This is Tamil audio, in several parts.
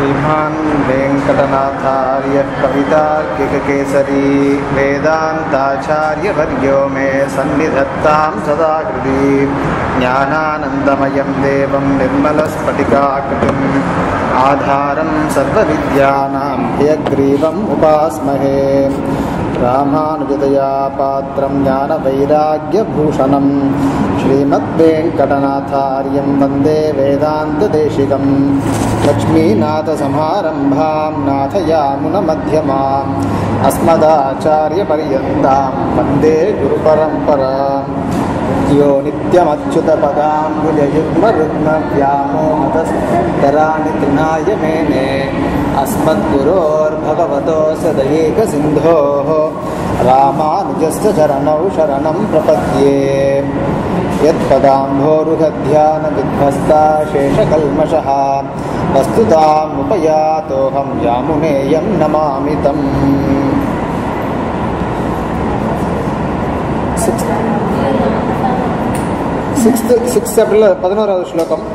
श्रीमान् वेङ्कटनाथार्यः कवितार्किककेसरी वेदान्ताचार्यवर्यो मे सन्निधत्तां सदा हृदि ज्ञानानन्दमयं देवं निर्मलस्फटिकाकृतिम् आधारं सर्वविद्यानां ह्यग्रीवम् उपास्महे रामानुजतया पात्रं ज्ञानवैराग्यभूषणं श्रीमद्वेङ्कटनाथार्यं वन्दे वेदान्तदेशिकं लक्ष्मीनाथसमारम्भां नाथयामुनमध्यमाम् अस्मदाचार्यपर्यन्तां वन्दे गुरुपरम्पराम् यो नित्यमच्युतपदाम्बुजयुग्मरुग्मव्यामोहतस्तराणि तृणाय मेने अस्मद्गुरोर्भगवतोऽस्य दयेकसिन्धोः रामानुजस्य चरणौ शरणं प्रपद्ये यत्पदाम्भोरुहध्यानविध्वस्ता शेषकल्मषः वस्तुतामुपयातोऽहं यामुनेयं नमामि तम् சிக்ஸ்த்து சிக்ஸ் சாப்டரில் பதினோராவது ஸ்லோகம்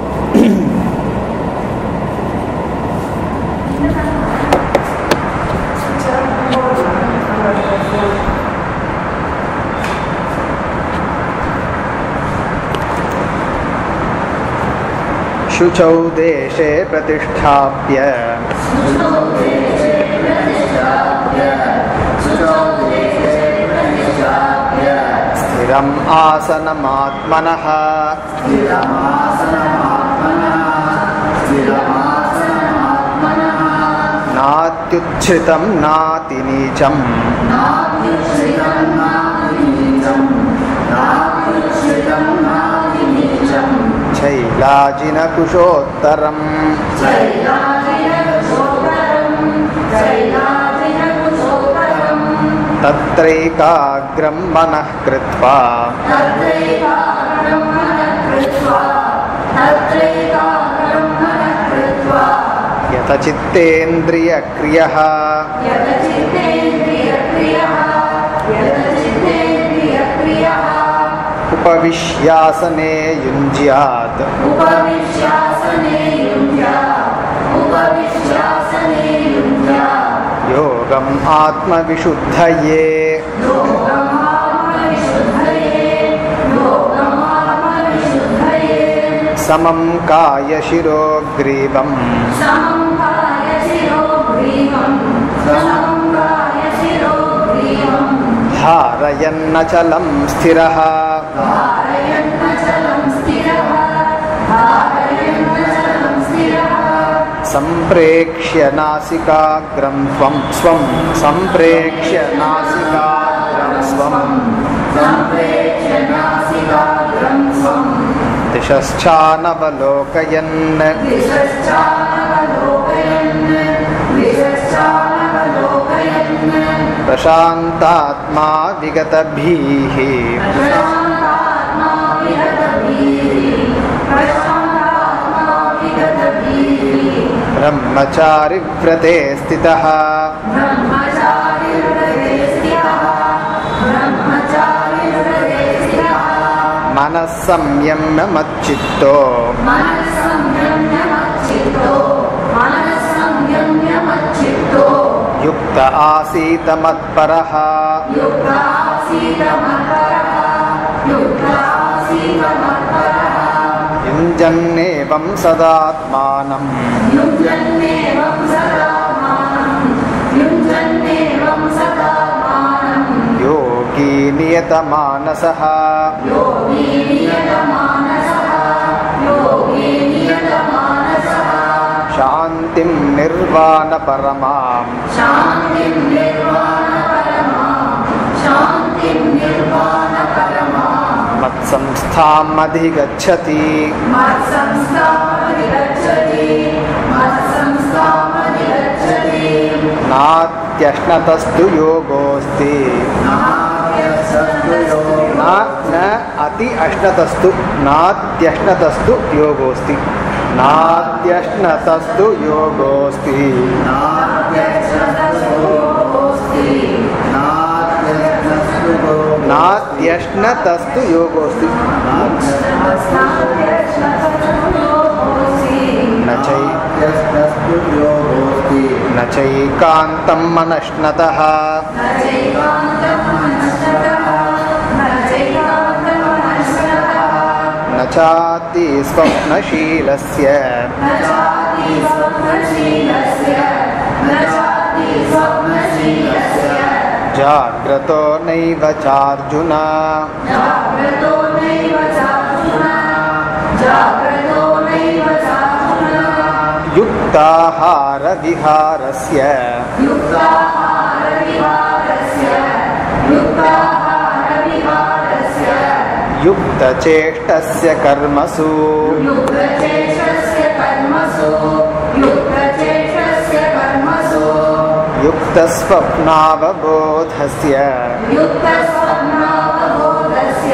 शुचौ देशे प्रतिष्ठाप्य स्थिरम् आसनमात्मनः नात्युच्छ्रितं नातिनीचम् शैलाजिनकुशोत्तरम् तत्रैकाग्रं मनः कृत्वा यतचित्तेन्द्रियक्रियः उपविश्यासने युञ्ज्यात् उपविश्यासने युञ्ज्यात् उपविश्यासने युञ्ज्यात् योगम् आत्मविशुद्धये योगमात्मविशुद्धये योगमात्मविशुद्धये समं कायशिरो ग्रीवम् समं कायशिरो ग्रीवं समं कायशिरो ग्रीवं धारयन्नचलं स्थिरः धारयन्नचलं स्थिरः धारयन्नचलं स्थिरः सम्प्रेक्ष्य नासिकाग्रं त्वं स्वं सम्प्रेक्ष्य नासिकाग्रं स्वं सम्प्रेक्ष्य नासिकाग्रं स्वं दिशश्चानवलोकयन् दिशश्चानवलोकयन् दिशश्चानवलोकयन् प्रशान्तात्मा विगतभीः प्रशान्तात्मा विगतभीः प्रशान्तात्मा विगतभीः ब्रह्मचारिव्रते स्थितः ब्रह्मचारिव्रते स्थितः ब्रह्मचारिव्रते स्थितः मनः संयम्य मच्चित्तो मनः संयम्य मच्चित्तो मनः संयम्य मच्चित्तो युक्त आसीत मत्परः युक्त आसीत मत्परः युक्त आसीत मत्परः युञ्जन्नेवं सदात्मानम् युञ्जन्नेवं सदा मानं युञ्जन्नेवं सदा मानं योगी नियतमानसः योगी नियतमानसः योगी नियतमानसः शान्तिं निर्वाणपरमाम् शान्तिं निर्वाणपरमां शान्तिं निर्वाणपरमां मत्संस्थामधिगच्छति मत्संस्थामधिगच्छति मत्संस्थामधिगच्छति नात्यश्नतस्तु योगोऽस्ति न न अति अश्नतस्तु नात्यश्नतस्तु योगोऽस्ति नात्यश्नतस्तु योगोऽस्ति नात्यश्नतस्तु योगोऽस्ति न चै चैकान्तं मनश्नतः न चैकान्तमनस्ततः न चैकान्तमनस्ततः न चाति स्वप्नशीलस्य न चाति स्वप्नशीलस्य न चाति स्वप्नशीलस्य जाग्रतो नैव चार्जुन जाग्रतो नैव चार्जुन जाग्रतो नैव चार्जुन युक्ताहारविहारस्य युक्ताहारविहारस्य युक्ताहारविहारस्य युक्तचेष्टस्य कर्मसु युक्तचेष्टस्य कर्मसु युक्तचेष्टस्य कर्मसु युक्तस्वप्नावबोधस्य युक्तस्वप्नावबोधस्य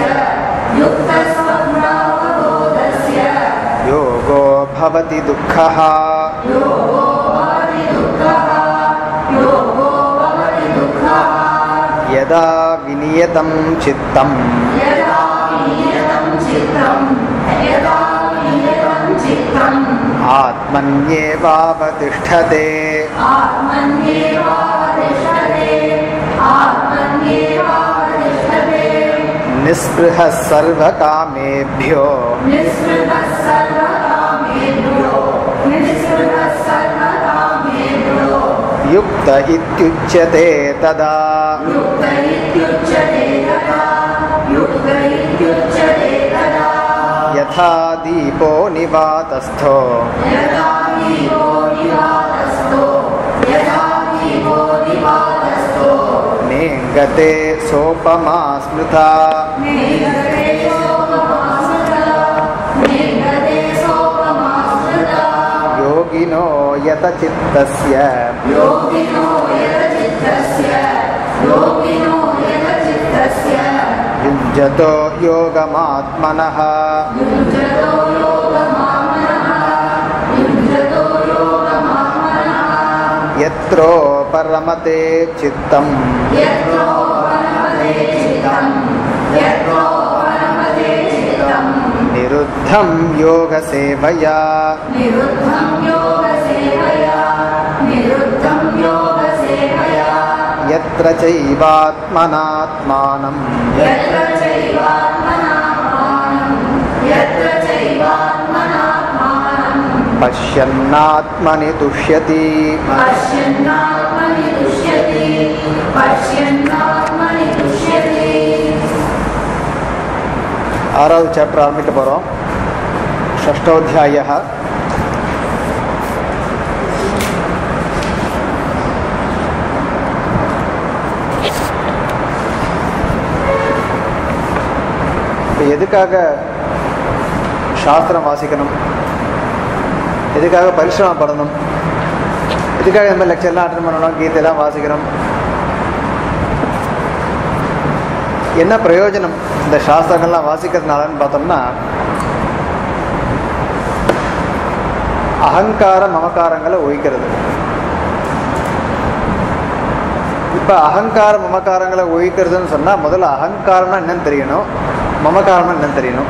युक्तस्वप्नावबोधस्य योगो भवति दुःखः योगो भवति दुःखः योगो भवति दुःखः यदा विनियतं चित्तम् यदा विनियतं चित्तम् यदा विनियतं चित्तम् आत्मन्येवावतिष्ठते आत्मन्येवावतिष्ठते आत्मन्येवावतिष्ठते निःस्पृहः सर्वकामेभ्यो निःस्पृहः सर्वकामेभ्यो निःस्पृहः सर्वकामेभ्यो युक्त इत्युच्यते तदा युक्त इत्युच्यते तदा युक्त इत्युच्यते तदा यथा दीपो निवातस्थो यदा दीपो निवातस्थो यदा दीपो निवातस्थो नेङ्गते सोपमा स्मृता नेगते सोपमासृता नेगते सोपमासृता योगिनो यतचित्तस्य योगिनो यतचित्तस्य योगिनो यतचित्तस्य युञ्जतो योगमात्मनः युञ्जतो योगमामनः युञ्जतो योगमामनः यत्रो परमते चित्तम् यत्रो परमते चित्तम् यत्रो परमते चित्तम् निरुद्धं योगसेवया निरुद्धं योगसेवया निरुद्धं योगसेवया यत्र चैवात्मनात्मानं यत्र चैवात्मनात्मानं यत्र चैवात्मनात्मानं पश्यन्नात्मनि तुष्यति पश्यन्नात्मनि तुष्यति पश्यन्नात्मनि तुष्यति ஆறாவது சாப்டர் ஆரம்பிக்க போகிறோம் ஷஷ்டோத்தியாய இப்போ எதுக்காக சாஸ்திரம் வாசிக்கணும் எதுக்காக பரிசிரமப்படணும் எதுக்காக இந்த மாதிரி லெக்சர்லாம் அட்டன் பண்ணணும் கீதையெல்லாம் வாசிக்கிறோம் என்ன பிரயோஜனம் இந்த சாஸ்திரங்கள்லாம் வாசிக்கிறதுனாலன்னு பார்த்தோம்னா அகங்கார மமக்காரங்களை ஒழிக்கிறது இப்போ அகங்கார மமக்காரங்களை ஒழிக்கிறதுன்னு சொன்னால் முதல்ல அகங்காரம்னா என்னன்னு தெரியணும் மமக்காரம்னா என்னன்னு தெரியணும்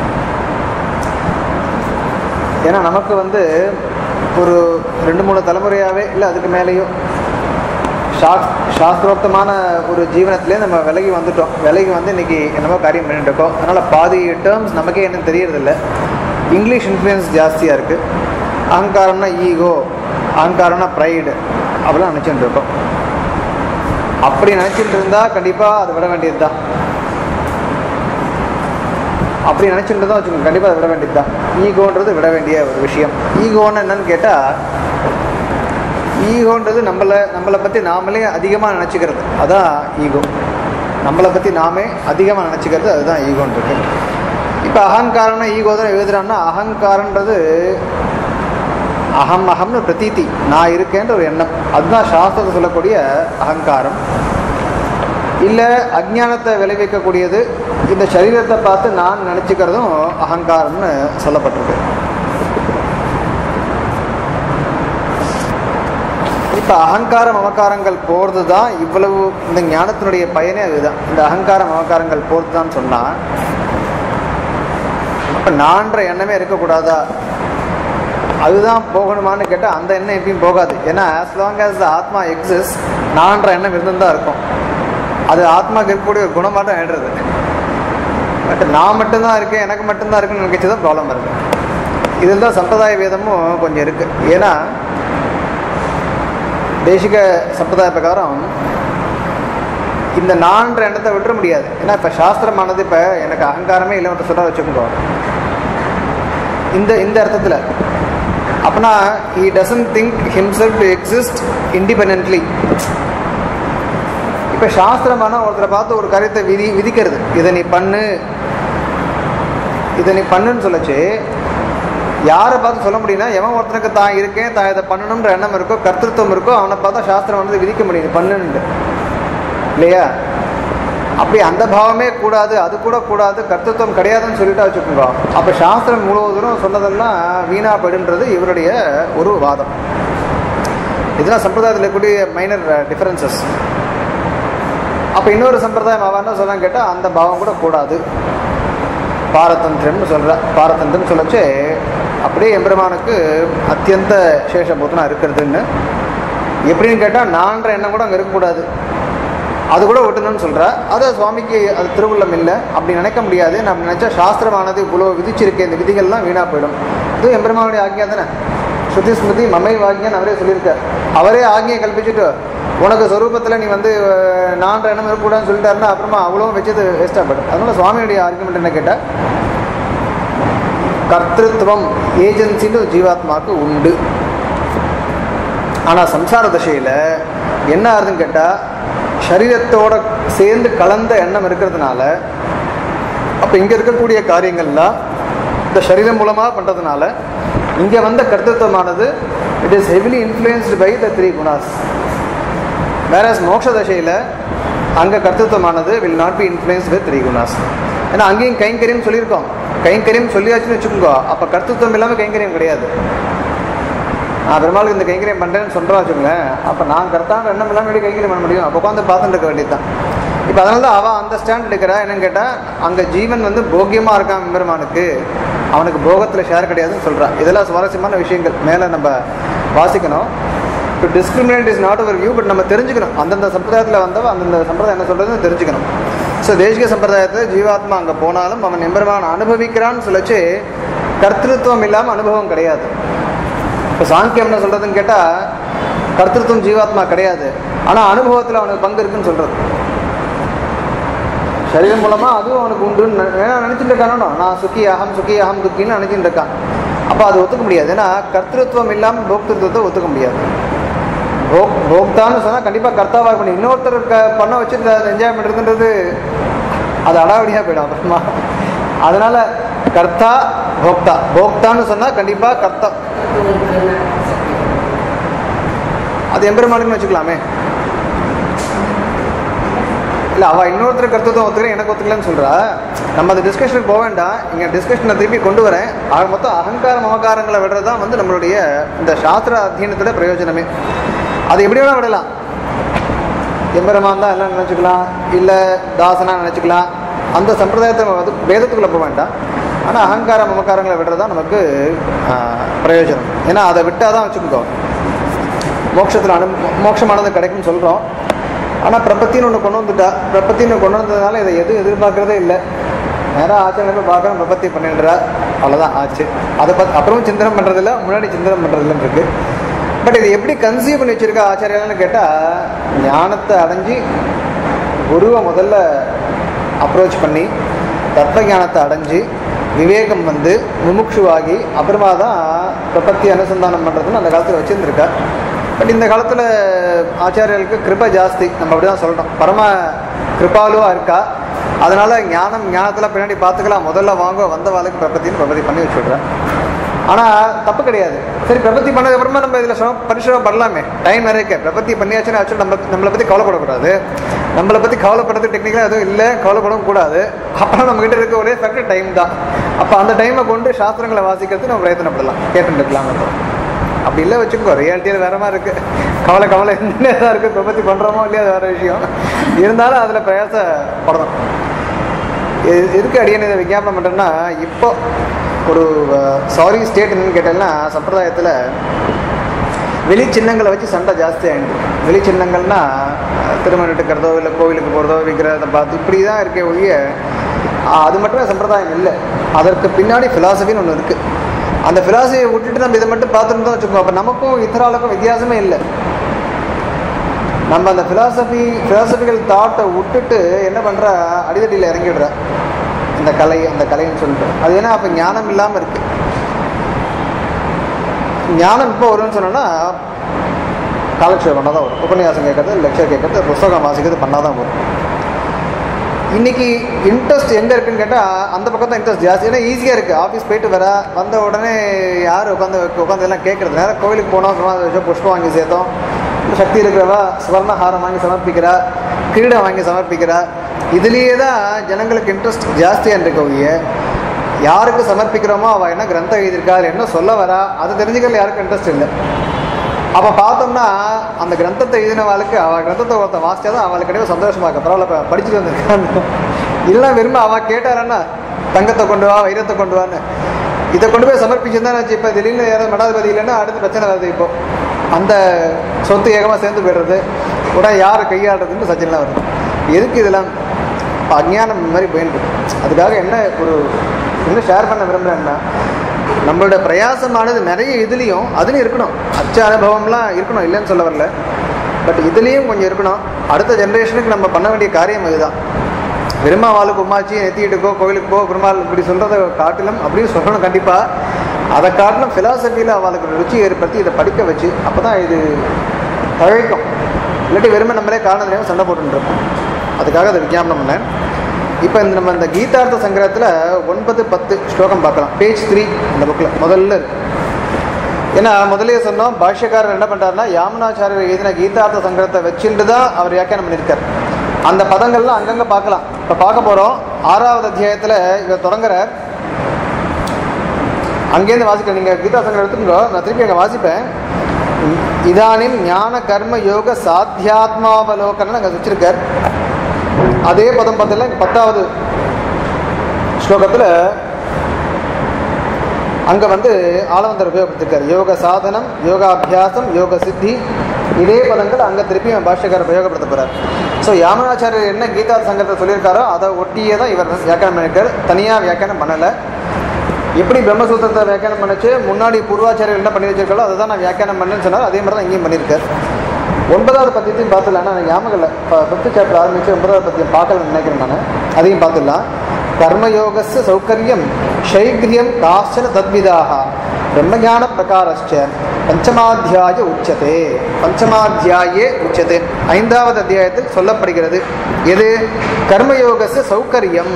ஏன்னா நமக்கு வந்து ஒரு ரெண்டு மூணு தலைமுறையாகவே இல்லை அதுக்கு மேலேயும் சாஸ் சாஸ்திரோக்தமான ஒரு ஜீவனத்திலே நம்ம விலகி வந்துட்டோம் விலகி வந்து இன்னைக்கு என்னமோ காரியம் பண்ணிட்டு இருக்கோம் அதனால் பாதி டேர்ம்ஸ் நமக்கே என்ன தெரியறதில்ல இங்கிலீஷ் இன்ஃப்ளூயன்ஸ் ஜாஸ்தியாக இருக்குது அகங்காரம்னா ஈகோ அகங்காரம்னா ப்ரைடு அப்படிலாம் நினச்சிட்டு இருக்கோம் அப்படி நினச்சிட்டு இருந்தால் கண்டிப்பாக அதை விட வேண்டியது தான் அப்படி நினச்சிட்டு தான் வச்சுக்கோங்க கண்டிப்பாக அதை விட வேண்டியது தான் ஈகோன்றது விட வேண்டிய ஒரு விஷயம் ஈகோன்னு என்னன்னு கேட்டால் ஈகோன்றது நம்மளை நம்மளை பற்றி நாமளே அதிகமாக நினச்சிக்கிறது அதான் ஈகோ நம்மளை பற்றி நாமே அதிகமாக நினச்சிக்கிறது அதுதான் ஈகோன்றது இப்போ அகங்காரம்னா ஈகோ தான் எழுதுறான்னா அகங்காரன்றது அகம் அகம்னு பிரதீதி நான் இருக்கேன்ற ஒரு எண்ணம் அதுதான் சாஸ்திரத்தை சொல்லக்கூடிய அகங்காரம் இல்லை அஜ்ஞானத்தை விளைவிக்கக்கூடியது இந்த சரீரத்தை பார்த்து நான் நினச்சிக்கிறதும் அகங்காரம்னு சொல்லப்பட்டிருக்கு இப்போ அகங்கார மமக்காரங்கள் போகிறது தான் இவ்வளவு இந்த ஞானத்தினுடைய பயனே அதுதான் இந்த அகங்கார மமக்காரங்கள் போகிறது தான் சொன்னால் இப்போ நான்ற எண்ணமே இருக்கக்கூடாதா அதுதான் போகணுமான்னு கேட்டால் அந்த எண்ணம் எப்பயும் போகாது ஏன்னா as long as the atma exist நான்ற எண்ணம் இருந்துன்னு தான் இருக்கும் அது ஆத்மாக்கு இருக்கக்கூடிய ஒரு குணமாட்டம் ஆயிடுறது பட் நான் மட்டும்தான் இருக்கேன் எனக்கு மட்டும்தான் இருக்குன்னு நினைச்சு தான் ப்ராப்ளம் வருது இதில் தான் சம்பிரதாய வேதமும் கொஞ்சம் இருக்குது ஏன்னா தேசிக சம்பிரதாய பிரகாரம் இந்த நான்ற எண்ணத்தை விட்டுற முடியாது ஏன்னா இப்போ சாஸ்திரமானது இப்போ எனக்கு அகங்காரமே இல்லை சொல்ல வச்சுக்கோங்க இந்த இந்த அர்த்தத்தில் அப்பனா he doesn't think himself to exist independently இப்போ சாஸ்திரமான ஒருத்தரை பார்த்து ஒரு காரியத்தை விதி விதிக்கிறது இதை நீ பண்ணு இதை நீ பண்ணுன்னு சொல்லச்சு யாரை பார்த்து சொல்ல முடியும்னா எவன் ஒருத்தனுக்கு தான் இருக்கேன் தான் இதை பண்ணணுன்ற எண்ணம் இருக்கோ கர்த்தத்துவம் இருக்கோ அவனை பார்த்தா சாஸ்திரம் வந்து விதிக்க முடியுது பண்ணுன்னு இல்லையா அப்படி அந்த பாவமே கூடாது அது கூட கூடாது கர்த்தத்துவம் கிடையாதுன்னு சொல்லிட்டா வச்சுக்கோங்க அப்போ சாஸ்திரம் முழுவதும் சொன்னதெல்லாம் வீணா போயிடுன்றது இவருடைய ஒரு வாதம் இதெல்லாம் சம்பிரதாயத்தில் இருக்கக்கூடிய மைனர் டிஃபரன்சஸ் அப்போ இன்னொரு சம்பிரதாயம் அவன் என்ன சொல்றான்னு கேட்டால் அந்த பாவம் கூட கூடாது பாரதந்திரம்னு சொல்கிற பாரதந்திரம் சொல்லச்சு அப்படியே எம்பெருமானுக்கு அத்தியந்த சேஷபூத்தனா இருக்கிறதுன்னு எப்படின்னு கேட்டால் நான்ற எண்ணம் கூட அங்கே இருக்கக்கூடாது அது கூட விட்டணும்னு சொல்கிறா அது சுவாமிக்கு அது திருவுள்ளம் இல்லை அப்படி நினைக்க முடியாது நம்ம நினச்சா சாஸ்திரமானது இவ்வளோ விதிச்சிருக்க இந்த விதிகள்லாம் வீணாக போயிடும் இது எம்பெருமானுடைய ஆக்ஞா தானே ஸ்ருதி ஸ்மிருதி மமை வாக்கியன்னு அவரே சொல்லியிருக்கார் அவரே ஆக்ஞையை கல்பிச்சுட்டு உனக்கு சொரூபத்தில் நீ வந்து அஹ், நான்ற எண்ணம் இருக்கக்கூடாதுன்னு சொல்லிட்டாருன்னா அப்புறமா அவ்வளோ வச்சது வேஸ்ட்டாக போயிடும் அதனால சுவாமியுடைய ஆர்குமெண்ட் என்ன கேட்டால் கர்த்திருவம் ஏஜென்சின்னு ஜீவாத்மாவுக்கு உண்டு ஆனால் சம்சார தசையில் என்ன ஆகுதுன்னு கேட்டால் சரீரத்தோட சேர்ந்து கலந்த எண்ணம் இருக்கிறதுனால அப்போ இங்கே இருக்கக்கூடிய காரியங்கள்லாம் இந்த சரீரம் மூலமாக பண்ணுறதுனால இங்கே வந்த கர்த்தத்துவமானது it is heavily influenced by the three gunas வேற மோட்ச தசையில் அங்கே கர்த்தத்துவமானது will not be influence with three gunas ஏன்னா அங்கேயும் கைங்கரியம் சொல்லியிருக்கோம் கைங்கரியம் சொல்லியாச்சுன்னு வச்சுக்கோங்க அப்போ கர்த்தத்துவம் இல்லாமல் கைங்கரியம் கிடையாது நான் பெருமாளுக்கு இந்த கைங்கரியம் பண்ணுறேன்னு சொல்கிறா வச்சுக்கோங்களேன் அப்போ நான் கரெக்டான எண்ணம் இல்லாமல் எப்படி கைங்கரியம் பண்ண முடியும் அப்போ உட்காந்து பார்த்துட்டு இருக்க வேண்டியது தான் இப்போ அதனால தான் அவள் அந்த ஸ்டாண்ட் எடுக்கிறா என்னன்னு கேட்டால் அங்கே ஜீவன் வந்து போக்கியமாக இருக்கான் பெருமானுக்கு அவனுக்கு போகத்தில் ஷேர் கிடையாதுன்னு சொல்கிறான் இதெல்லாம் சுவாரஸ்யமான விஷயங்கள் மேலே நம்ம வாசிக்கணும் to discriminate is not our view but நம்ம தெரிஞ்சுக்கணும் அந்தந்த சம்பிரதாயத்தில் வந்தவ அந்தந்த சம்பிரதாயம் என்ன சொல்கிறதுன்னு தெரிஞ்சுக்கணும் ஸோ தேசிக சம்பிரதாயத்தில் ஜீவாத்மா அங்கே போனாலும் அவன் எம்பெருமான் அனுபவிக்கிறான்னு சொல்லச்சு கர்த்திருவம் இல்லாமல் அனுபவம் கிடையாது இப்போ சாங்கியம் என்ன சொல்கிறதுன்னு கேட்டால் கர்த்திருவம் ஜீவாத்மா கிடையாது ஆனால் அனுபவத்தில் அவனுக்கு பங்கு இருக்குன்னு சொல்கிறது சரீரம் மூலமாக அதுவும் அவனுக்கு உண்டுன்னு நினை- வேணா நினச்சிட்டு இருக்கானோ நான் சுக்கி அகம் சுக்கி அகம் துக்கின்னு நினச்சிட்டு இருக்கான் அப்போ அது ஒத்துக்க முடியாது ஏன்னா கர்த்திருவம் இல்லாமல் போக்திருத்துவத்தை ஒத்துக்க முடியாது போக் போக்தான்னு சொன்னால் கண்டிப்பாக கர்த்தாவாக இருக்கணும் இன்னொருத்தர் க பண்ண வச்சுட்டு அதை என்ஜாய் பண்ணுறதுன்றது அது அடாவடியாக போயிடும் அப்புறமா அதனால கர்த்தா போக்தா போக்தான்னு சொன்னால் கண்டிப்பாக கர்த்தா அது எம்பெருமானுக்குன்னு வச்சுக்கலாமே இல்லை அவள் இன்னொருத்தர் கருத்துவம் ஒத்துக்கிறேன் எனக்கு ஒத்துக்கலன்னு சொல்கிறா நம்ம அந்த டிஸ்கஷனுக்கு போக வேண்டாம் இங்கே டிஸ்கஷனை திருப்பி கொண்டு வரேன் ஆக மொத்தம் அகங்கார மமகாரங்களை விடுறது தான் வந்து நம்மளுடைய இந்த சாஸ்திர அத்தியனத்தோட பிரயோஜனமே அது எப்படி வேணால் விடலாம் எம்பெருமான் தான் எல்லாம் நினச்சிக்கலாம் இல்லை தாசனா நினச்சிக்கலாம் அந்த சம்பிரதாயத்தை நம்ம வந்து வேதத்துக்குள்ளே போக வேண்டாம் ஆனால் அகங்கார மமகாரங்களை விடுறது தான் நமக்கு ஆஹ், பிரயோஜனம் ஏன்னா அதை விட்டால் தான் வச்சுக்கோ மோட்சத்தில் அனு மோட்சமானது கிடைக்கும்னு சொல்கிறோம் ஆனால் பிரபத்தின்னு ஒன்று கொண்டு வந்துட்டா பிரபத்தின்னு கொண்டு வந்ததுனால இதை எதுவும் எதிர்பார்க்கறதே இல்லை நேராக ஆச்சரியங்களை பார்க்குறோம் பிரபத்தி பண்ணிடுறா அவ்வளோதான் ஆச்சு அதை பார்த்து அப்புறமும் சிந்தனை பண்ணுறதில்ல முன்னாடி சிந்தனை பண்ணுறதில்லன்னு இருக்கு பட் இது எப்படி கன்சீவ் பண்ணி வச்சிருக்கா ஆச்சாரியாலன்னு கேட்டால் ஞானத்தை அடைஞ்சு குருவை முதல்ல அப்ரோச் பண்ணி தத்துவ ஞானத்தை அடைஞ்சு விவேகம் வந்து முமுட்சுவாகி அப்புறமா தான் பிரபத்தி அனுசந்தானம் பண்ணுறதுன்னு அந்த காலத்தில் வச்சுருந்துருக்கா பட் இந்த காலத்தில் ஆச்சாரியர்களுக்கு கிருபை ஜாஸ்தி நம்ம அப்படி தான் சொல்கிறோம் பரம கிருபாலுவாக இருக்கா அதனால் ஞானம் ஞானத்தில் பின்னாடி பார்த்துக்கலாம் முதல்ல வாங்க வந்த வாழ்க்கை பிரபத்தின்னு பிரபத்தி பண்ணி வச்சுடுறேன் ஆனால் தப்பு கிடையாது சரி பிரபத்தி பண்ணதுக்கு அப்புறமா நம்ம இதில் சிரமம் பரிசுரம் பண்ணலாமே டைம் நிறைய இருக்கு பிரபத்தி பண்ணியாச்சுன்னா ஆச்சு நம்ம நம்மளை பற்றி கவலைப்படக்கூடாது நம்மளை பற்றி கவலைப்படுறது டெக்னிக்கலாக எதுவும் இல்லை கவலைப்படவும் கூடாது அப்புறம் நம்ம கிட்ட இருக்க ஒரே ஃபேக்டர் டைம் தான் அப்போ அந்த டைமை கொண்டு சாஸ்திரங்களை வாசிக்கிறதுக்கு நம்ம பிரயத்தனப்படலாம் கேட்டு இருக்கலாம் அப்படி இல்லை வச்சுக்கோ ரியாலிட்டியில் வேற மாதிரி இருக்கு கவலை கவலை இருந்துட்டே தான் இருக்கு பிரபத்தி பண்ணுறோமோ இல்லையா அது வேற விஷயம் இருந்தாலும் அதில் பிரயாசப்படணும் எ- எதுக்கு அடியன் இதை விஞ்ஞாபனம் பண்ணுறேன்னா இப்போ ஒரு சாரி ஸ்டேட் என்னன்னு கேட்டேன்னா சம்பிரதாயத்தில் வெளி சின்னங்களை வச்சு சண்டை ஜாஸ்தி ஆகிடுது வெளி சின்னங்கள்னா அஹ், திருமணம் எடுக்கிறதோ இல்லை கோவிலுக்கு போகிறதோ விக்கிரகத்தை பார்த்து இப்படி தான் இருக்கே ஒழிய அஹ், அது மட்டுமே சம்பிரதாயம் இல்லை அதற்கு பின்னாடி ஃபிலாசபின்னு ஒன்று இருக்குது அந்த ஃபிலாசபியை விட்டுட்டு நம்ம இதை மட்டும் பார்த்துருந்தோம் வச்சுக்கோங்க அப்போ நமக்கும் இத்தராளுக்கும் வித்தியாசமே இல்லை நம்ம அந்த ஃபிலாசபி ஃபிலாசபிக்கல் தாட்டை விட்டுட்டு என்ன பண்ணுற அடிதடியில் இறங்கிடுற இந்த கலை அந்த கலைன்னு சொல்லிட்டு அது ஏன்னா அப்போ ஞானம் இல்லாமல் இருக்கு ஞானம் இப்போ வரும்னு சொன்னோன்னா காலக்ஷேபம் பண்ணால் தான் வரும் உபன்யாசம் கேட்கறது லெக்சர் கேட்கறது புஸ்தகம் வாசிக்கிறது பண்ணால் தான் வரும் இன்னைக்கு இன்ட்ரெஸ்ட் எங்கே இருக்குன்னு கேட்டால் அந்த பக்கம் தான் இன்ட்ரெஸ்ட் ஜாஸ்தி ஏன்னா ஈஸியாக இருக்குது ஆஃபீஸ் போயிட்டு வர வந்த உடனே யார் உட்காந்து உட்காந்து எல்லாம் கேட்குறது நேரம் கோவிலுக்கு போனோம் சும்மா வச்சோம் புஷ்பம் வாங்கி சேர்த்தோம் சக்தி இருக்கிறவா சுவர்ண ஹாரம் வாங்கி சமர்ப்பிக்கிறா கிரீடம் வாங்கி சமர்ப்பிக்கிறா இதுலேயே தான் ஜனங்களுக்கு இன்ட்ரெஸ்ட் ஜாஸ்தியாக இருக்க ஒழிய யாருக்கு சமர்ப்பிக்கிறோமோ அவள் என்ன கிரந்தம் எழுதியிருக்கா இல்ல என்ன சொல்ல வரா அது தெரிஞ்சுக்கல யாருக்கும் இன்ட்ரெஸ்ட் இல்லை அப்போ பார்த்தோம்னா அந்த கிரந்தத்தை எழுதினவாளுக்கு அவள் கிரந்தத்தை ஒருத்த வாசிச்சா தான் அவளுக்கு கிடையாது சந்தோஷமா இருக்கு பரவாயில்ல இப்ப படிச்சுட்டு வந்திருக்கான்னு இல்லை விரும்ப அவள் கேட்டாரன்னா தங்கத்தை கொண்டு வா வைரத்தை கொண்டு வான்னு இதை கொண்டு போய் சமர்ப்பிச்சிருந்தா வச்சு இப்போ திடீர்னு யாராவது மடாதிபதி இல்லைன்னா அடுத்து பிரச்சனை வருது இப்போ அந்த சொத்து ஏகமாக சேர்ந்து போயிடுறது உடனே யார் கையாடுறதுன்னு சச்சனைலாம் வருது எதுக்கு இதெல்லாம் இப்போ அஞ்ஞானம் இந்த மாதிரி போயிட்டு இருக்கு. அதுக்காக என்ன ஒரு என்ன ஷேர் பண்ண விரும்புகிறேன்னா நம்மளோட பிரயாசமானது நிறைய இதுலேயும் அதுலேயும் இருக்கணும் அச்ச அனுபவம்லாம் இருக்கணும் இல்லைன்னு சொல்ல வரல பட் இதுலேயும் கொஞ்சம் இருக்கணும் அடுத்த ஜென்ரேஷனுக்கு நம்ம பண்ண வேண்டிய காரியம் இதுதான் பெருமாவாளுக்கு உமாச்சி நெத்திட்டுக்கோ கோவிலுக்கு போ பெருமாள் இப்படி சொல்கிறத காட்டிலும் அப்படின்னு சொல்லணும் கண்டிப்பாக அதை காட்டிலும் ஃபிலாசபியில் அவளுக்கு ஒரு ருச்சி ஏற்படுத்தி இதை படிக்க வச்சு அப்போ தான் இது தழைக்கும் இல்லாட்டி வெறுமை நம்மளே காரணம் தெரியாமல் சண்டை போட்டுருப்போம் அதுக்காக அதை விஞ்ஞாபனம் பண்ணேன் இப்போ இந்த நம்ம இந்த கீதார்த்த சங்கரத்தில் ஒன்பது பத்து ஸ்லோகம் பார்க்கலாம் பேஜ் த்ரீ இந்த புக்கில் முதல்ல இருக்கு ஏன்னா முதல்லயே சொன்னோம் பாஷ்யக்காரர் என்ன பண்ணுறாருன்னா யாமுனாச்சாரியர் எழுதின கீதார்த்த சங்கரத்தை வச்சுட்டு தான் அவர் வியாக்கியானம் பண்ணியிருக்கார் அந்த பதங்கள்லாம் அங்கங்கே பார்க்கலாம் இப்போ பார்க்க போகிறோம் ஆறாவது அத்தியாயத்தில் இவர் தொடங்குறார் அங்கேருந்து வாசிக்கிறேன் நீங்கள் கீதா சங்கரம் எடுத்துக்கோ நான் திருப்பி அங்கே வாசிப்பேன் இதானின் ஞான கர்ம யோக சாத்தியாத்மாவலோகன்னு அங்கே வச்சிருக்கார் அதே பதம் பார்த்தல பத்தாவது ஸ்லோகத்தில் அங்கே வந்து ஆளவந்தர் உபயோகப்படுத்திருக்கார் யோக சாதனம் யோகாபியாசம் யோக சித்தி இதே பதங்கள் அங்கே திருப்பி பாஷ்யக்காரர் உபயோகப்படுத்த போகிறார் ஸோ யாமனாச்சாரியர் என்ன கீதா சங்கத்தை சொல்லியிருக்காரோ அதை ஒட்டியே தான் இவர் வியாக்கியானம் பண்ணியிருக்கார் தனியாக வியாக்கியானம் பண்ணலை எப்படி பிரம்மசூத்திரத்தை வியாக்கியானம் பண்ணுச்சு முன்னாடி பூர்வாச்சாரியர் என்ன பண்ணி வச்சிருக்காளோ அதை தான் நான் வியாக்கியானம் பண்ணேன்னு சொன்னார் அதே மாதிரி தான் இங்கேயும் பண்ணியிருக்கார் ஒன்பதாவது பத்தியத்தையும் பார்த்துடலாம் ஆனால் எனக்கு ஞாபகம் இல்லை இப்போ ஃபிஃப்த் சாப்டர் ஆரம்பிச்சு ஒன்பதாவது பத்தியம் பார்க்கலன்னு நினைக்கிறேன் நான் அதையும் பார்த்துடலாம் கர்மயோகஸ்ய சௌகரியம் சைகிரியம் காஷ்டன தத்விதாக பிரம்மஞான பிரகாரஸ்ச பஞ்சமாத்தியாய உச்சதே பஞ்சமாத்தியாயே உச்சதே ஐந்தாவது அத்தியாயத்தில் சொல்லப்படுகிறது எது கர்மயோகஸ்ய சௌகரியம்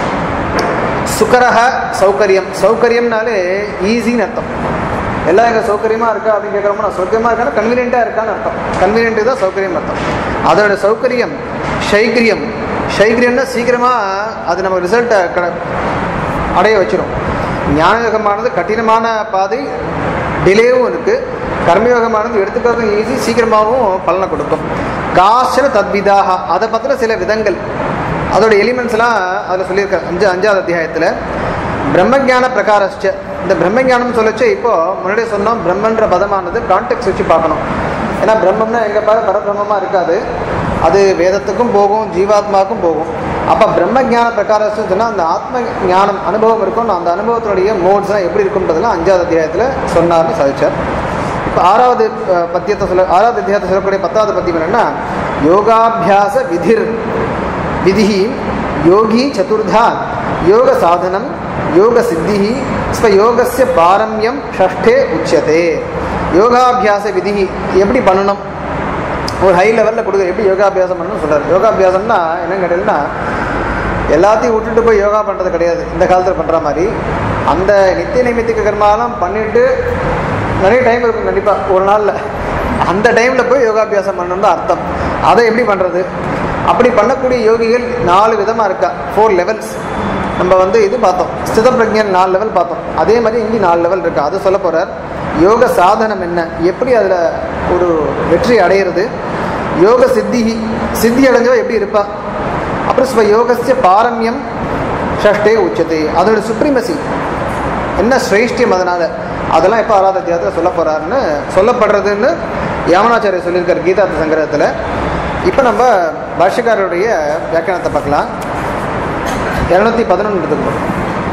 சுகரஹ சௌகரியம் சௌகரியம்னாலே ஈஸின்னு அர்த்தம் எல்லாம் எங்கள் சௌகரியமாக இருக்கா அப்படின்னு கேட்குறோம்னா சௌகரியமாக இருக்கானா கன்வீனியண்ட்டாக இருக்கான்னு அர்த்தம் கன்வீனியன்ட்டு தான் சௌகரியம் அர்த்தம் அதோட சௌகரியம் ஷைகிரியம் ஷைகிரியம்னா சீக்கிரமாக அது நம்ம ரிசல்ட்டை க அடைய வச்சிரும் ஞானயோகமானது கடினமான பாதை டிலேவும் இருக்குது கர்மயோகமானது எடுத்துக்கிறதும் ஈஸி சீக்கிரமாகவும் பலனை கொடுக்கும் காசன தத்விதாக அதை பற்றின சில விதங்கள் அதோட எலிமெண்ட்ஸ்லாம் அதில் சொல்லியிருக்காரு அஞ்சு அஞ்சாவது அத்தியாயத்தில் பிரம்மஞான பிரகாரஸ்ச இந்த பிரம்மஞானம் சொல்லச்சு இப்போ முன்னாடியே சொன்னோம் பிரம்மன்ற பதமானது கான்டெக்ட் வச்சு பார்க்கணும் ஏன்னா பிரம்மம்னா எங்கே பாரு பரபிரம்மமாக இருக்காது அது வேதத்துக்கும் போகும் ஜீவாத்மாவுக்கும் போகும் அப்போ பிரம்ம ஞான பிரகாரஸ்ன்னு சொன்னால் அந்த ஆத்ம ஞானம் அனுபவம் இருக்கும் அந்த அனுபவத்தினுடைய மோட்ஸ்லாம் எப்படி இருக்குன்றதெல்லாம் அஞ்சாவது அத்தியாயத்தில் சொன்னார்னு சாதிச்சார் இப்போ ஆறாவது அஹ், பத்தியத்தை சொல்ல ஆறாவது அத்தியாயத்தை சொல்லக்கூடிய பத்தாவது பத்தியம் என்னன்னா யோகாபியாச விதிர் விதி யோகி சதுர்தா யோக சாதனம் யோக சித்தி ஸ்வயோகஸ்ய பாரம்யம் ஷஷ்டே உச்சதே யோகாபியாச விதி எப்படி பண்ணணும் ஒரு ஹை லெவலில் கொடுக்குற எப்படி யோகாபியாசம் பண்ணணும்னு சொல்கிறார் யோகாபியாசம்னா என்னன்னு கேட்டீங்கன்னா எல்லாத்தையும் விட்டுட்டு போய் யோகா பண்ணுறது கிடையாது இந்த காலத்தில் பண்ணுற மாதிரி அந்த நித்திய நைமித்திக கர்மாலாம் பண்ணிட்டு நிறைய டைம் இருக்கும் கண்டிப்பாக ஒரு நாளில் அந்த டைமில் போய் யோகாபியாசம் பண்ணணும்னு தான் அர்த்தம் அதை எப்படி பண்ணுறது அப்படி பண்ணக்கூடிய யோகிகள் நாலு விதமாக இருக்கா ஃபோர் லெவல்ஸ் நம்ம வந்து இது பார்த்தோம் ஸ்தித பிரஜன் நாலு லெவல் பார்த்தோம் அதே மாதிரி இங்கே நாலு லெவல் இருக்கு அது சொல்ல போகிறார் யோக சாதனம் என்ன எப்படி அதில் ஒரு வெற்றி அடையிறது யோக சித்தி சித்தி அடைஞ்சவ எப்படி இருப்பா அப்புறம் ஸ்வ யோகஸ்ய பாரம்யம் ஷஷ்டே உச்சத்தை அதோட சுப்ரீமசி என்ன சிரேஷ்டியம் அதனால அதெல்லாம் எப்போ ஆறாவது அத்தியாயத்தில் சொல்ல போறாருன்னு சொல்லப்படுறதுன்னு யாமனாச்சாரியர் சொல்லியிருக்கார் கீதார்த்த சங்கரத்தில் இப்போ நம்ம பாஷ்யக்காரருடைய வியாக்கியானத்தை பார்க்கலாம் இரநூத்தி பதினொன்று எடுத்துக்கணும்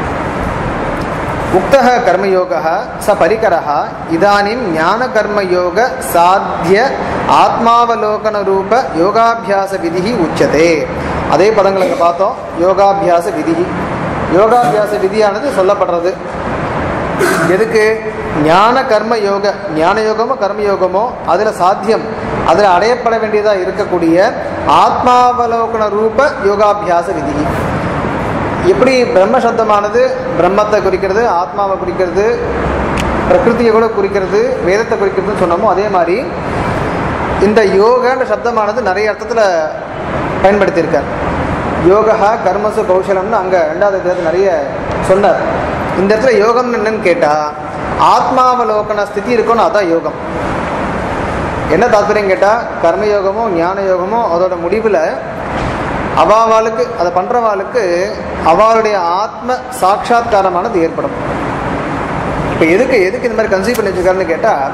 உக்தः कर्मयोगः स परिकरः इदानीं ज्ञानकर्मयोग साध्य ஆத்மாவலோகனரூப யோகாபியாச விதி உச்சதே அதே பதங்கள் அங்கே பார்த்தோம் யோகாபியாச விதி யோகாபியாச விதியானது சொல்லப்படுறது எதுக்கு ஞான கர்ம யோக ஞான யோகமோ கர்மயோகமோ அதில் சாத்தியம் அதில் அடையப்பட வேண்டியதாக இருக்கக்கூடிய ஆத்மாவலோகன ரூப யோகாபியாச விதி எப்படி பிரம்ம சப்தமானது பிரம்மத்தை குறிக்கிறது ஆத்மாவை குறிக்கிறது பிரகிருதியை கூட குறிக்கிறது வேதத்தை குறிக்கிறதுன்னு சொன்னோமோ அதே மாதிரி இந்த யோகன்ற சப்தமானது நிறைய அர்த்தத்தில் பயன்படுத்தியிருக்கார் யோகா கர்மசு கௌசலம்னு அங்கே ரெண்டாவது இடத்துல நிறைய சொன்னார் இந்த இடத்துல யோகம்னு என்னன்னு கேட்டால் ஆத்மாவலோகன ஸ்திதி இருக்கணும் அதான் யோகம் என்ன தாத்பரியம் கேட்டால் கர்மயோகமோ ஞான யோகமோ அதோட முடிவில் அவாவாளுக்கு அதை பண்ணுறவாளுக்கு அவளுடைய ஆத்ம சாட்சா்காரமானது ஏற்படும் இப்போ எதுக்கு எதுக்கு இந்த மாதிரி கன்சீவ் பண்ணி வச்சிருக்காருன்னு கேட்டால்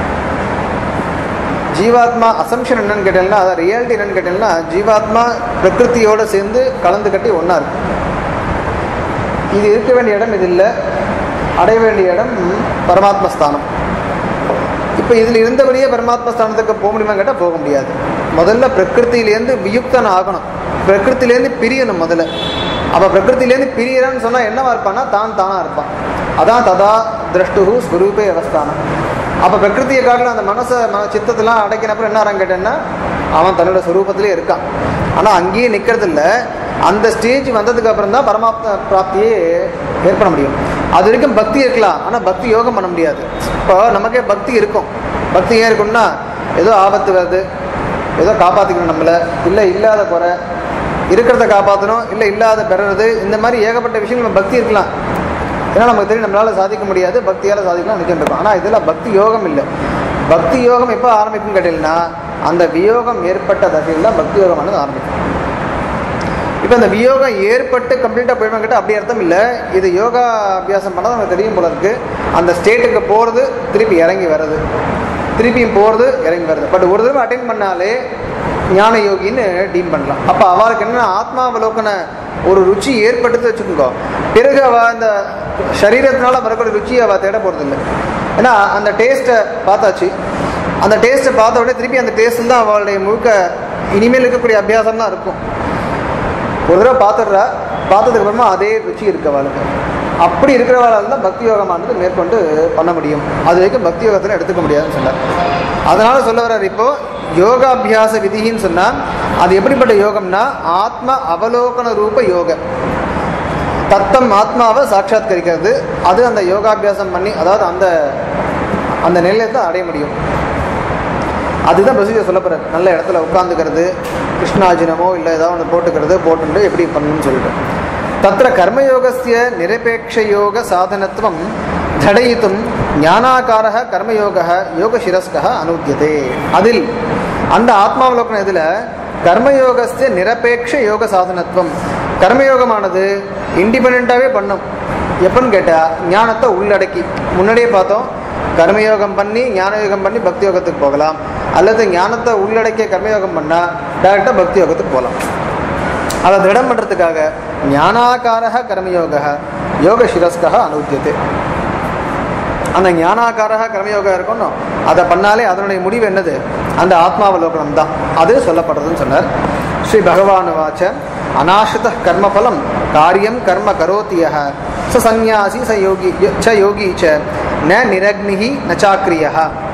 ஜீவாத்மா அசம்ஷன் என்னன்னு கேட்டீங்கன்னா அதை ரியாலிட்டி என்னன்னு கேட்டீங்கன்னா ஜீவாத்மா பிரகிருத்தியோடு சேர்ந்து கலந்து கட்டி ஒன்றா இருக்கு இது இருக்க வேண்டிய இடம் இது இல்லை அடைய வேண்டிய இடம் பரமாத்ம ஸ்தானம் இப்போ இதில் இருந்தபடியே பரமாத்ம ஸ்தானத்துக்கு போக முடியுமா கேட்டால் போக முடியாது முதல்ல பிரகிருத்திலேருந்து வியுக்தன் ஆகணும் பிரகிருத்திலேருந்து பிரியணும் முதல்ல அப்போ பிரகிருத்திலேருந்து பிரியறான்னு சொன்னால் என்னவா இருப்பான்னா தான் தானாக இருப்பான் அதான் ததா திரஷ்டு ஸ்வரூபே அவஸ்தானம் அப்போ பிரகிருத்தியை காட்டில் அந்த மனசை மன சித்தத்தெல்லாம் அடைக்கினப்பறம் என்ன ஆறான்னு கேட்டேன்னா அவன் தன்னோட ஸ்வரூபத்திலே இருக்கான் ஆனால் அங்கேயே நிற்கிறது இல்லை அந்த ஸ்டேஜ் வந்ததுக்கு அப்புறம் தான் பரமாத்ம பிராப்தியே ஏற்பட முடியும் அது வரைக்கும் பக்தி இருக்கலாம் ஆனால் பக்தி யோகம் பண்ண முடியாது இப்போ நமக்கே பக்தி இருக்கும் பக்தி ஏன் இருக்கும்னா ஏதோ ஆபத்து வருது ஏதோ காப்பாற்றிக்கணும் நம்மளை இல்லை இல்லாத குறை இருக்கிறத காப்பாற்றணும் இல்லை இல்லாத பெறுறது இந்த மாதிரி ஏகப்பட்ட விஷயங்கள் நம்ம பக்தி இருக்கலாம் ஏன்னா நமக்கு தெரியும் நம்மளால் சாதிக்க முடியாது பக்தியால் சாதிக்கலாம் நினைச்சுட்டு இருக்கோம் ஆனால் இதில் பக்தி யோகம் இல்லை பக்தி யோகம் எப்போ ஆரம்பிக்கும் கேட்டீங்கன்னா அந்த வியோகம் ஏற்பட்ட தசையில் தான் பக்தி யோகமானது ஆரம்பிக்கும் இப்போ இந்த வியோகம் ஏற்பட்டு கம்ப்ளீட்டாக போயிடும் கேட்டால் அப்படி அர்த்தம் இல்லை இது யோகா அபியாசம் பண்ணால் நமக்கு தெரியும் போல இருக்கு அந்த ஸ்டேட்டுக்கு போகிறது திருப்பி இறங்கி வர்றது திருப்பியும் போகிறது இறங்கி வருது பட் ஒரு தடவை அட்டைன் பண்ணாலே ஞான யோகின்னு டீம் பண்ணலாம் அப்போ அவளுக்கு என்ன ஆத்மாவலோக்கன ஒரு ருச்சி ஏற்பட்டது வச்சுக்கோங்க பிறகு அவள் அந்த சரீரத்தினால வரக்கூடிய ருச்சியை அவள் தேட போகிறதில்லை ஏன்னா அந்த டேஸ்ட்டை பார்த்தாச்சு அந்த டேஸ்ட்டை பார்த்த உடனே திருப்பி அந்த டேஸ்ட்டில் தான் அவளுடைய முழுக்க இனிமேல் இருக்கக்கூடிய அபியாசம் தான் இருக்கும் ஒரு தடவை பார்த்துடுறா பார்த்ததுக்கு அப்புறமா அதே ருச்சி இருக்கு அவளுக்கு அப்படி இருக்கிறவளால் தான் பக்தி யோகமானது மேற்கொண்டு பண்ண முடியும் அது வரைக்கும் பக்தி யோகத்தில் எடுத்துக்க முடியாதுன்னு சொன்னார் அதனால சொல்ல வர்றார் இப்போ யோகாபியாச விதின்னு சொன்னால் அது எப்படிப்பட்ட யோகம்னா ஆத்ம அவலோகன ரூப யோக தத்தம் ஆத்மாவை சாட்சாத்கரிக்கிறது அது அந்த யோகாபியாசம் பண்ணி அதாவது அந்த அந்த நிலையை தான் அடைய முடியும் அதுதான் ப்ரொசீஜர் சொல்லப்படுறது நல்ல இடத்துல உட்காந்துக்கிறது கிருஷ்ணாஜினமோ இல்லை ஏதாவது ஒன்று போட்டுக்கிறது போட்டுட்டு எப்படி பண்ணணும்னு சொல்லிட்டு தத்திர கர்மயோகஸ்ய நிரபேட்சயோக சாதனத்துவம் தடயித்தும் ஞானாகாரக கர்மயோக யோகசிரஸ்க அனுத்தியதே அதில் அந்த ஆத்மாவலோகனம் இதில் கர்மயோகஸ்ய நிரபேட்ச யோக சாதனத்துவம் கர்மயோகமானது இண்டிபெண்ட்டாகவே பண்ணும் எப்போன்னு கேட்டால் ஞானத்தை உள்ளடக்கி முன்னாடியே பார்த்தோம் கர்மயோகம் பண்ணி ஞானயோகம் பண்ணி பக்தி யோகத்துக்கு போகலாம் அல்லது ஞானத்தை உள்ளடக்கிய கர்மயோகம் பண்ணால் டேரெக்டாக பக்தி யோகத்துக்கு போகலாம் அதை திடம் பண்ணுறதுக்காக ஞானாகாரக கர்மயோக யோக சிரஸ்கா அனுத்தியது அந்த ஞானாகாரக கர்மயோகம் இருக்கணும் அதை பண்ணாலே அதனுடைய முடிவு என்னது அந்த ஆத்மாவலோகனம் தான் அது சொல்லப்படுறதுன்னு சொன்னார் ஸ்ரீ பகவான் வாச்ச அநாசிரித கர்மபலம் காரியம் கர்ம கரோத்திய ச சந்நியாசி ச யோகி ச யோகி ச ந நிரக்னிஹி நச்சாக்கிரியா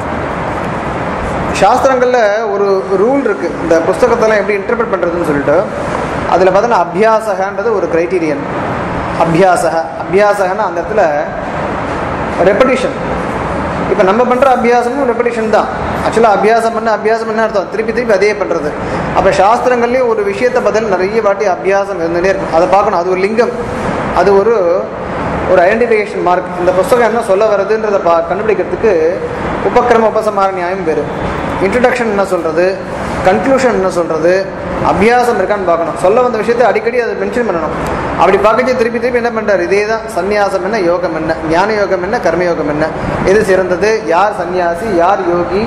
சாஸ்திரங்களில் ஒரு ரூல் இருக்குது இந்த புஸ்தகத்தெல்லாம் எப்படி இன்டர்பிரட் பண்ணுறதுன்னு சொல்லிட்டு அதில் பார்த்தோன்னா அபியாசகன்றது ஒரு கிரைட்டீரியன் அபியாசக அபியாசகன்னா அந்த இடத்துல ரெப்படிஷன் இப்போ நம்ம பண்ணுற அபியாசமும் ரெப்படிஷன் தான் ஆக்சுவலாக அபியாசம் பண்ண அபியாசம் என்ன அர்த்தம் திருப்பி திருப்பி அதே பண்ணுறது அப்போ சாஸ்திரங்கள்லேயும் ஒரு விஷயத்தை பதில் நிறைய வாட்டி அபியாசம் இருந்துகிட்டே இருக்கும் அதை பார்க்கணும் அது ஒரு லிங்கம் அது ஒரு ஒரு ஐடென்டிஃபிகேஷன் மார்க் இந்த புஸ்தகம் என்ன சொல்ல வருதுன்றதை பா கண்டுபிடிக்கிறதுக்கு உபக்கிரம உபசமார நியாயம் பேர் இன்ட்ரடக்ஷன் என்ன சொல்கிறது கன்க்ளூஷன் என்ன சொல்கிறது அபியாசம் இருக்கான்னு பார்க்கணும் சொல்ல வந்த விஷயத்தை அடிக்கடி அதை மென்ஷன் பண்ணணும் அப்படி பார்க்கச்சு திருப்பி திருப்பி என்ன பண்ணுறாரு இதே தான் சந்நியாசம் என்ன யோகம் என்ன ஞான யோகம் என்ன கர்மயோகம் என்ன எது சிறந்தது யார் சந்நியாசி யார் யோகி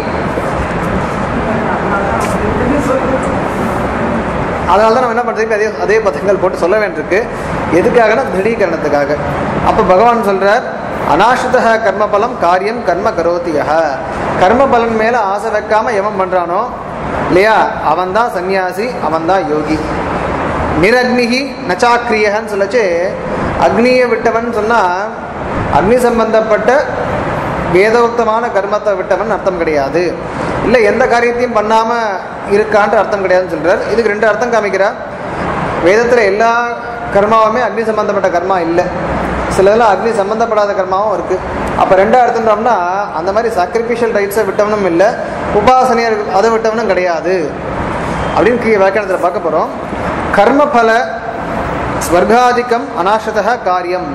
அதனால தான் நம்ம என்ன பண்ணுறதுக்கு அதே அதே பதங்கள் போட்டு சொல்ல வேண்டியிருக்கு எதுக்காகனா திடீகரணத்துக்காக அப்போ பகவான் சொல்கிறார் அனாஷ்ரித கர்மபலம் காரியம் கர்ம கரோத்தியக கர்ம பலன் மேலே ஆசை வைக்காம எவன் பண்ணுறானோ இல்லையா அவன் தான் சன்னியாசி அவன் தான் யோகி நிரக்னிகி நச்சாக்கிரியகன்னு சொல்லச்சு அக்னியை விட்டவன் சொன்னால் அக்னி சம்பந்தப்பட்ட வேதோக்தமான கர்மத்தை விட்டவன் அர்த்தம் கிடையாது இல்லை எந்த காரியத்தையும் பண்ணாமல் இருக்கான்ற அர்த்தம் கிடையாதுன்னு சொல்கிறார் இதுக்கு ரெண்டு அர்த்தம் காமிக்கிறார் வேதத்தில் எல்லா கர்மாவுமே அக்னி சம்பந்தப்பட்ட கர்மா இல்லை சிலதெல்லாம் அக்னி சம்பந்தப்படாத கர்மாவும் இருக்குது அப்போ ரெண்டா அர்த்தம்னா அந்த மாதிரி சாக்ரிஃபிஷியல் ரைட்ஸை விட்டவனும் இல்லை உபாசனையை அதை விட்டவனும் கிடையாது அப்படின்னு கீழே வியாக்கியானத்தில் பார்க்க போகிறோம் கர்மபல ஸ்வர்காதிக்கம் அனாஷத காரியம்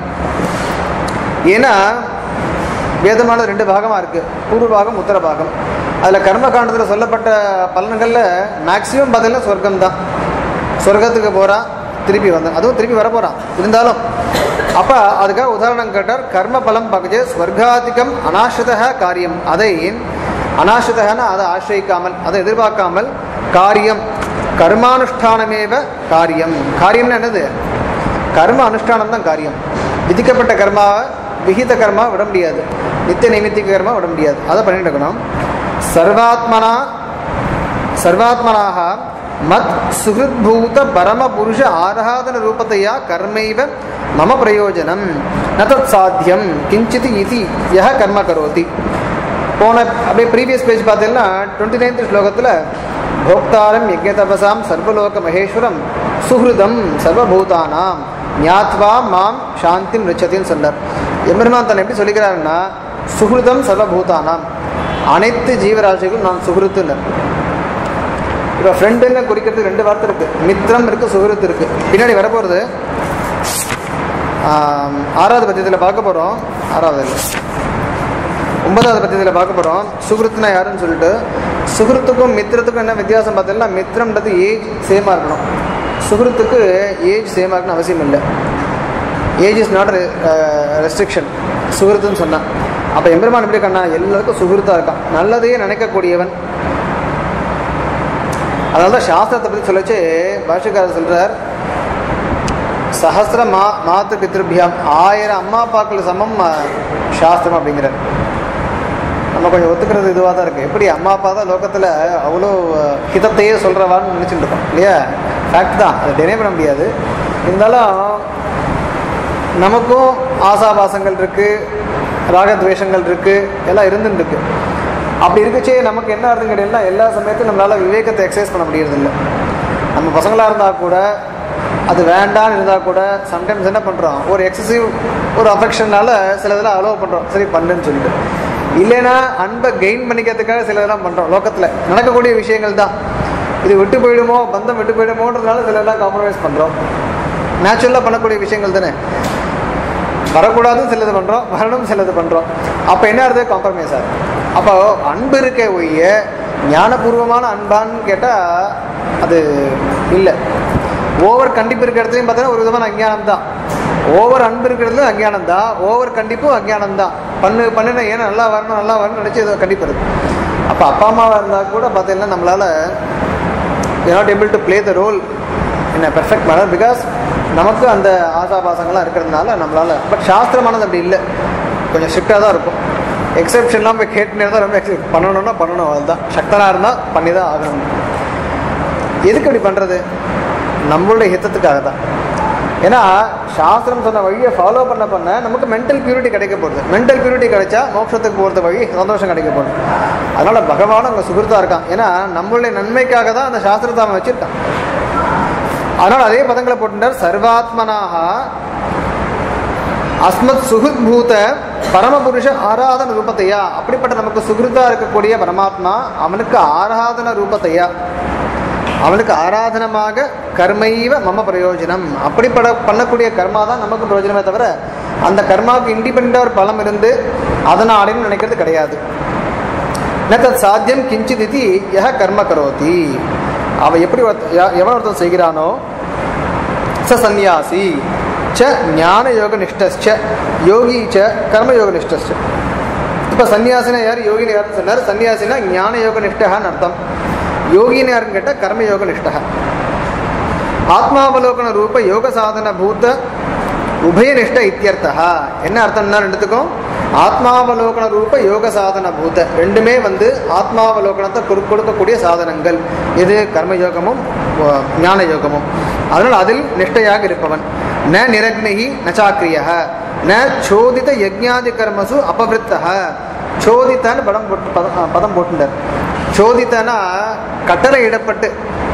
ஏன்னா வேதமான ரெண்டு பாகமாக இருக்குது பூர்வ பாகம் உத்தர பாகம் அதில் கர்ம காண்டத்தில் சொல்லப்பட்ட பலன்களில் மேக்சிமம் பார்த்தீங்கன்னா சொர்க்கம் தான் சொர்க்கத்துக்கு போகிறான் திருப்பி வந்தான் அதுவும் திருப்பி வர போகிறான் இருந்தாலும் அப்போ அதுக்காக உதாரணம் கேட்டார் கர்ம பலம் பார்க்கச்சு ஸ்வர்காதிக்கம் அனாஷித காரியம் அதை அனாஷிதகன அதை ஆசிரியிக்காமல் அதை எதிர்பார்க்காமல் காரியம் கர்மானுஷ்டானமேவ காரியம் காரியம்னா என்னது கர்ம அனுஷ்டானம் தான் காரியம் விதிக்கப்பட்ட கர்மாவை விகித கர்மா விட முடியாது நித்திய நைமித்திக கர்மா விட முடியாது அதை பண்ணிட்டு இருக்கணும் சர்வாத்மனா சர்வாத்மனாக மத் சுகிருத்பூத பரம புருஷ ஆராதன ரூபத்தையா கர்மைவ மம பிரயோஜனம் ந தத் சாத்தியம் கிஞ்சித் இது யஹ கர்ம கரோதி போன அப்படியே ப்ரீவியஸ் பேஜ் பார்த்தீங்கன்னா டுவெண்ட்டி நைன்த் ஸ்லோகத்தில் போக்தாரம் யஜ்யதபசாம் சர்வலோக மகேஸ்வரம் சுஹிருதம் சர்வபூதானாம் ஞாத்வா மாம் சாந்திம் ரிச்சதின்னு சொன்னார் எம்பெருமான் தன்னை எப்படி சொல்லிக்கிறாருன்னா சுஹிருதம் சர்வபூதானாம் அனைத்து ஜீவராசிகளும் நான் சுகிருத்துனர் இப்போ ஃப்ரெண்டுன்னு குறிக்கிறதுக்கு ரெண்டு வார்த்தை இருக்கு மித்திரம் இருக்கு சுகிருத்து இருக்கு பின்னாடி வரப்போகிறது ஆறாவது பத்தியத்தில் பார்க்க போகிறோம் ஆறாவது இல்லை ஒன்பதாவது பத்தியத்தில் பார்க்க போகிறோம் சுகிருத்துனா யாருன்னு சொல்லிட்டு சுகிருத்துக்கும் மித்திரத்துக்கும் என்ன வித்தியாசம் பார்த்தீங்கன்னா மித்திரம்ன்றது ஏஜ் சேமாக இருக்கணும் சுகிருத்துக்கு ஏஜ் சேமாக இருக்கணும் அவசியம் இல்லை ஏஜ் இஸ் நாட் ரெஸ்ட்ரிக்ஷன் சுகிருத்துன்னு சொன்னான் அப்போ எம்பெருமான் எப்படி கண்ணா எல்லாருக்கும் சுகிருத்தாக இருக்கான் நல்லதையே நினைக்கக்கூடியவன் அதனால தான் சாஸ்திரத்தை பற்றி சொல்லச்சு பாஷக்காரர் சொல்கிறார் சஹசிர மா மாத்து பித்ருபியாம் ஆயிரம் அம்மா அப்பாக்கள் சமம் சாஸ்திரம் அப்படிங்கிறார் நம்ம கொஞ்சம் ஒத்துக்கிறது இதுவாக தான் இருக்குது எப்படி அம்மா அப்பா தான் லோகத்தில் அவ்வளோ ஹிதத்தையே சொல்கிறவான்னு நினச்சிட்டு இருக்கோம் இல்லையா ஃபேக்ட் தான் அதை டெனே பண்ண முடியாது இருந்தாலும் நமக்கும் ஆசாபாசங்கள் இருக்குது ராகத்வேஷங்கள் இருக்குது எல்லாம் இருந்துட்டு இருக்கு அப்படி இருக்கச்சே நமக்கு என்ன அர்த்தம் கேட்டீங்கன்னா எல்லா சமயத்தையும் நம்மளால் விவேகத்தை எக்ஸசைஸ் பண்ண முடியறதில்ல நம்ம பசங்களாக இருந்தால் கூட அது வேண்டான்னு இருந்தால் கூட சம்டைம்ஸ் என்ன பண்ணுறோம் ஒரு எக்ஸசிவ் ஒரு அஃபெக்ஷனால சில இதெல்லாம் அலோவ் பண்ணுறோம் சரி பண்ணுன்னு சொல்லிட்டு இல்லைன்னா அன்பை கெயின் பண்ணிக்கிறதுக்காக சில இதெல்லாம் பண்ணுறோம் லோக்கத்தில் நடக்கக்கூடிய விஷயங்கள் தான் இது விட்டு போயிடுமோ பந்தம் விட்டு போயிடுமோன்றதுனால சில இதெல்லாம் காம்ப்ரமைஸ் பண்ணுறோம் நேச்சுரலாக பண்ணக்கூடிய விஷயங்கள் தானே வரக்கூடாதும் சிலது பண்ணுறோம் வரணும் சிலது பண்ணுறோம் அப்போ என்ன ஆகுது காம்ப்ரமைஸ் ஆகுது அப்போ அன்பு இருக்க ஒய்ய ஞானபூர்வமான அன்பான்னு கேட்டால் அது இல்லை ஓவர் கண்டிப்பு இருக்கிற இடத்துலையும் பார்த்தீங்கன்னா ஒரு விதமான அஞ்ஞானம் தான் ஓவர் அன்பு இருக்கிறதுல அஞ்ஞானம் தான் ஓவர் கண்டிப்பும் அஞ்ஞானம் தான் பண்ணு பண்ணுனா ஏன்னா நல்லா வரணும் நல்லா வரணும்னு நினச்சி ஏதோ கண்டிப்பு இருக்கு அப்போ அப்பா அம்மாவாக இருந்தால் கூட பார்த்தீங்கன்னா நம்மளால் you not able to play the role in a perfect manner because நமக்கு அந்த ஆசாபாசங்கள்லாம் இருக்கிறதுனால நம்மளால் பட் சாஸ்திரமானது அப்படி இல்லை கொஞ்சம் ஸ்ட்ரிக்டாக தான் இருக்கும் எக்ஸப்ஷன்லாம் போய் கேட்டுனே தான் ரொம்ப எக்ஸப்ட் பண்ணணும்னா பண்ணணும் அதுதான் சக்தனாக இருந்தால் பண்ணி தான் ஆகணும் எதுக்கு அப்படி பண்ணுறது நம்மளுடைய ஹித்தத்துக்காக தான் ஏன்னா சாஸ்திரம் சொன்ன வழியை ஃபாலோ பண்ண பண்ண நமக்கு மென்டல் பியூரிட்டி கிடைக்க போகுது மென்டல் பியூரிட்டி கிடைச்சா மோட்சத்துக்கு போகிறது வழி சந்தோஷம் கிடைக்க போகுது அதனால் பகவான் அங்கே சுகிருத்தா இருக்கான் ஏன்னா நம்மளுடைய நன்மைக்காக தான் அந்த சாஸ்திரத்தை அவன் வச்சிருக்கான் அதனால் அதே பதங்களை போட்டுட்டார் சர்வாத்மனாக அஸ்மத் சுகுத் பூத பரமபுருஷ ஆராதன ரூபத்தையா அப்படிப்பட்ட நமக்கு சுகிருத்தா இருக்கக்கூடிய பரமாத்மா அவனுக்கு ஆராதன ரூபத்தையா அவனுக்கு ஆராதனமாக கர்மைவ மம பிரயோஜனம் அப்படிப்பட பண்ணக்கூடிய கர்மா தான் நமக்கு பிரயோஜனமே தவிர அந்த கர்மாவுக்கு இண்டிபெண்டாக ஒரு பலம் இருந்து அதை நான் அடையணும்னு நினைக்கிறது கிடையாது ந தத் சாத்தியம் கிஞ்சித் இது யஹ கர்ம கரோதி அவ எப்படி ஒருத்த- யா- எவன் ஒருத்தன் செய்கிறானோ ச சந்நியாசி ச ஞான யோக நிஷ்டச்ச யோகி ச கர்மயோக நிஷ்டச்ச இப்போ சன்னியாசினா யார் யோகின்னு யாருன்னு சொன்னார் சன்னியாசினா ஞான யோக நிஷ்டகான்னு அர்த்தம் யோகின்னு யாருன்னு கேட்டால் கர்மயோக நிஷ்டகா ஆத்மாவலோகன ரூப யோக சாதன பூத்த உபயனிஷ்ட இத்தியர்த்தா என்ன அர்த்தம்னா ரெண்டுத்துக்கும் ஆத்மாவலோகன ரூப யோக சாதன பூத்த ரெண்டுமே வந்து ஆத்மாவலோகனத்தை கொடு- கொடுக்கக்கூடிய சாதனங்கள் இது கர்மயோகமும் அஹ், ஞான யோகமும் அதனால் அதில் நிஷ்டையாக இருப்பவன் ந நிரக்னிகி நச்சாக்கிரிய ந சோதித யஜ்ஞாதி கர்மசு அபவிருத்தக சோதித்தான்னு படம் போட்டு பதம் பதம் போட்டுட்டார் சோதித்தனா கட்டளை இடப்பட்டு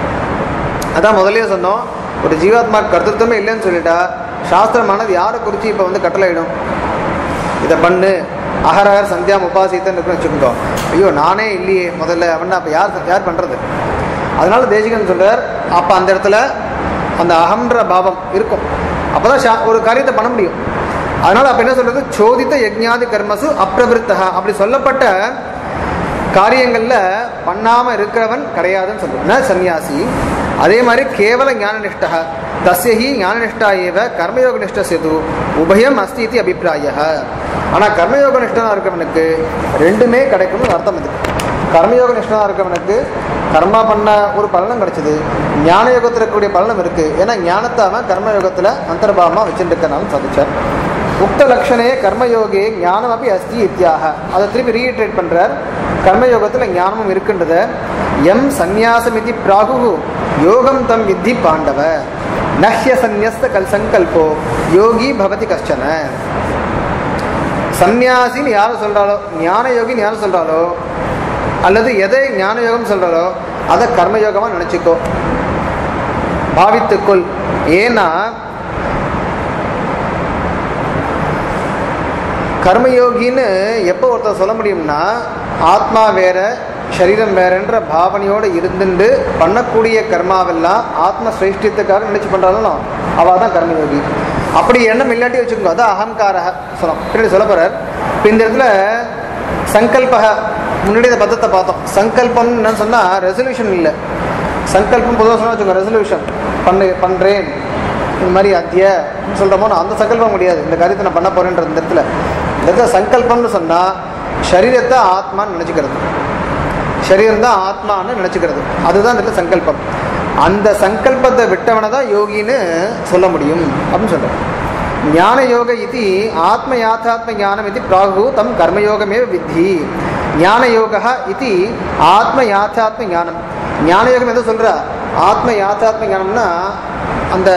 அதான் முதல்லயே சொன்னோம் ஒரு ஜீவாத்மா கர்த்தத்துவமே இல்லைன்னு சொல்லிட்டா சாஸ்திரமானது யாரை குறித்து இப்போ வந்து கட்டளையிடும் இதை பண்ணு அகரகர் சந்தியா உபாசித்தன்னு இருக்குன்னு வச்சுக்கோ ஐயோ நானே இல்லையே முதல்ல அப்படின்னா அப்போ யார் யார் பண்ணுறது அதனால தேசிகன் சொல்றார் அப்போ அந்த இடத்துல அந்த அகம்ன்ற பாவம் இருக்கும் அப்போ தான் ஒரு காரியத்தை பண்ண முடியும் அதனால அப்போ என்ன சொல்றது சோதித்த யஜ்ஞாதி கர்மசு அப்பிரவிருத்தகா அப்படி சொல்லப்பட்ட காரியங்கள்ல பண்ணாம இருக்கிறவன் கிடையாதுன்னு சொல்லுவோம் ந சன்னியாசி அதே மாதிரி கேவல ஞான நிஷ்டா தஸ்யஹி ஞான நிஷ்டா ஏவ கர்மயோக நிஷ்ட சேது உபயம் அஸ்தி இது அபிப்பிராய ஆனா கர்மயோக நிஷ்டனா இருக்கவனுக்கு ரெண்டுமே கிடைக்கும்னு அர்த்தம் இது கர்மயோக நிஷ்டனா இருக்கவனுக்கு கர்மா பண்ண ஒரு பலனும் கிடைச்சது ஞான யோகத்தில் இருக்கக்கூடிய பலனும் இருக்கு ஏன்னா ஞானத்தை அவன் கர்மயோகத்துல அந்தர்பாவமா வச்சுட்டு இருக்கனாலும் சாதிச்சார் உக்த லக்ஷணே கர்மயோகே ஞானம் அப்படி அஸ்தி இத்தியாக அதை திருப்பி ரீஇட்ரேட் பண்றார் கர்மயோகத்தில் ஞானமும் இருக்கின்றத எம் சந்நியாசம் இது பிராகு யோகம் தம் வித்தி பாண்டவ நஹ்ய சந்நியஸ்த கல் சங்கல்போ யோகி பவதி கஷ்டன சந்நியாசின்னு யாரும் சொல்றாளோ ஞான யோகின்னு யாரும் சொல்றாளோ அல்லது எதை ஞான யோகம் சொல்றாளோ அதை கர்மயோகமா நினைச்சுக்கோ பாவித்துக்கொள் ஏன்னா கர்மயோகின்னு எப்போ ஒருத்தர் சொல்ல முடியும்னா ஆத்மா வேற சரீரம் வேறன்ற பாவனையோடு இருந்துட்டு பண்ணக்கூடிய கர்மாவெல்லாம் ஆத்ம சிரேஷ்டியத்துக்காக நினைச்சு பண்றாலும் அவ தான் கர்மயோகி அப்படி எண்ணம் இல்லாட்டி வச்சுக்கோங்க அதான் அகங்காரக சொல்லலாம் பின்னாடி சொல்ல போறார் இப்போ இந்த இடத்துல சங்கல்பக முன்னாடி இந்த பத்தத்தை பார்த்தோம் சங்கல்பம் என்னன்னு சொன்னா ரெசல்யூஷன் இல்லை சங்கல்பம் பொதுவாக சொன்னா வச்சுக்கோங்க ரெசல்யூஷன் பண்ணு பண்றேன் இந்த மாதிரி அத்திய சொல்கிறோமோ அந்த சங்கல்பம் முடியாது இந்த காரியத்தை நான் பண்ண போறேன்ற இந்த இடத்துல இந்த இடத்துல சங்கல்பம்னு சொன்னால் சரீரத்தை ஆத்மான்னு நினச்சிக்கிறது சரீரம் தான் ஆத்மான்னு நினச்சிக்கிறது அதுதான் இந்த இடத்துல சங்கல்பம் அந்த சங்கல்பத்தை விட்டவனை தான் யோகின்னு சொல்ல முடியும் அப்படின்னு சொல்கிறேன் ஞான யோக இது ஆத்ம யாத்தாத்ம ஞானம் இது பிராகு தம் கர்மயோகமே வித்தி ஞான யோக இது ஆத்ம யாத்தாத்ம ஞானம் ஞான யோகம் எதை சொல்ற ஆத்ம யாத்தாத்ம ஞானம்னா அந்த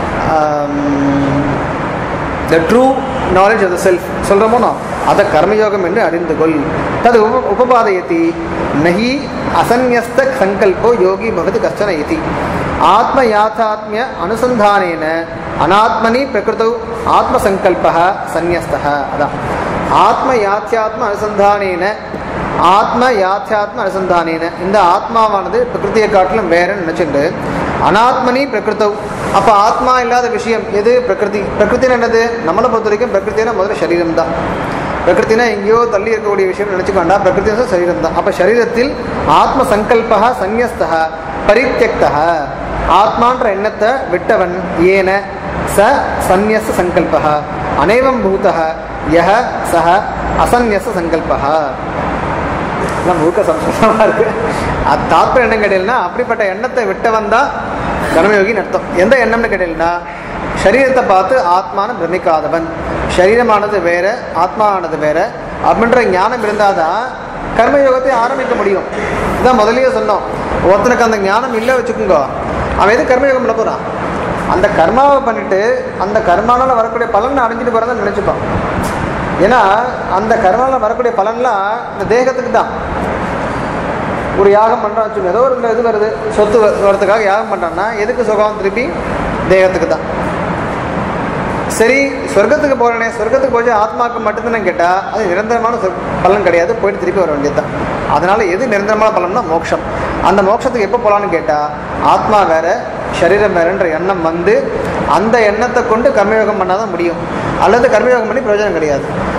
the true knowledge of the self சொல்கிறோமோ அதை கர்மயோகம் என்று அறிந்து கொள் தது உப உபபாதயதி நகி அசன்யஸ்த சங்கல்போ யோகி பவதி கஷ்டன இதி ஆத்ம யாத்தாத்மிய அனுசந்தானேன அனாத்மனி பிரகிருதௌ ஆத்மசங்கல்ப சந்நியஸ்தः அதான் ஆத்ம யாத்தியாத்ம அனுசந்தானேன ஆத்ம யாத்தியாத்ம அனுசந்தானேன இந்த ஆத்மாவானது பிரகிருதியை காட்டிலும் வேறன்னு நினைச்சுட்டு அனாத்மனி பிரகிருத்தவ் அப்போ ஆத்மா இல்லாத விஷயம் எது பிரகிருதி பிரகிருத்தின்னு என்னது நம்மளை பொறுத்த வரைக்கும் பிரகிருத்தினா முதல்ல சரீரம் தான் பிரகிருத்தினா எங்கேயோ தள்ளி இருக்கக்கூடிய விஷயம் நினைச்சுக்க வேண்டாம் பிரகிருதி சரீரம் தான் அப்போ சரீரத்தில் ஆத்ம சங்கல்பா சந்நியஸ்தா பரித்தியக்தா ஆத்மான்ற எண்ணத்தை விட்டவன் ஏன ச சந்நியச சங்கல்பா அனைவம் பூதः யஹ சஹ அசந்நியச சங்கல்பா எல்லாம் முழுக்க சந்தோஷமா இருக்கு அது தாத்பரம் என்ன கேட்டீங்கன்னா அப்படிப்பட்ட எண்ணத்தை விட்டவன் தான் கர்மயோகின்னு அர்த்தம் எந்த எண்ணம்னு கேட்டீங்கன்னா சரீரத்தை பார்த்து ஆத்மான பிரமிக்காதவன் சரீரமானது வேற ஆத்மாவானது வேற அப்படின்ற ஞானம் இருந்தாதான் கர்மயோகத்தை ஆரம்பிக்க முடியும் இதான் முதல்லயே சொன்னோம் ஒருத்தனுக்கு அந்த ஞானம் இல்லை வச்சுக்கோங்க அவன் எது கர்மயோகம் பண்ண போறான் அந்த கர்மாவை பண்ணிட்டு அந்த கர்மானால வரக்கூடிய பலனை அடைஞ்சிட்டு போறதான் நினைச்சுப்பான் ஏன்னா அந்த கர்மாவில் வரக்கூடிய பலன்லாம் இந்த தேகத்துக்கு தான் ஒரு யாகம் பண்ணுறான்னு வச்சுக்கோங்க ஏதோ ஒரு இது வருது சொத்து வ- வரதுக்காக யாகம் பண்ணுறான்னா எதுக்கு சுகம் திருப்பி தேகத்துக்கு தான் சரி சொர்க்கத்துக்கு போகிறேனே சொர்க்கத்துக்கு போய் ஆத்மாவுக்கு மட்டும்தானே கேட்டால் அது நிரந்தரமான சொர்க்க- பலன் கிடையாது போயிட்டு திருப்பி வர வேண்டியது தான் அதனால எது நிரந்தரமான பலன்னா மோட்சம் அந்த மோட்சத்துக்கு எப்போ போகலான்னு கேட்டால் ஆத்மா வேற சரீரம் வேறன்ற எண்ணம் வந்து அந்த எண்ணத்தை கொண்டு கர்மயோகம் பண்ணாதான் முடியும் அல்லது கர்மயோகம் பண்ணி பிரயோஜனம் கிடையாது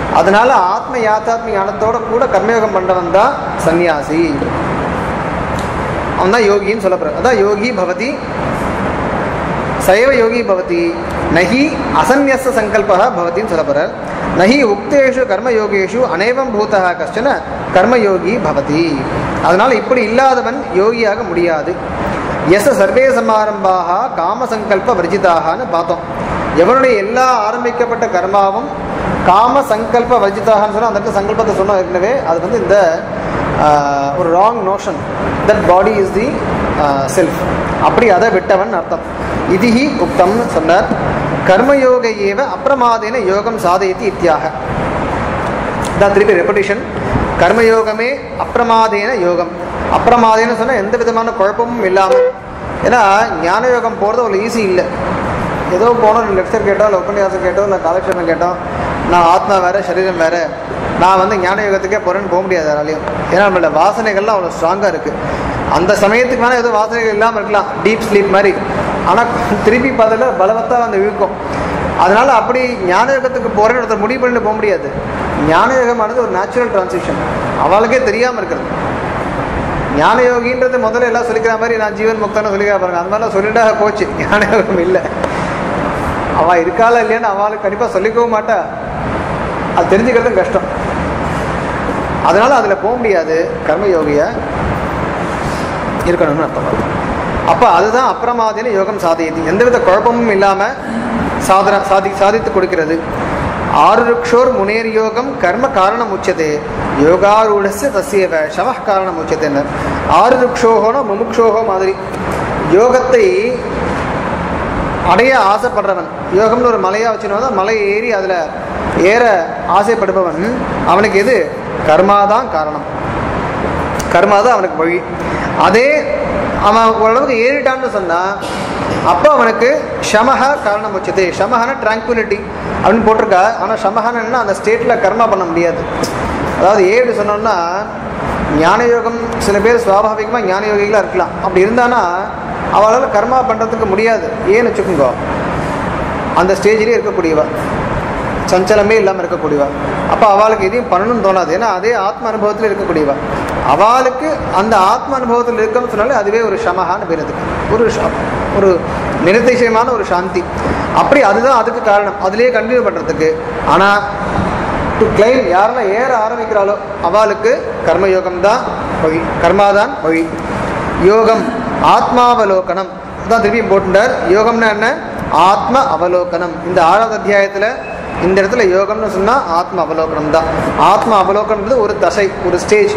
அதனால ஆத்ம யாத்தாத்ம ஞானத்தோட கூட கர்மயோகம் பண்றவன் தான் சன்னியாசி அவன் தான் யோகின்னு சொல்லப்படுற அதான் யோகி பவதி சைவ யோகி பவதி நகி அசன்யஸ்த சங்கல்பா பவதின்னு சொல்லப்படுறார் நகி உக்தேஷு கர்மயோகேஷு அநேவம் பூதா கஷ்டன கர்மயோகி பவதி அதனால இப்படி இல்லாதவன் யோகியாக முடியாது எச சர்வே சமாரம்பாக காம சங்கல்ப வர்ஜிதாகனு பார்த்தோம் எவனுடைய எல்லா ஆரம்பிக்கப்பட்ட கர்மாவும் காம சங்கல்ப வர்ஜிதாகன்னு சொன்னால் அந்த இடத்துல சங்கல்பத்தை சொன்னோம் ஏற்கனவே அது வந்து இந்த ஆஹ், ஒரு wrong notion that body is the self அப்படி அதை விட்டவன் அர்த்தம் இதிஹி உக்தம்னு சொன்னார் கர்மயோக ஏவ அப்பிரமாதேன யோகம் சாதயத்தி இத்தியாக தான் திருப்பி ரெப்படிஷன் கர்மயோகமே அப்பிரமாதேன யோகம் அப்பிரமாதேன்னு சொன்னால் எந்த விதமான குழப்பமும் இல்லாமல் ஏன்னா ஞான யோகம் போகிறது அவ்வளோ ஈஸி இல்லை ஏதோ போனோம் லெக்சர் கேட்டோம் இல்லை உபன்யாசம் கேட்டோம் இல்லை காலக்ஷேபம் கேட்டோம் நான் ஆத்மா வேற சரீரம் வேற நான் வந்து ஞான யோகத்துக்கே போகிறேன்னு போக முடியாது யாராலையும் ஏன்னா நம்மளோட வாசனைகள்லாம் அவ்வளோ ஸ்ட்ராங்காக இருக்குது அந்த சமயத்துக்கு வேணால் ஏதோ வாசனைகள் இல்லாமல் இருக்கலாம் டீப் ஸ்லீப் மாதிரி ஆனால் திருப்பி பதில் பலவத்தாக வந்து இழுக்கும் அதனால அப்படி ஞான யோகத்துக்கு போகிறேன்னு ஒருத்தர் முடிவு பண்ணிட்டு போக முடியாது ஞான யோகமானது ஒரு நேச்சுரல் டிரான்சிஷன் அவளுக்கே தெரியாமல் இருக்கிறது ஞான யோகின்றது முதல்ல எல்லாம் சொல்லிக்கிற மாதிரி நான் ஜீவன் முக்தன்னு சொல்லிக்கிற பாருங்க அந்த மாதிரிலாம் சொல்லிட்டா போச்சு ஞான யோகம் இல்லை அவள் இருக்காளா இல்லையான்னு அவளுக்கு கண்டிப்பாக சொல்லிக்கவும் மாட்டா அது தெரிஞ்சுக்கிறதும் கஷ்டம் அதனால அதில் போக முடியாது கர்மயோகிய இருக்கணும்னு அர்த்தம் அப்போ அதுதான் அப்பிரமாதின யோகம் சாதியது எந்தவித குழப்பமும் இல்லாமல் சாதன சாதி சாதித்து கொடுக்கிறது ஆருருக்ஷோர் முனேர் யோகம் கர்ம காரணம் உச்சதே யோகாரூಢஸ்ய தஸ்யவ சம காரணம் உச்சதேன்னு ஆருருக்ஷோகோனோ முமுக்ஷோகோ மாதிரி யோகத்தை அடைய ஆசைப்படுறவன் யோகம்னு ஒரு மலையாக வச்சுருந்தா மலையை ஏறி அதில் ஏற ஆசைப்படுபவன் அவனுக்கு எது கர்மாதான் காரணம் கர்மா தான் அவனுக்கு வழி அதே அவன் ஓரளவுக்கு ஏறிட்டான்னு சொன்னால் அப்போ அவனுக்கு ஷமஹ காரணம் வச்சது ஷமஹன ட்ராங்குலிட்டி அப்படின்னு போட்டிருக்கா ஆனால் ஷமஹனா அந்த ஸ்டேட்டில் கர்மா பண்ண முடியாது அதாவது ஏடு சொன்னோம்னா ஞான யோகம் சில பேர் சுவாபாவிகமாக ஞான யோகிகளாக இருக்கலாம் அப்படி இருந்தானா அவளால் கர்மா பண்ணுறதுக்கு முடியாது ஏன்னு வச்சுக்கோங்க அந்த ஸ்டேஜ்லேயே இருக்கக்கூடியவா சஞ்சலமே இல்லாமல் இருக்கக்கூடியவா அப்போ அவளுக்கு எதையும் பண்ணணும்னு தோணாது ஏன்னா அதே ஆத்ம அனுபவத்தில் இருக்கக்கூடியவா அவளுக்கு அந்த ஆத்ம அனுபவத்தில் இருக்கணும்னு சொன்னாலே அதுவே ஒரு ஷமஹான்னு பேர் அதுக்கு ஒரு ஷ- ஒரு நிரதிசயமான ஒரு சாந்தி அப்படி அதுதான் அதுக்கு காரணம் அதுலேயே கண்டினியூ பண்ணுறதுக்கு ஆனால் டு கிளைம் யாரெல்லாம் ஏற ஆரம்பிக்கிறாளோ அவளுக்கு கர்மயோகம் தான் வழி கர்மாதான் வழி யோகம் ஆத்மாவலோகனம் தான் திருப்பியும் போட்டுட்டார் யோகம்னா என்ன ஆத்ம அவலோகனம் இந்த ஆறாவது அத்தியாயத்தில் இந்த இடத்துல யோகம்னு சொன்னால் ஆத்ம அவலோகனம் தான் ஆத்ம அவலோகனம்ன்றது ஒரு தசை ஒரு ஸ்டேஜ்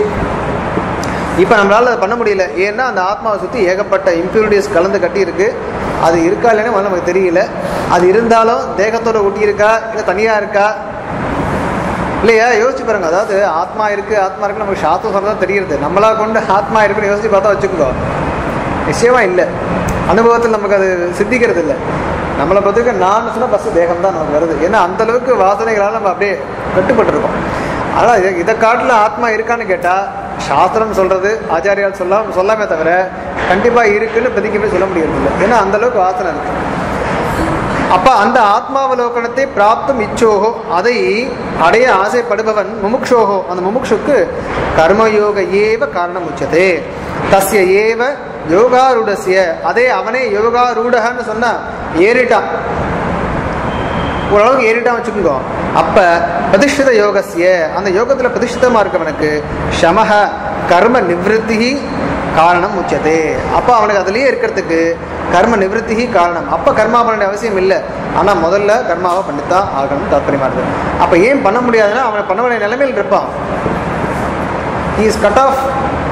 இப்போ நம்மளால அதை பண்ண முடியல ஏன்னா அந்த ஆத்மாவை சுற்றி ஏகப்பட்ட இம்ப்யூரிட்டிஸ் கலந்து கட்டி இருக்கு அது இருக்கா இல்லைன்னு முதல்ல நமக்கு தெரியல அது இருந்தாலும் தேகத்தோட ஒட்டி இருக்கா இல்லை தனியாக இருக்கா இல்லையா யோசிச்சு பாருங்க அதாவது ஆத்மா இருக்கு ஆத்மா இருக்கு நமக்கு சாஸ்திரம் சொல்றதா தெரியுது நம்மளா கொண்டு ஆத்மா இருக்குன்னு யோசிச்சு பார்த்தா வச்சுக்கோ நிச்சயமா இல்லை அனுபவத்தில் நமக்கு அது சித்திக்கிறது இல்லை நம்மளை பொறுத்தவரைக்கும் நான் சொன்னால் ஃபஸ்ட்டு தேகம் தான் நமக்கு வருது ஏன்னா அந்த அளவுக்கு வாசனைகளால் நம்ம அப்படியே கட்டுப்பட்டிருக்கோம் ஆனால் இதை இதை காட்டில் ஆத்மா இருக்கான்னு கேட்டால் சாஸ்திரம் சொல்றது ஆச்சாரியால் சொல்ல சொல்லாமே தவிர கண்டிப்பாக இருக்குன்னு பதிக்கவே சொல்ல முடியறதில்லை ஏன்னா அந்த அளவுக்கு வாசனை இருக்கு அப்ப அந்த ஆத்மாவலோகனத்தை பிராப்தம் இச்சோகோ அதை அடைய ஆசைப்படுபவன் முமுக்ஷோகோ அந்த முமுக்ஷுக்கு கர்மயோக ஏவ காரணம் உச்சதே தஸ்ய ஏவ யோகாரூடசிய அதே அவனே யோகாரூடகன்னு சொன்னா ஏறிட்டான் ஓரளவுக்கு ஏறிட்டான் வச்சுக்கோங்க அப்ப பிரதிஷ்டித யோகசிய அந்த யோகத்துல பிரதிஷ்டிதமா இருக்கவனுக்கு ஷமஹ கர்ம நிவிருத்தி காரணம் உச்சதே அப்ப அவனுக்கு அதுலயே இருக்கிறதுக்கு கர்ம நிவிருத்தி காரணம் அப்ப கர்மா பண்ண வேண்டிய அவசியம் இல்லை ஆனா முதல்ல கர்மாவை பண்ணித்தான் ஆகணும் தாற்பயமா இருக்கு அப்ப ஏன் பண்ண முடியாதுன்னா அவனை பண்ண வேண்டிய நிலைமையில் இருப்பான் இஸ் கட் ஆஃப்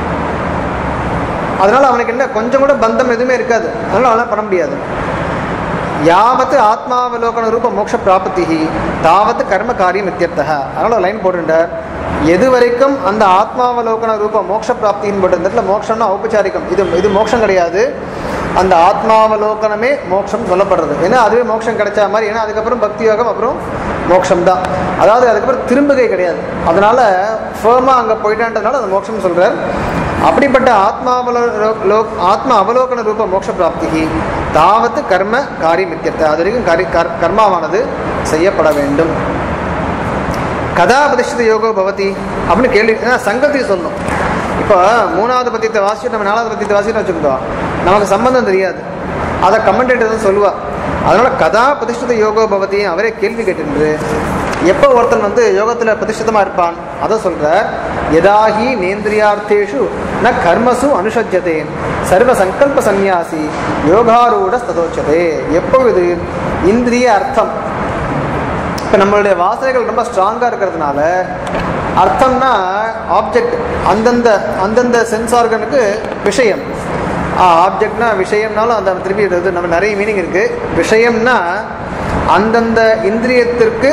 அதனால அவனுக்கு என்ன கொஞ்சம் கூட பந்தம் எதுவுமே இருக்காது அதனால அவனால் பண்ண முடியாது யாவத்து ஆத்மாவலோகன ரூப மோட்ச பிராப்தி தாவத்து கர்ம காரியம் இத்தியர்த்தக அதனால லைன் போட்டுட்டார் எது வரைக்கும் அந்த ஆத்மாவலோகன ரூப மோட்ச பிராப்தின்னு போட்டு இந்த இடத்துல மோட்சம்னா ஔபச்சாரிகம் இது இது மோட்சம் கிடையாது அந்த ஆத்மாவலோகனமே மோட்சம் சொல்லப்படுறது ஏன்னா அதுவே மோட்சம் கிடைச்ச மாதிரி ஏன்னா அதுக்கப்புறம் பக்தி யோகம் அப்புறம் மோட்சம் தான் அதாவது அதுக்கப்புறம் திரும்புகை கிடையாது அதனால ஃபேமாக அங்கே போயிட்டான்றதுனால அது மோட்சம் சொல்றார் அப்படிப்பட்ட ஆத்மாவலோ லோ- ஆத்ம அவலோகன ரூப மோட்ச பிராப்திக்கு தாவத்து கர்ம காரியம் இத்தியர்த்த அது வரைக்கும் கரி கர் கர்மாவானது செய்யப்பட வேண்டும் கதா பிரதிஷ்டித யோகோ பவதி அப்படின்னு கேள்வி ஏன்னா சங்கத்தை சொல்லணும் இப்போ மூணாவது பத்தியத்தை வாசிச்சு நம்ம நாலாவது பத்தியத்தை வாசிட்டு வச்சுருந்தோம் நமக்கு சம்பந்தம் தெரியாது அதை கமெண்டேட்டர் தான் சொல்லுவா அதனால கதா பிரதிஷ்டித யோகோ பவதி அவரே கேள்வி கேட்டு எப்போ ஒருத்தன் வந்து யோகத்தில் பிரதிஷ்டிதமாக இருப்பான் அதை சொல்றார் யதாஹி நேந்திரியார்த்தேஷு ந கர்மசு அனுஷஜ்யதே சர்வ சங்கல்ப சந்நியாசி யோகாரூட ததோச்சதே எப்பொழுது இந்திரிய அர்த்தம் இப்போ நம்மளுடைய வாசனைகள் ரொம்ப ஸ்ட்ராங்காக இருக்கிறதுனால அர்த்தம்னா ஆப்ஜெக்ட் அந்தந்த அந்தந்த சென்ஸ் ஆர்கனுக்கு விஷயம் ஆப்ஜெக்ட்னா விஷயம்னாலும் அந்த திருப்பி இது நம்ம நிறைய மீனிங் இருக்கு விஷயம்னா அந்தந்த இந்திரியத்திற்கு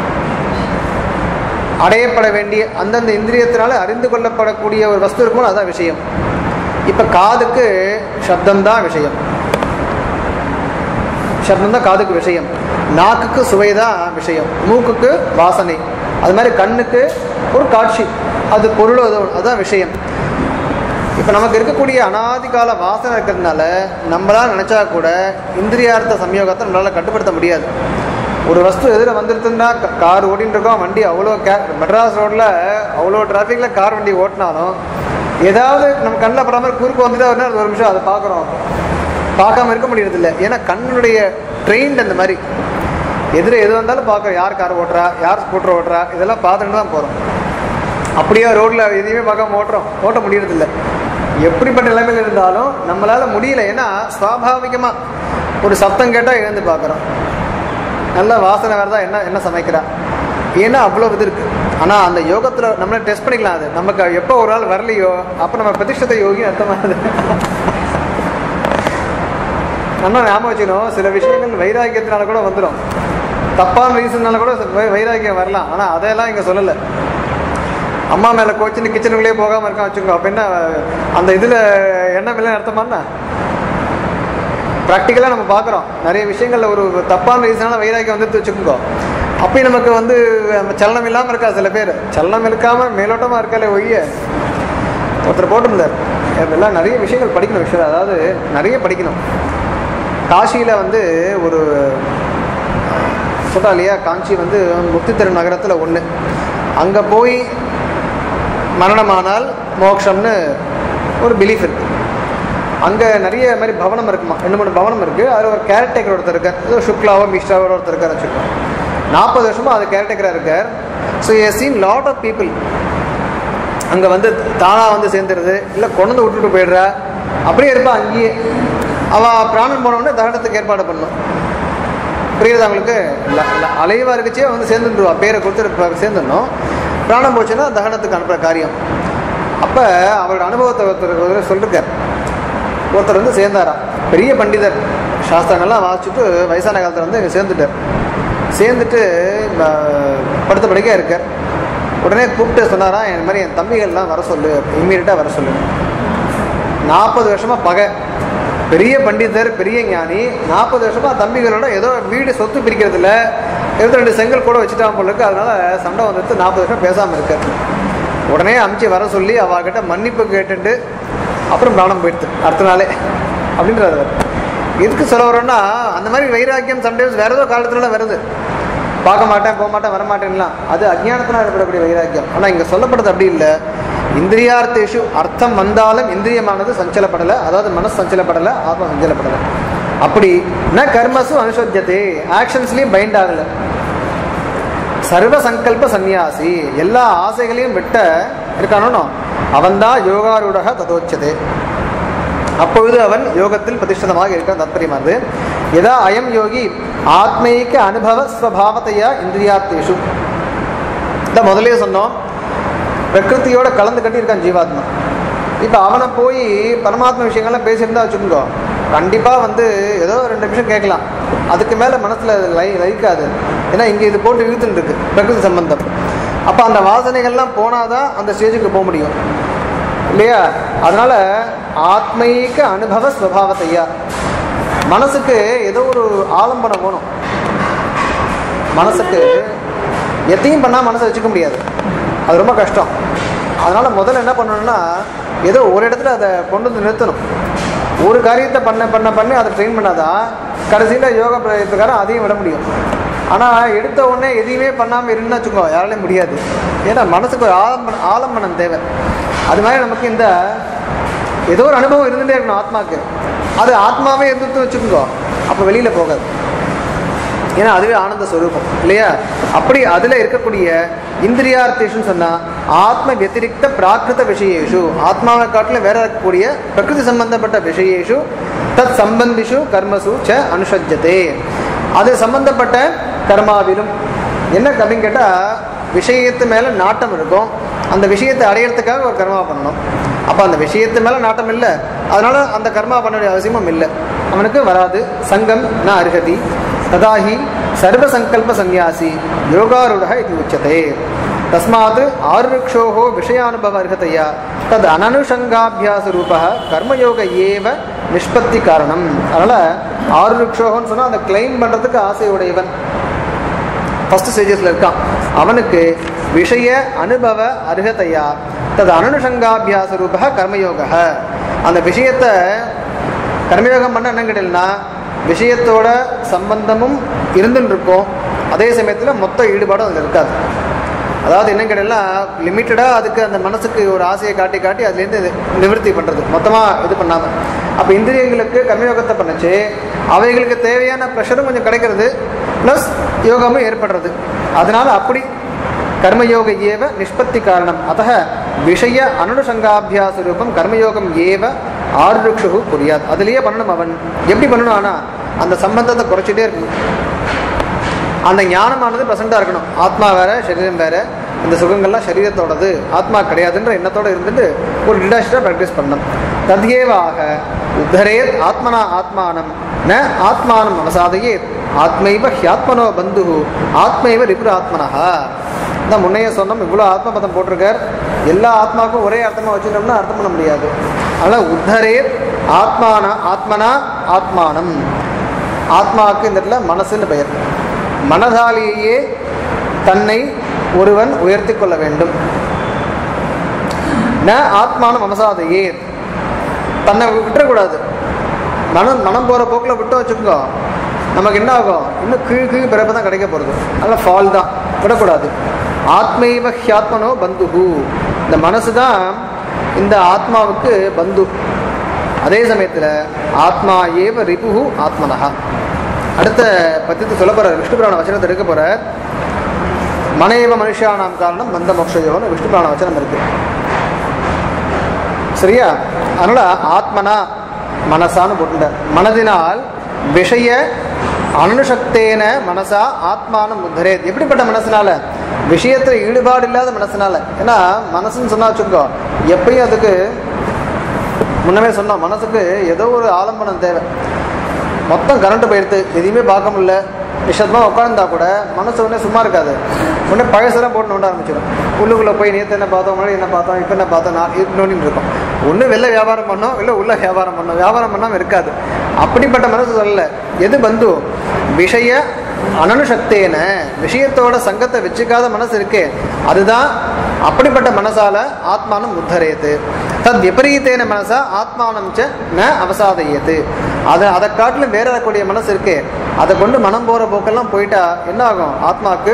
அடையப்பட வேண்டிய அந்தந்த இந்திரியத்தினால அறிந்து கொள்ளப்படக்கூடிய ஒரு வஸ்து இருக்குமோ அதான் விஷயம் இப்போ காதுக்கு சப்தம் தான் விஷயம் சப்தம் தான் காதுக்கு விஷயம் நாக்குக்கு சுவை தான் விஷயம் மூக்குக்கு வாசனை அது மாதிரி கண்ணுக்கு ஒரு காட்சி அது பொருள் அது அதுதான் விஷயம் இப்போ நமக்கு இருக்கக்கூடிய அனாதிகால வாசனை இருக்கிறதுனால நம்மளால் நினச்சா கூட இந்திரியார்த்த சம்யோகத்தை நம்மளால் கட்டுப்படுத்த முடியாது ஒரு வஸ்து எதில் வந்துருதுன்னா கார் ஓட்டின்னு இருக்கோம் வண்டி அவ்வளோ கே மெட்ராஸ் ரோட்டில் அவ்வளோ டிராஃபிக்கில் கார் வண்டி ஓட்டினாலும் ஏதாவது நம்ம கண்ணில் படுற மாதிரி குறுக்கு வந்துட்டு ஒரு நேரம் ஒரு நிமிஷம் அதை பார்க்குறோம் பார்க்காம இருக்க முடியறதில்ல ஏன்னா கண்ணுடைய ட்ரெயின்ட் அந்த மாதிரி எதிர எது வந்தாலும் பார்க்குறோம் யார் கார் ஓட்டுறா யார் ஸ்கூட்டர் ஓட்டுறா இதெல்லாம் பார்த்துட்டு தான் போகிறோம் அப்படியே ரோட்டில் எதையுமே பார்க்காம ஓட்டுறோம் ஓட்ட முடியறதில்ல எப்படிப்பட்ட நிலைமையில் இருந்தாலும் நம்மளால் முடியல ஏன்னா சுவாபாவிகமாக ஒரு சத்தம் கேட்டால் எழுந்து பார்க்குறோம் நல்ல வாசனை வரதா என்ன என்ன சமைக்கிறா ஏன்னா அவ்வளோ இது இருக்குது ஆனால் அந்த யோகத்தில் நம்மளை டெஸ்ட் பண்ணிக்கலாம் அது நமக்கு எப்போ ஒரு நாள் வரலையோ அப்போ நம்ம பிரதிஷ்டத்தை யோகி அர்த்தமாகுது நல்லா ஞாபகம் வச்சுக்கணும் சில விஷயங்கள் வைராக்கியத்தினால கூட வந்துடும் தப்பான ரீசன்னால கூட வை- வைராக்கியம் வரலாம் ஆனால் அதையெல்லாம் இங்கே சொல்லலை அம்மா மேலே கோச்சின்னு கிச்சனுக்குள்ளேயே போகாமல் இருக்கான் வச்சுக்கோ அப்போ என்ன அந்த இதில் எண்ணம் இல்லைன்னு அர்த்தமானா ப்ராக்டிக்கலாக நம்ம பார்க்குறோம் நிறைய விஷயங்களில் ஒரு தப்பான ரீசனால வைராக்கியம் வந்துட்டு வச்சுக்கோங்க அப்பயும் நமக்கு வந்து நம்ம சலனம் இல்லாமல் இருக்கா சில பேர் சலனம் இருக்காமல் மேலோட்டமாக இருக்காலே ஒய்ய ஒருத்தர் போட்டிருந்தார் இதெல்லாம் நிறைய விஷயங்கள் படிக்கணும் விஷயம் அதாவது நிறைய படிக்கணும் காசியில் வந்து ஒரு சொல்கிறா இல்லையா காஞ்சி வந்து முக்தித்திரு நகரத்தில் ஒன்று அங்கே போய் மரணமானால் மோட்சம்னு ஒரு பிலீஃப் இருக்கு அங்கே நிறைய மாதிரி பவனம் இருக்குமா ரெண்டு மூணு பவனம் இருக்குது அதில் ஒரு கேரக்டர் ஒருத்தர் இருக்கார் ஏதோ சுக்லாவோ மிஷ்டாவோ ஒருத்தர் இருக்கார் வச்சுக்கோங்க நாற்பது வருஷமாக அது கேரக்டராக இருக்கார் so a seen lot of people அங்கே வந்து தானாக வந்து சேர்ந்துருது இல்லை கொண்டு வந்து விட்டுட்டு போயிடுறா அப்படியே இருப்பா அங்கேயே அவள் பிராணம் போனவுடனே தகனத்துக்கு ஏற்பாடு பண்ணும் புரியுது அவங்களுக்கு ல- ல- அலைவா இருக்குச்சே வந்து சேர்ந்துருவா பேரை கொடுத்து சேர்ந்துடணும் பிராணம் போச்சுன்னா தகனத்துக்கு அனுப்புகிற காரியம் அப்போ அவரோட அனுபவத்தை ஒருத்தர் ஒருத்தர் சொல்லிருக்கார் ஒருத்தர் வந்து சேர்ந்தாராம் பெரிய பண்டிதர் சாஸ்திரங்கள்லாம் வாசிச்சுட்டு வயசான காலத்தில் வந்து இங்கே சேர்ந்துட்டார் சேர்ந்துட்டு ம- படுத்த படுக்கையாக இருக்கார் உடனே கூப்பிட்டு சொன்னாரா இந்த மாதிரி என் தம்பிகள்லாம் வர சொல்லு இம்மீடியட்டாக வர சொல்லு நாற்பது வருஷமாக பகை பெரிய பண்டிதர் பெரிய ஞானி நாற்பது வருஷமா தம்பிகளோட ஏதோ வீடு சொத்து பிரிக்கிறதுல இருபத்தி ரெண்டு செங்கல் கூட வச்சுட்டான் போல இருக்கு அதனால சண்டை வந்துட்டு நாற்பது வருஷம் பேசாமல் இருக்கார் உடனே அமுச்சு வர சொல்லி அவகிட்ட மன்னிப்பு கேட்டுட்டு அப்புறம் பிராணம் போயிடுது அடுத்த நாளே அப்படின்றாரு அவர். எதுக்கு சொல்ல வரோம்னா அந்த மாதிரி வைராக்கியம் சம்டைம்ஸ் வேற ஏதோ காலத்துல வருது பார்க்க மாட்டேன் போக மாட்டேன் வரமாட்டேன்லாம் அது அஜ்ஞானத்தினால் ஏற்படக்கூடிய வைராக்கியம் ஆனால் இங்கே சொல்லப்படுறது அப்படி இல்லை இந்திரியார்த்தேஷு அர்த்தம் வந்தாலும் இந்திரியமானது சஞ்சலப்படலை அதாவது மனசு சஞ்சலப்படலை ஆத்மா சஞ்சலப்படலை அப்படி ந கர்மசு அனுசோஜ்யத்தே ஆக்ஷன்ஸ்லேயும் பைண்ட் ஆகலை சர்வ சங்கல்ப சந்நியாசி எல்லா ஆசைகளையும் விட்ட இருக்கானோ அவன்தான் யோகாரூடக ததோச்சதே அப்பொழுது அவன் யோகத்தில் பிரதிஷ்டிதமாக இருக்கிற தாத்பரியமானது எதா அயம் யோகி ஆத்மீக அனுபவ ஸ்வபாவத்தையா இந்திரியார்த்தேஷு இந்த முதலே சொன்னோம் பிரகிருத்தியோட கலந்து கட்டி இருக்கான் ஜீவாத்மா இப்போ அவனை போய் பரமாத்ம விஷயங்கள்லாம் பேசியிருந்தா வச்சுக்கோங்க கண்டிப்பாக வந்து ஏதோ ரெண்டு நிமிஷம் கேட்கலாம் அதுக்கு மேலே மனசில் லை லைக்காது ஏன்னா இங்கே இது போட்டு இழுத்துன்னு இருக்கு பிரகிருதி சம்பந்தம் அப்போ அந்த வாசனைகள்லாம் போனாதான் அந்த ஸ்டேஜுக்கு போக முடியும் இல்லையா அதனால ஆத்மீக அனுபவ ஸ்வபாவத்தையா மனசுக்கு ஏதோ ஒரு ஆலம்பனம் வேணும் மனசுக்கு எத்தையும் பண்ணால் மனசை வச்சுக்க முடியாது அது ரொம்ப கஷ்டம் அதனால முதல்ல என்ன பண்ணணும்னா ஏதோ ஒரு இடத்துல அதை கொண்டு வந்து நிறுத்தணும் ஒரு காரியத்தை பண்ண பண்ண பண்ணி அதை ட்ரெயின் பண்ணாதான் கடைசியில் யோகா பிர- பிரகாரம் அதையும் விட முடியும் ஆனால் எடுத்த உடனே எதையுமே பண்ணாமல் இருந்தா வச்சுக்கோ யாராலையும் முடியாது ஏன்னா மனசுக்கு ஒரு ஆலம்பன ஆலம்பனம் தேவை அது மாதிரி நமக்கு இந்த ஏதோ ஒரு அனுபவம் இருந்துகிட்டே இருக்கணும் ஆத்மாக்கு அது ஆத்மாவே இருந்துட்டு வச்சுக்கோங்க அப்போ வெளியில் போகாது ஏன்னா அதுவே ஆனந்த ஸ்வரூபம் இல்லையா அப்படி அதில் இருக்கக்கூடிய இந்திரியார்த்தேஷன் சொன்னால் ஆத்ம வத்திரிக்த பிராகிருத விஷயேஷு ஆத்மாவை காட்டிலும் வேற இருக்கக்கூடிய பிரகிருதி சம்பந்தப்பட்ட விஷயேஷு தத் சம்பந்திஷு கர்மசு ச அனுஷஜ்ஜதே அது சம்பந்தப்பட்ட கர்மாவிலும் என்ன அப்படின்னு கேட்டால் விஷயத்து மேலே நாட்டம் இருக்கும் அந்த விஷயத்தை அடையிறதுக்காக ஒரு கர்மா பண்ணணும் அப்போ அந்த விஷயத்து மேலே நாட்டம் இல்லை அதனால அந்த கர்மா பண்ண வேண்டிய அவசியமும் இல்லை அவனுக்கு வராது சங்கம் ந அருகதி ததாஹி சர்வசங்கல்ப சந்நியாசி யோகாரூட இது உச்சதே தஸ்மாத் ஆருருக்ஷோः விஷயானுபவ அர்ஹதையா தத் அனனுஷங்காபியாச ரூபः கர்மயோக ஏவ நிஷ்பத்தி காரணம் அதனால் ஆருருக்ஷோகன்னு சொன்னால் அந்த கிளைம் பண்ணுறதுக்கு ஆசையுடையவன் ஃபஸ்ட் ஸ்டேஜஸில் இருக்கான் அவனுக்கு விஷய அனுபவ அருகதையா தது அனனுஷங்காபியாச ரூப கர்மயோக அந்த விஷயத்தை கர்மயோகம் பண்ண என்ன கேட்டீங்கன்னா விஷயத்தோட சம்பந்தமும் இருந்துன்னு இருக்கும் அதே சமயத்தில் மொத்த ஈடுபாடும் அதில் இருக்காது அதாவது என்ன கேட்டீங்கன்னா லிமிட்டடாக அதுக்கு அந்த மனசுக்கு ஒரு ஆசையை காட்டி காட்டி அதுலேருந்து இது நிவர்த்தி பண்ணுறது மொத்தமாக இது பண்ணாமல் அப்போ இந்திரியங்களுக்கு கர்மயோகத்தை பண்ணுச்சு அவைகளுக்கு தேவையான ப்ரெஷரும் கொஞ்சம் கிடைக்கிறது ப்ளஸ் யோகமும் ஏற்படுறது அதனால அப்படி கர்மயோக ஏவ நிஷ்பத்தி காரணம் அத்த விஷய அனுஷங்காபியாச ரூபம் கர்மயோகம் ஏவ ஆருஷு புரியாது அதுலேயே பண்ணணும் அவன் எப்படி பண்ணணும் ஆனால் அந்த சம்பந்தத்தை குறைச்சிட்டே இருக்கணும் அந்த ஞானமானது ப்ரெசண்டாக இருக்கணும் ஆத்மா வேற சரீரம் வேற இந்த சுகங்கள்லாம் சரீரத்தோடது ஆத்மா கிடையாதுன்ற எண்ணத்தோட இருந்துட்டு ஒரு டிடாஸ்டாக ப்ராக்டிஸ் பண்ணணும் தத்யேவாக உத்தரேத் ஆத்மனா ஆத்மானம் ந ஆத்மானம் அவசாதையே ஆத்மைவ ஹியாத்மனோ பந்து ஆத்மைவ ரிபுர ஆத்மனஹா தான் முன்னையே சொன்னோம் இவ்வளோ ஆத்ம பதம் போட்டிருக்கார் எல்லா ஆத்மாவுக்கும் ஒரே அர்த்தமாக வச்சுட்டோம்னா அர்த்தம் பண்ண முடியாது அதனால் உத்தரேத் ஆத்மானா ஆத்மனா ஆத்மானம் ஆத்மாவுக்கு இந்த இடத்துல மனசுன்னு பெயர் மனதாலேயே தன்னை ஒருவன் உயர்த்தி கொள்ள வேண்டும் ந ஆத்மானம் மனசாதையே தன்னை விட்டுறக்கூடாது மனம் மனம் போகிற போக்கில் விட்டு வச்சுக்கோ நமக்கு என்ன ஆகும் இன்னும் கீழ் கீழ் பிறப்பு தான் கிடைக்க போகிறது அதனால் ஃபால் தான் விடக்கூடாது ஆத்மைவ ஹியாத்மனோ பந்துகு இந்த மனசு தான் இந்த ஆத்மாவுக்கு பந்து அதே சமயத்தில் ஆத்மா ஏவ ரிபுகு ஆத்மனஹா அடுத்த பத்தியத்தை சொல்ல போகிற விஷ்ணு புராண வச்சனத்தை எடுக்க போகிற மனைவ மனுஷானாம் காரணம் பந்த மோக்ஷயோன்னு விஷ்ணு புராண வச்சனம் இருக்கு சரியா அதனால ஆத்மனா மனசான்னு போட்டுட்டார் மனதினால் விஷய அனுசக்தேன மனசா ஆத்மான முத்தரேத் எப்படிப்பட்ட மனசுனால விஷயத்துல ஈடுபாடு இல்லாத மனசுனால ஏன்னா மனசுன்னு சொன்னா வச்சுக்கோ எப்பயும் அதுக்கு முன்னமே சொன்னோம் மனசுக்கு ஏதோ ஒரு ஆலம்பனம் தேவை மொத்தம் கரண்ட் போயிடுது எதையுமே பார்க்க முடியல நிஷத்தமாக உட்கார்ந்தா கூட மனசு உடனே சும்மா இருக்காது உடனே பழசெல்லாம் போட்டு நோண்ட ஆரம்பிச்சிடும் உள்ளுக்குள்ளே போய் நேற்று என்ன பார்த்தோம் முன்னாடி என்ன பார்த்தோம் இப்போ என்ன பார்த்தோம் நான் இது நோண்டின்னு இருக்கோம் ஒன்று வெளில வியாபாரம் பண்ணோம் இல்லை உள்ள வியாபாரம் பண்ணோம் வியாபாரம் பண்ணாமல் இருக்காது அப்படிப்பட்ட மனசு சொல்லல எது பந்து விஷய அனனுசக்தேன விஷயத்தோட சங்கத்தை வச்சுக்காத மனசு இருக்கே அதுதான் அப்படிப்பட்ட மனசால ஆத்மானம் உத்தரேது தத் விபரீத்தேன மனசா ஆத்மானம் ச ந அவசாதையது அதை அதை காட்டிலும் வேற இருக்கக்கூடிய மனசு இருக்கே அதை கொண்டு மனம் போற போக்கெல்லாம் போயிட்டா என்ன ஆகும் ஆத்மாக்கு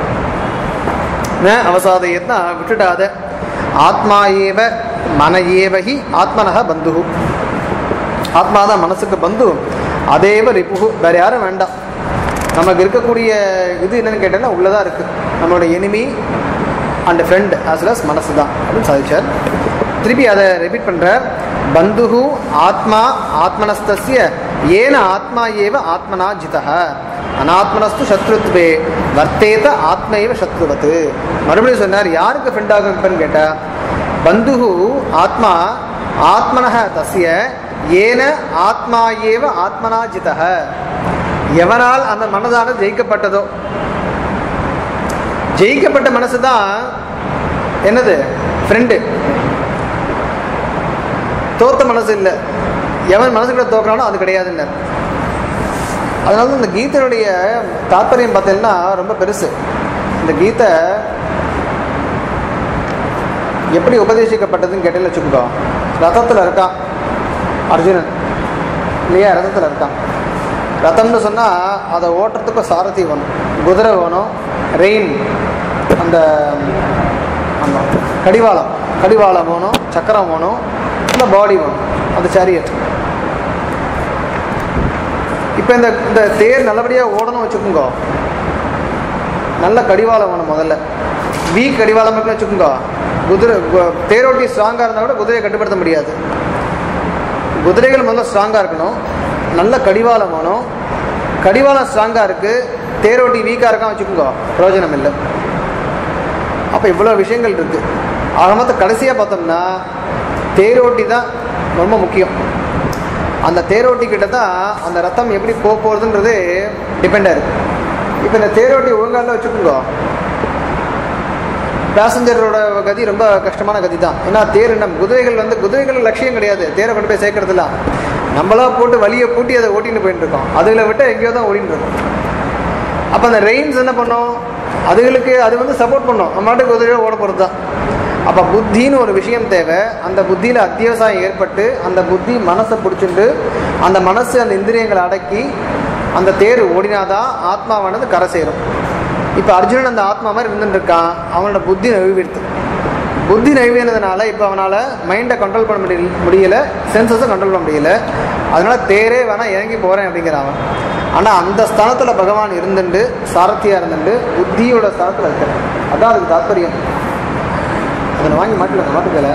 ந அவசாதையத்னா விட்டுடாத ஆத்மா ஏவ மன ஏவஹி ஆத்மனக பந்து ஆத்மா தான் மனசுக்கு பந்து அதேவ ரிப்புகு வேற யாரும் வேண்டாம் நமக்கு இருக்கக்கூடிய இது என்னன்னு கேட்டேன்னா உள்ளதா இருக்கு நம்மளோட enemy and friend as well as மனசு தான் அப்படின்னு சாதிச்சார் திருப்பி அதை ரிப்பீட் பண்றார் பந்துகு ஆத்மா ஆத்மனஸ்தஸ்ய ஏன ஆத்மா ஏவ ஆத்மனா ஜிதः அனாத்மனஸ்து சத்ருத்வே வர்த்தேத ஆத்மைவ சத்ருவத்து மறுபடியும் சொன்னார் யாருக்கு ஃப்ரெண்டாக இருப்பேன்னு கேட்டா பந்துகு ஆத்மா ஆத்மனः தஸ்ய ஏன ஆத்மா ஏவ ஆத்மனா ஜிதः எவனால் அந்த மனதானது ஜெயிக்கப்பட்டதோ ஜெயிக்கப்பட்ட மனசு தான் என்னது ஃப்ரெண்டு தோத்த மனசு இல்லை எவன் மனசுக்குள்ள தோக்குறானோ அது கிடையாதுன்னு அதனால தான் இந்த கீதையுடைய தாற்பயம் பார்த்தீங்கன்னா ரொம்ப பெருசு இந்த கீதை எப்படி உபதேசிக்கப்பட்டதுன்னு கேட்டேன்னு வச்சுக்கோ ரதத்தில் இருக்கான் அர்ஜுனன் இல்லையா ரதத்தில் இருக்கான் ரதம்னு சொன்னால் அதை ஓட்டுறதுக்கு சாரதி வேணும் குதிரை வேணும் ரெயின் அந்த ஆமாம் கடிவாளம் கடிவாளம் வேணும் சக்கரம் வேணும் இல்லை பாடி வேணும் அந்த சேரியட் இப்போ இந்த இந்த தேர் நல்லபடியாக ஓடணும் வச்சுக்கோங்க நல்ல கடிவாளம் வேணும் முதல்ல வீக் கடிவாளம் இருக்குன்னு வச்சுக்கோங்க குதிரை கு- தேரோட்டி ஸ்ட்ராங்காக இருந்தால் கூட குதிரையை கட்டுப்படுத்த முடியாது குதிரைகள் முதல்ல ஸ்ட்ராங்காக இருக்கணும் நல்ல கடிவாளம் வேணும் கடிவாளம் ஸ்ட்ராங்காக இருக்குது தேரோட்டி வீக்காக இருக்கான் வச்சுக்கோங்க பிரயோஜனம் இல்லை அப்போ இவ்வளோ விஷயங்கள் இருக்குது ஆக மொத்தம் கடைசியாக பார்த்தோம்னா தேரோட்டி தான் ரொம்ப முக்கியம் அந்த தேரோட்டி கிட்ட தான் அந்த ரத்தம் எப்படி போக போகிறதுன்றது டிபெண்டாக இருக்குது இப்போ இந்த தேரோட்டி ஒழுங்கால வச்சுக்கோங்க பேசஞ்சரோட கதி ரொம்ப கஷ்டமான கதி தான் ஏன்னா தேர் நம்ம குதிரைகள் வந்து குதிரைகள் லட்சியம் கிடையாது தேரை கொண்டு போய் சேர்க்கறதுலாம் நம்மளா போட்டு வலியை பூட்டி அதை ஓட்டின்னு போயிட்டு இருக்கோம் அதுகளை விட்டு எங்கேயோ தான் ஓடிட்டு இருக்கோம் அப்போ அந்த ரெயின்ஸ் என்ன பண்ணும் அதுகளுக்கு அது வந்து சப்போர்ட் பண்ணும் நம்ம மாட்டுக்கு குதிரையோ ஓட போகிறது தான் அப்போ புத்தின்னு ஒரு விஷயம் தேவை அந்த புத்தியில் அத்தியாவசாயம் ஏற்பட்டு அந்த புத்தி மனசை பிடிச்சிட்டு அந்த மனசு அந்த இந்திரியங்களை அடக்கி அந்த தேர் ஓடினாதான் ஆத்மாவானது கரை சேரும் இப்போ அர்ஜுனன் அந்த ஆத்மா மாதிரி இருந்துட்டு இருக்கான் அவனோட புத்தி நழுவிடுது புத்தி நழுவினதுனால இப்போ அவனால் மைண்டை கண்ட்ரோல் பண்ண முடியல முடியல சென்சஸும் கண்ட்ரோல் பண்ண முடியல அதனால தேரே வேணா இறங்கி போகிறேன் அப்படிங்கிறான் அவன் ஆனால் அந்த ஸ்தானத்தில் பகவான் இருந்துட்டு சாரத்தியாக இருந்துட்டு புத்தியோட ஸ்தானத்தில் இருக்கிறான் அதான் அதுக்கு தாற்பயம் அதில் வாங்கி மாட்டில மாட்டுக்கல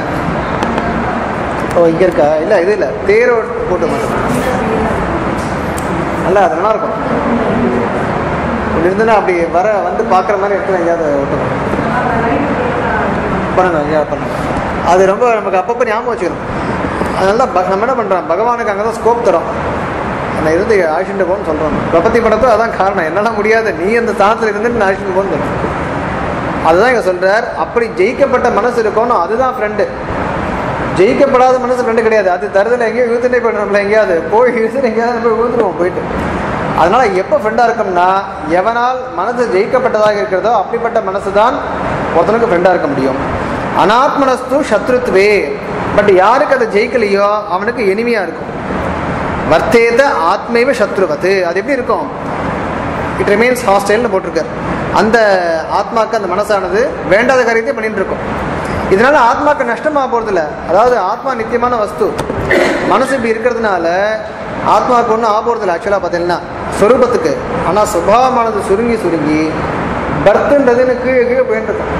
ஓ இங்கே இருக்கா இல்லை இது இல்லை தேரோ போட்டு மாட்டேன் நல்லா அது நல்லா இருக்கும் இப்படி இருந்துன்னா அப்படி வர வந்து பார்க்குற மாதிரி இடத்துல எங்கேயாவது ஓட்டணும் பண்ணுங்க எங்கேயாவது பண்ணுங்க அது ரொம்ப நமக்கு அப்பப்போ ஞாபகம் வச்சுக்கணும் அதனால ப நம்ம என்ன பண்ணுறோம் பகவானுக்கு அங்கே தான் ஸ்கோப் தரோம் அந்த இருந்து ஆஷிண்ட போன்னு சொல்கிறோம் பிரபத்தி படத்தை அதான் காரணம் என்னால் முடியாது நீ அந்த ஸ்தானத்தில் இருந்துட்டு நான் ஆஷிண்ட் போன்னு சொல்கிறேன் அதுதான் இங்கே சொல்கிறார் அப்படி ஜெயிக்கப்பட்ட மனசு இருக்கணும் அதுதான் ஃப்ரெண்டு ஜெயிக்கப்படாத மனசு ஃப்ரெண்டு கிடையாது அது தருதல எங்கேயோ இழுத்துட்டே போய்டும் நம்மள எங்கேயாவது போய் இழுத்துட்டு எங்கேயாவது நம்ம போய் விழுந்துருவோம் போயிட்டு அதனால எப்போ ஃப்ரெண்டாக இருக்கோம்னா எவனால் மனசு ஜெயிக்கப்பட்டதாக இருக்கிறதோ அப்படிப்பட்ட மனசு தான் ஒருத்தனுக்கு ஃப்ரெண்டாக இருக்க முடியும் அனாத்மனஸ்து சத்ருத்வே பட் யாருக்கு அதை ஜெயிக்கலையோ அவனுக்கு எளிமையாக இருக்கும் வர்த்தேத ஆத்மைவ சத்ருவத்து அது எப்படி இருக்கும் இட் ரிமைன்ஸ் ஹாஸ்டைல்னு போட்டிருக்கார் அந்த ஆத்மாக்கு அந்த மனசானது வேண்டாத காரியத்தை பண்ணிட்டு இருக்கும் இதனால ஆத்மாக்கு நஷ்டமாக போகிறதில்ல அதாவது ஆத்மா நித்தியமான வஸ்து மனசு இப்படி இருக்கிறதுனால ஆத்மாவுக்கு ஒன்றும் ஆக போகிறதில்ல ஆக்சுவலாக பார்த்தீங்கன்னா சொரூபத்துக்கு ஆனால் சுபாவமானது சுருங்கி சுருங்கி பர்த்துன்றதுன்னு கீழே கீழே போயிட்டு இருக்கும்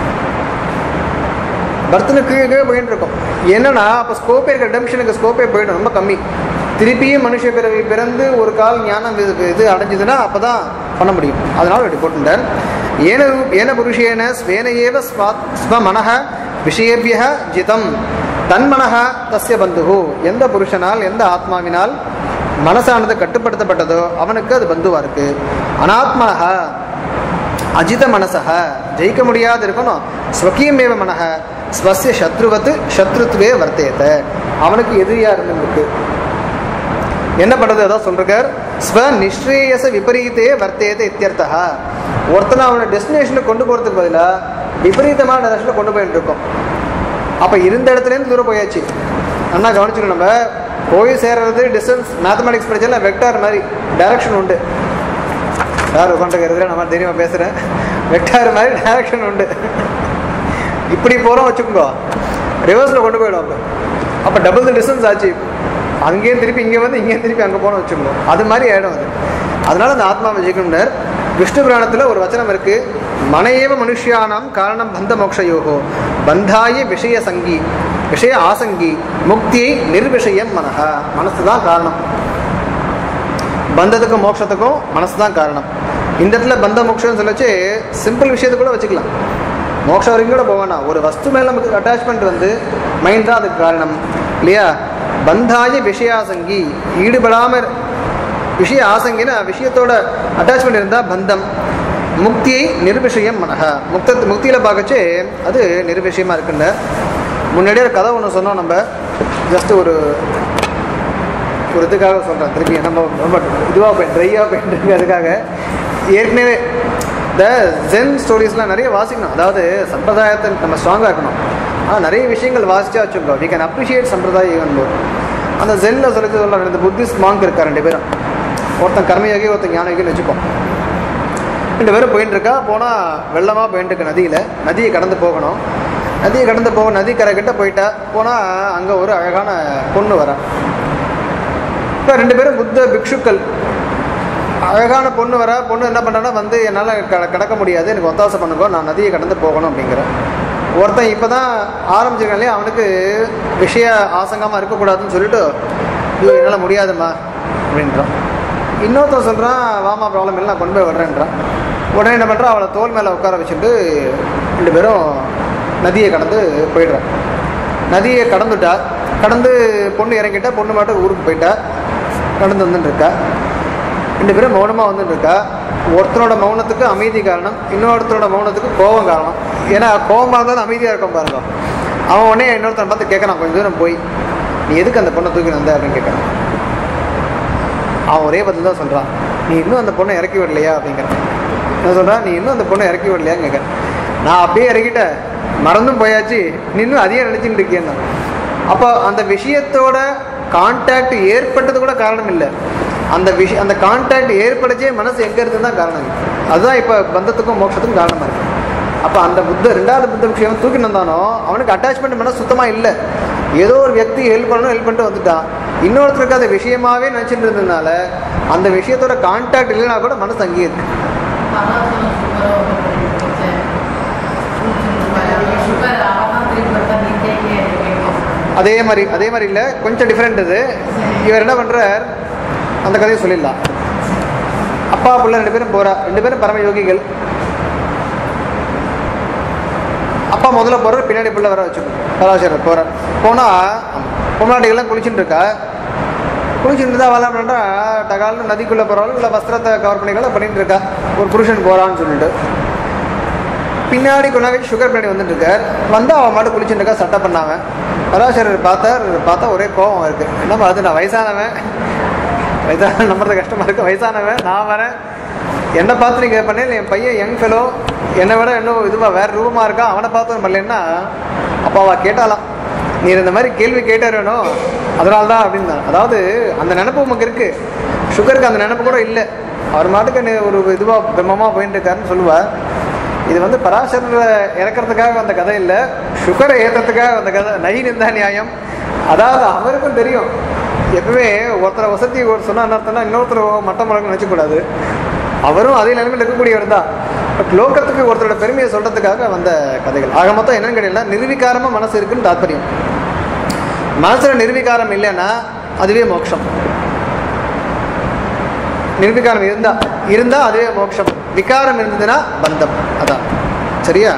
பர்த்துன்னு கீழே கீழே போயிட்டு இருக்கும் என்னன்னா அப்போ ஸ்கோப்பே இருக்க டெம்ஷனுக்கு ஸ்கோப்பே போயிடும் ரொம்ப கம்மி திருப்பியும் மனுஷ பிறவி பிறந்து ஒரு கால் ஞானம் இது இது அடைஞ்சதுன்னா அப்போ தான் பண்ண முடியும் அதனால இப்படி போட்டுட்டார் ஏன ரூ- ஏன புருஷேன ஸ்வேன ஏவ ஸ்வா- ஸ்வ மனஹ விஷயபிய ஜிதம் தன்மனஹ தஸ்ய பந்துகு எந்த புருஷனால் எந்த ஆத்மாவினால் மனசானது கட்டுப்படுத்தப்பட்டதோ அவனுக்கு அது பந்துவா இருக்கு அனாத்மனஹ அஜித மனசக ஜெயிக்க முடியாது இருக்கணும் ஸ்வகீயமேவ மனக ஸ்வசிய சத்ருவத்து சத்ருத்வே வர்த்தேத அவனுக்கு எதிரியா இருந்திருக்கு என்ன பண்றது அதான் சொல்றார் ஸ்வ நிஸ்ரேயச விபரீதே வர்த்தேத இத்தியர்த்தா ஒருத்தனை அவனை டெஸ்டினேஷனுக்கு கொண்டு போறதுக்கு பதிலாக விபரீதமான டெஸ்டினேஷனில் கொண்டு போயிட்டு இருக்கோம் அப்போ இருந்த இடத்துலேருந்து தூரம் போயாச்சு அண்ணா கவனிச்சுக்கணும் நம்ம போய் சேர்றது டிஸ்டன்ஸ் மேத்தமெட்டிக்ஸ் படிச்சால வெக்டார் மாதிரி டைரக்ஷன் உண்டு யார் உட்காந்துருக்கிறது நம்ம தெரியுமா பேசுகிறேன் வெக்டார் மாதிரி டைரக்ஷன் உண்டு இப்படி போகிறோம் வச்சுக்கோங்க ரிவர்ஸில் கொண்டு போயிடும் அப்போ அப்போ டபுள் த டிஸ்டன்ஸ் ஆச்சு அங்கேயும் திருப்பி இங்கே வந்து இங்கேயும் திருப்பி அங்கே போனோம் வச்சுக்கோங்க அது மாதிரி ஆகிடும் அது அதனால அந்த ஆத்மாவை ஜெயிக்கணும்னர் விஷ்ணு புராணத்தில் ஒரு வச்சனம் இருக்கு மனையேவ மனுஷியானாம் காரணம் பந்த மோக்ஷயோகோ பந்தாய விஷய சங்கி விஷய ஆசங்கி முக்தியை நிர்விஷயம் மனஹ மனசு தான் காரணம் பந்தத்துக்கும் மோட்சத்துக்கும் மனசு தான் காரணம் இந்த இடத்துல பந்த மோட்சம்னு சொல்லச்சு சிம்பிள் விஷயத்தை கூட வச்சுக்கலாம் மோட்சம் வரைக்கும் கூட போவேனா ஒரு வஸ்து மேலே நமக்கு அட்டாச்மெண்ட் வந்து மைண்ட் தான் அதுக்கு காரணம் இல்லையா பந்தாய விஷயாசங்கி ஈடுபடாமல் விஷய ஆசங்கினா விஷயத்தோட அட்டாச்மெண்ட் இருந்தால் பந்தம் முக்தியை நிர்விஷயம் மனஹ முக்த முக்தியில் பார்க்கச்சு அது நிர்விஷயமாக இருக்குன்னு முன்னாடியே ஒரு கதை ஒன்று சொன்னோம் நம்ம ஜஸ்ட் ஒரு ஒரு இதுக்காக சொல்கிறேன் திருப்பி நம்ம ரொம்ப இதுவாக போய் ட்ரையாக போயிட்டு இருக்கு அதுக்காக ஏற்கனவே இந்த ஜென் ஸ்டோரிஸ்லாம் நிறைய வாசிக்கணும் அதாவது சம்பிரதாயத்தை நம்ம ஸ்ட்ராங்காக இருக்கணும் ஆனால் நிறைய விஷயங்கள் வாசிச்சா வச்சுக்கோ வி கேன் அப்ரிஷியேட் சம்பிரதாயம் ஈவன் போது அந்த ஜென்னில் சொல்லி சொல்கிறாங்க இந்த புத்திஸ்ட் மாங்க் இருக்கா ரெண்டு பேரும் ஒருத்தன் கர்மயோகி ஒருத்தன் ஞானயோகின்னு வச்சுப்போம் ரெண்டு பேரும் போயிட்டு இருக்கா போனால் வெள்ளமாக போயிட்டு இருக்கு நதியில் நதியை கடந்து போகணும் நதியை கடந்து போக நதி கரை கிட்ட போயிட்டா போனால் அங்கே ஒரு அழகான பொண்ணு வரா இப்போ ரெண்டு பேரும் புத்த பிக்ஷுக்கள் அழகான பொண்ணு வர பொண்ணு என்ன பண்ணுறேன்னா வந்து என்னால் க கடக்க முடியாது எனக்கு ஒத்தாசை பண்ணுங்க நான் நதியை கடந்து போகணும் அப்படிங்கிறேன் ஒருத்தன் இப்போ தான் ஆரம்பிச்சிருக்காங்களே அவனுக்கு விஷய ஆசங்கமாக இருக்கக்கூடாதுன்னு சொல்லிட்டு ஐயோ என்னால் முடியாதும்மா அப்படின்றான் இன்னொருத்தன் சொல்கிறான் வாமா ப்ராப்ளம் இல்லை நான் கொண்டு போய் விடுறேன்றான் உடனே என்ன பண்ணுறான் அவளை தோல் மேலே உட்கார வச்சுட்டு ரெண்டு பேரும் நதியை கடந்து போயிடுறான் நதியை கடந்துட்டா கடந்து பொண்ணு இறங்கிட்டா பொண்ணு மட்டும் ஊருக்கு போயிட்டா கடந்து வந்துட்டு இருக்கா ரெண்டு பேரும் மௌனமாக வந்துட்டு இருக்கா ஒருத்தனோட மௌனத்துக்கு அமைதி காரணம் இன்னொருத்தரோட மௌனத்துக்கு கோபம் காரணம் ஏன்னா கோபமாக இருந்தாலும் அமைதியாக இருக்கும் பாருங்க அவன் உடனே இன்னொருத்தன் பார்த்து கேட்குறான் கொஞ்சம் தூரம் போய் நீ எதுக்கு அந்த பொண்ணை தூக்கி வந்த அப்படின்னு கேட்குறான் அவன் ஒரே பதில் தான் சொல்கிறான் நீ இன்னும் அந்த பொண்ணை இறக்கி விடலையா அப்படிங்கிறான் என்ன சொல்கிறான் நீ இன்னும் அந்த பொண்ணை இறக்கி விடலையான்னு கேட்குறேன் நான் அப்படியே இறக்கிட்டேன் மறந்தும் போயாச்சு நீ இன்னும் அதையே நினச்சிட்டு இருக்கேன்னா அப்போ அந்த விஷயத்தோட கான்டாக்ட் ஏற்பட்டது கூட காரணம் இல்லை அந்த விஷயம் அந்த கான்டாக்ட் ஏற்படுச்சே மனசு எங்கே இருந்து தான் காரணம் அதுதான் இப்போ பந்தத்துக்கும் மோட்சத்துக்கும் காரணமாக இருக்கு அப்போ அந்த புத்த ரெண்டாவது புத்த விஷயம் தூக்கி வந்தானோ அவனுக்கு அட்டாச்மெண்ட் மனசு சுத்தமாக இல்லை ஏதோ ஒரு வியக்தி ஹெல்ப் பண்ணணும் ஹெல்ப் பண்ணிட்டு வந்துட்டான் இன்னொருத்தருக்கு அந்த விஷயமாவே நினச்சிட்டு இருந்ததுனால அந்த விஷயத்தோட கான்டாக்ட் இல்லைனா கூட மனசு அங்கேயே இருக்கு அதே மாதிரி அதே மாதிரி இல்லை கொஞ்சம் டிஃப்ரெண்ட் இது இவர் என்ன பண்ணுறார் அந்த கதையை சொல்லிடலாம் அப்பா பிள்ளை ரெண்டு பேரும் போறா ரெண்டு பேரும் பரம யோகிகள் அப்பா முதல்ல போகிறார் பின்னாடி பிள்ளை வர வச்சுக்கணும் பராசரர் போகிறார் போனால் பொம்னாட்டிகள்லாம் குளிச்சுட்டு இருக்கா குளிச்சுட்டு இருந்தா அவள் என்ன பண்ணுறா டகால்னு நதிக்குள்ளே போகிறாள் இல்லை வஸ்திரத்தை கவர் பண்ணிக்கலாம் பண்ணிட்டு இருக்கா ஒரு புருஷன் போகிறான்னு சொல்லிட்டு பின்னாடி கொண்டாங்க சுகர் பின்னாடி வந்துட்டு இருக்கார் வந்து அவன் மட்டும் குளிச்சுட்டு இருக்கா சட்டை பண்ணாங்க பராசரர் பார்த்தார் பார்த்தா ஒரே கோபம் இருக்கு என்னப்பா அது நான் வயசானவன் வயசான நம்புறது கஷ்டமா இருக்கு வயசானவன் நான் வரேன் என்னை பார்த்து நீங்கள் பண்ணல என் பையன் யங் ஃபெலோ என்னை விட இன்னும் இதுவா வேற ரூபமாக இருக்கா அவனை பார்த்து பண்ணலன்னா அப்போ அவள் கேட்டாலாம் நீ இந்த மாதிரி கேள்வி கேட்டார் வேணும் அதனால தான் அப்படின்னு அதாவது அந்த நினப்பு உமக்கு இருக்கு சுகருக்கு அந்த நினப்பு கூட இல்லை அவர் மாட்டுக்கு நீ ஒரு இதுவாக பிரம்மமாக போயிட்டு இருக்காருன்னு சொல்லுவா இது வந்து பராசரரை இறக்கிறதுக்காக வந்த கதை இல்லை சுகரை ஏற்றுறதுக்காக வந்த கதை நகி நிந்தா நியாயம் அதாவது அவருக்கும் தெரியும் எப்பவுமே ஒருத்தரை வசதி ஒரு சொன்னா என்ன அர்த்தம்னா இன்னொருத்தர் மட்டம் முழக்கம் நினச்சக்கூடாது அவரும் அதே நிலைமையில் இருக்கக்கூடியவர் தான் பட் லோகத்துக்கு ஒருத்தரோட பெருமையை சொல்றதுக்காக வந்த கதைகள் ஆக மொத்தம் என்னன்னு கேட்டீங்கன்னா நிர்விகாரமாக மனசு இருக்குன்னு தாற்பயம் மனசுல நிர்விகாரம் இல்லைன்னா அதுவே மோட்சம் நிர்விகாரம் இருந்தா இருந்தா அதுவே மோட்சம் விகாரம் இருந்ததுன்னா பந்தம் அதான் சரியா